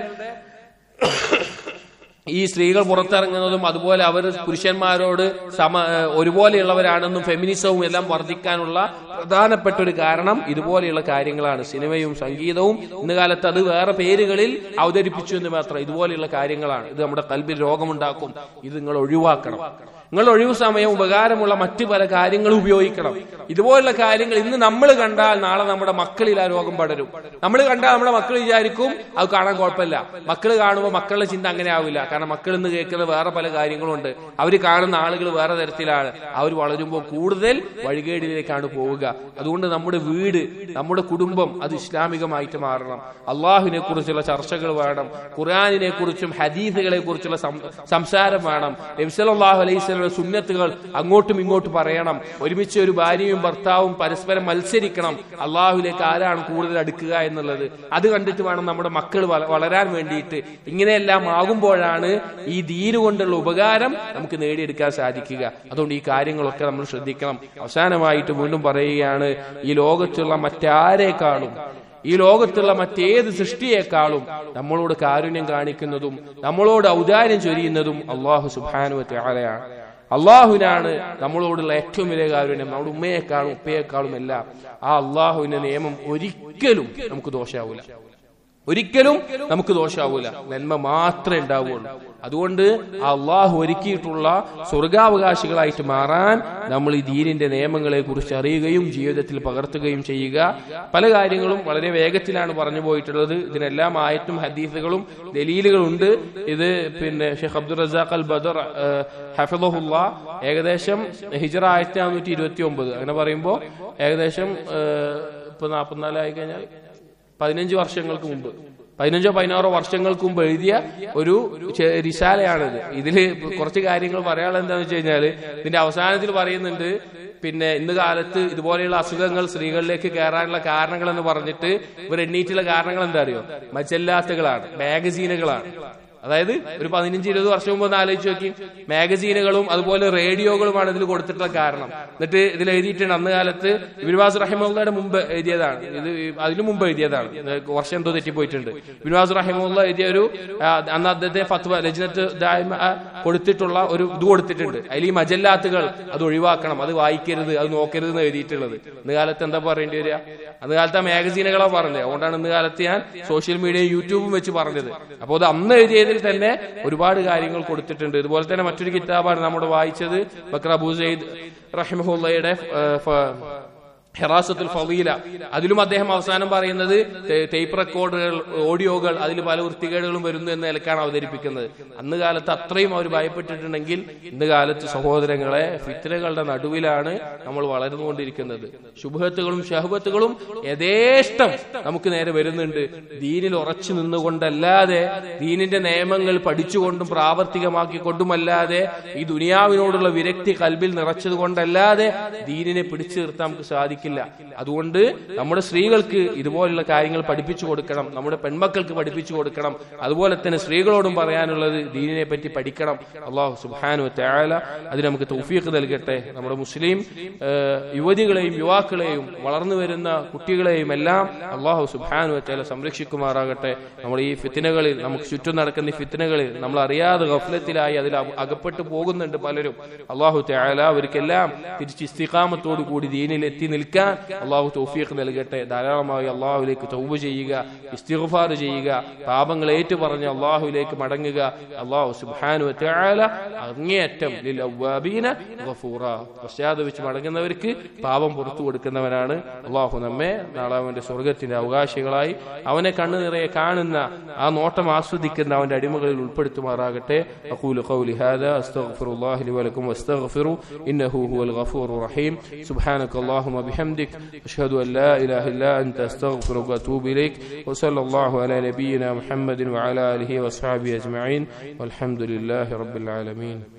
ഈ സ്ത്രീകൾ പുറത്തിറങ്ങുന്നതും അതുപോലെ അവർ പുരുഷന്മാരോട് സമ ഏഹ് ഒരുപോലെയുള്ളവരാണെന്നും ഫെമിനിസവും എല്ലാം വർദ്ധിക്കാനുള്ള പ്രധാനപ്പെട്ട ഒരു കാരണം ഇതുപോലെയുള്ള കാര്യങ്ങളാണ് സിനിമയും സംഗീതവും ഇന്ന് കാലത്ത് അത് വേറെ പേരുകളിൽ അവതരിപ്പിച്ചു എന്ന് മാത്രം ഇതുപോലെയുള്ള കാര്യങ്ങളാണ് ഇത് നമ്മുടെ കൽബിൽ രോഗമുണ്ടാക്കും ഇത് നിങ്ങൾ ഒഴിവാക്കണം നിങ്ങളുടെ ഒഴിവു സമയം ഉപകാരമുള്ള മറ്റു പല കാര്യങ്ങളും ഉപയോഗിക്കണം ഇതുപോലുള്ള കാര്യങ്ങൾ ഇന്ന് നമ്മൾ കണ്ടാൽ നാളെ നമ്മുടെ മക്കളിൽ ആ രോഗം പടരും നമ്മൾ കണ്ടാൽ നമ്മുടെ മക്കൾ വിചാരിക്കും അത് കാണാൻ കുഴപ്പമില്ല മക്കൾ കാണുമ്പോൾ മക്കളുടെ ചിന്ത അങ്ങനെ ആവില്ല കാരണം മക്കൾ ഇന്ന് കേൾക്കുന്ന വേറെ പല കാര്യങ്ങളുണ്ട് അവർ കാണുന്ന ആളുകൾ വേറെ തരത്തിലാണ് അവർ വളരുമ്പോൾ കൂടുതൽ വഴികേടിലേക്കാണ് പോവുക അതുകൊണ്ട് നമ്മുടെ വീട് നമ്മുടെ കുടുംബം അത് ഇസ്ലാമികമായിട്ട് മാറണം അള്ളാഹുവിനെ കുറിച്ചുള്ള ചർച്ചകൾ വേണം ഖുർആാനിനെ കുറിച്ചും ഹദീസുകളെ കുറിച്ചുള്ള സംസാരം വേണം നബ്സലാഹു അലൈഹി സ്വലയുടെ സുന്നത്തുകൾ അങ്ങോട്ടും ഇങ്ങോട്ടും പറയണം ഒരുമിച്ച് ഒരു ഭാര്യയും ഭർത്താവും പരസ്പരം മത്സരിക്കണം അള്ളാഹുലേക്ക് ആരാണ് കൂടുതൽ അടുക്കുക എന്നുള്ളത് അത് കണ്ടിട്ട് വേണം നമ്മുടെ മക്കൾ വളരാൻ വേണ്ടിയിട്ട് ഇങ്ങനെയെല്ലാം ആകുമ്പോഴാണ് ഈ ദീന് കൊണ്ടുള്ള ഉപകാരം നമുക്ക് നേടിയെടുക്കാൻ സാധിക്കുക അതുകൊണ്ട് ഈ കാര്യങ്ങളൊക്കെ നമ്മൾ ശ്രദ്ധിക്കണം അവസാനമായിട്ട് വീണ്ടും പറയുകയാണ് ഈ ലോകത്തുള്ള മറ്റാരേക്കാളും ഈ ലോകത്തുള്ള മറ്റേത് സൃഷ്ടിയേക്കാളും നമ്മളോട് കാരുണ്യം കാണിക്കുന്നതും നമ്മളോട് ഔദാര്യം ചൊരിയുന്നതും അള്ളാഹു സുബാനുവത്തെ ആലയാണ് അള്ളാഹുവിനാണ് നമ്മളോടുള്ള ഏറ്റവും വലിയ കാരുണ്യം നമ്മുടെ ഉമ്മയെക്കാളും ഉപ്പയെക്കാളും എല്ലാം ആ അള്ളാഹുവിന്റെ നിയമം ഒരിക്കലും നമുക്ക് ദോഷാവൂല ഒരിക്കലും നമുക്ക് ദോഷാവൂല നന്മ മാത്രമേ ഉണ്ടാവുള്ളൂ അതുകൊണ്ട് ആ അള്ളാഹു ഒരുക്കിയിട്ടുള്ള സ്വർഗാവകാശികളായിട്ട് മാറാൻ നമ്മൾ ഈ ദീനിന്റെ നിയമങ്ങളെ കുറിച്ച് അറിയുകയും ജീവിതത്തിൽ പകർത്തുകയും ചെയ്യുക പല കാര്യങ്ങളും വളരെ വേഗത്തിലാണ് പറഞ്ഞു പോയിട്ടുള്ളത് ഇതിനെല്ലാം ആയത്തും ഹദീസുകളും ദലീലുകളുണ്ട് ഇത് പിന്നെ ഷെയ്ഖ് അബ്ദുൾ റസാഖ് അൽ ബദർ ഹഫിദുല്ല ഏകദേശം ഹിജറ ആയിരത്തി നാനൂറ്റി ഇരുപത്തി ഒമ്പത് അങ്ങനെ പറയുമ്പോൾ ഏകദേശം ഇപ്പൊ നാൽപ്പത്തിനാലായി കഴിഞ്ഞാൽ പതിനഞ്ച് വർഷങ്ങൾക്ക് മുമ്പ് പതിനഞ്ചോ പതിനാറോ വർഷങ്ങൾക്ക് മുമ്പ് എഴുതിയ ഒരു റിസാലയാണിത് ഇതില് കുറച്ച് കാര്യങ്ങൾ പറയാനുള്ളത് എന്താണെന്ന് വെച്ച് കഴിഞ്ഞാല് ഇതിന്റെ അവസാനത്തിൽ പറയുന്നുണ്ട് പിന്നെ ഇന്ന് കാലത്ത് ഇതുപോലെയുള്ള അസുഖങ്ങൾ സ്ത്രീകളിലേക്ക് കയറാനുള്ള കാരണങ്ങൾ എന്ന് പറഞ്ഞിട്ട് ഇവർ എണ്ണീറ്റുള്ള കാരണങ്ങൾ എന്താ അറിയോ മജല്ലാത്തുകളാണ് മാഗസീനുകളാണ് അതായത് ഒരു പതിനഞ്ച് ഇരുപത് വർഷം മുമ്പ് ഒന്ന് ആലോചിച്ച് നോക്കി മാഗസീനുകളും അതുപോലെ റേഡിയോകളുമാണ് ഇതിൽ കൊടുത്തിട്ടുള്ള കാരണം എന്നിട്ട് ഇതിൽ എഴുതിയിട്ടുണ്ട് അന്ന് കാലത്ത് ബിൻവാസ് റഹിമുള്ളയുടെ മുമ്പ് എഴുതിയതാണ് ഇത് അതിനു മുമ്പ് എഴുതിയതാണ് വർഷം എന്തോ തെറ്റിപ്പോയിട്ടുണ്ട് ബിൻവാസ് റഹിമുള്ള എഴുതിയ ഒരു അന്ന് അദ്ദേഹത്തെ ഫത്വ രജനത്ത് കൊടുത്തിട്ടുള്ള ഒരു ഇത് കൊടുത്തിട്ടുണ്ട് അതിൽ ഈ മജല്ലാത്തുകൾ അത് ഒഴിവാക്കണം അത് വായിക്കരുത് അത് നോക്കരുത് എന്ന് എഴുതിയിട്ടുള്ളത് ഇന്ന് കാലത്ത് എന്താ പറയേണ്ടി വരിക അന്ന് കാലത്ത് ആ മാഗസീനുകളാ പറഞ്ഞത് അതുകൊണ്ടാണ് ഇന്ന് കാലത്ത് ഞാൻ സോഷ്യൽ മീഡിയ യൂട്യൂബും വെച്ച് പറഞ്ഞത് അപ്പോൾ അത് അന്ന് എഴുതിയത് ഇതിൽ തന്നെ ഒരുപാട് കാര്യങ്ങൾ കൊടുത്തിട്ടുണ്ട് ഇതുപോലെ തന്നെ മറ്റൊരു കിതാബാണ് നമ്മൾ വായിച്ചത് ബക്ര അബൂ സെയ്ദ് റഹിമഹുല്ലയുടെ ഹെറാസത്തുൽ ഫവീല അതിലും അദ്ദേഹം അവസാനം പറയുന്നത് ടേപ്പ് റെക്കോർഡുകൾ ഓഡിയോകൾ അതിൽ പല വൃത്തികേടുകളും വരുന്നു എന്ന നിലക്കാണ് അവതരിപ്പിക്കുന്നത് അന്ന് കാലത്ത് അത്രയും അവർ ഭയപ്പെട്ടിട്ടുണ്ടെങ്കിൽ ഇന്ന് കാലത്ത് സഹോദരങ്ങളെ ഫിത്തനകളുടെ നടുവിലാണ് നമ്മൾ വളർന്നുകൊണ്ടിരിക്കുന്നത് ശുഭത്തുകളും ഷഹബത്തുകളും യഥേഷ്ടം നമുക്ക് നേരെ വരുന്നുണ്ട് ദീനിൽ ഉറച്ചു നിന്നുകൊണ്ടല്ലാതെ ദീനിന്റെ നിയമങ്ങൾ പഠിച്ചുകൊണ്ടും പ്രാവർത്തികമാക്കിക്കൊണ്ടുമല്ലാതെ ഈ ദുനിയാവിനോടുള്ള വിരക്തി കൽബിൽ നിറച്ചത് കൊണ്ടല്ലാതെ ദീനിനെ പിടിച്ചു നിർത്താൻ നമുക്ക് സാധിക്കില്ല അതുകൊണ്ട് നമ്മുടെ സ്ത്രീകൾക്ക് ഇതുപോലുള്ള കാര്യങ്ങൾ പഠിപ്പിച്ചു കൊടുക്കണം നമ്മുടെ പെൺമക്കൾക്ക് പഠിപ്പിച്ചു കൊടുക്കണം അതുപോലെ തന്നെ സ്ത്രീകളോടും പറയാനുള്ളത് ദീനിനെ പറ്റി പഠിക്കണം അള്ളാഹു സുബാനു തയാല അതിന് നമുക്ക് തൗഫീഖ് നൽകട്ടെ നമ്മുടെ മുസ്ലിം യുവതികളെയും യുവാക്കളെയും വളർന്നു വരുന്ന കുട്ടികളെയും എല്ലാം അള്ളാഹു സുബാനു തയാല സംരക്ഷിക്കുമാറാകട്ടെ നമ്മൾ ഈ ഫിത്തിനകളിൽ നമുക്ക് ചുറ്റും നടക്കുന്ന ഈ ഫിത്തിനകളിൽ നമ്മൾ അറിയാതെ ഗഫലത്തിലായി അതിൽ അകപ്പെട്ടു പോകുന്നുണ്ട് പലരും അള്ളാഹു തയാല അവർക്കെല്ലാം തിരിച്ച് ഇസ്തിഖാമത്തോടു കൂടി ദീനിൽ എത്തി നിൽക്കാൻ അള്ളാഹു തൗഫീഖ് നൽകട്ടെ ധാരാളമായി അള്ളാഹുലേക്ക് തൗബ ചെയ്യുക ഇസ്തിഗ്ഫാർ ചെയ്യുക പാപങ്ങൾ ഏറ്റുപറഞ്ഞ് അള്ളാഹുവിലേക്ക് മടങ്ങുക അള്ളാഹു സുബ്ഹാനു വതആല അങ്ങേയറ്റം ലിൽ അവ്വാബീന ഗഫൂറ പശ്ചാത്തപിച്ച് മടങ്ങുന്നവർക്ക് പാപം പുറത്തു കൊടുക്കുന്നവനാണ് അള്ളാഹു നമ്മെ നാളെ അവന്റെ സ്വർഗത്തിന്റെ അവകാശികളായി അവനെ കണ്ണു നിറയെ കാണുന്ന ആ നോട്ടം ആസ്വദിക്കുന്ന അവന്റെ അടിമകളിൽ ഉൾപ്പെടുത്തുമാറാകട്ടെ അഖൂലു ഖൗലി ഹാദാ അസ്തഗ്ഫിറുല്ലാഹി ലി വലക്കും വസ്തഗ്ഫിറു ഇന്നഹു ഹുവൽ ഗഫൂറുർ റഹീം സുബ്ഹാനക اللهم بحمدك أشهد أن لا إله إلا أنت أستغفرك وأتوب إليك وصلى الله على نبينا محمد وعلى آله وأصحابه أجمعين والحمد لله رب العالمين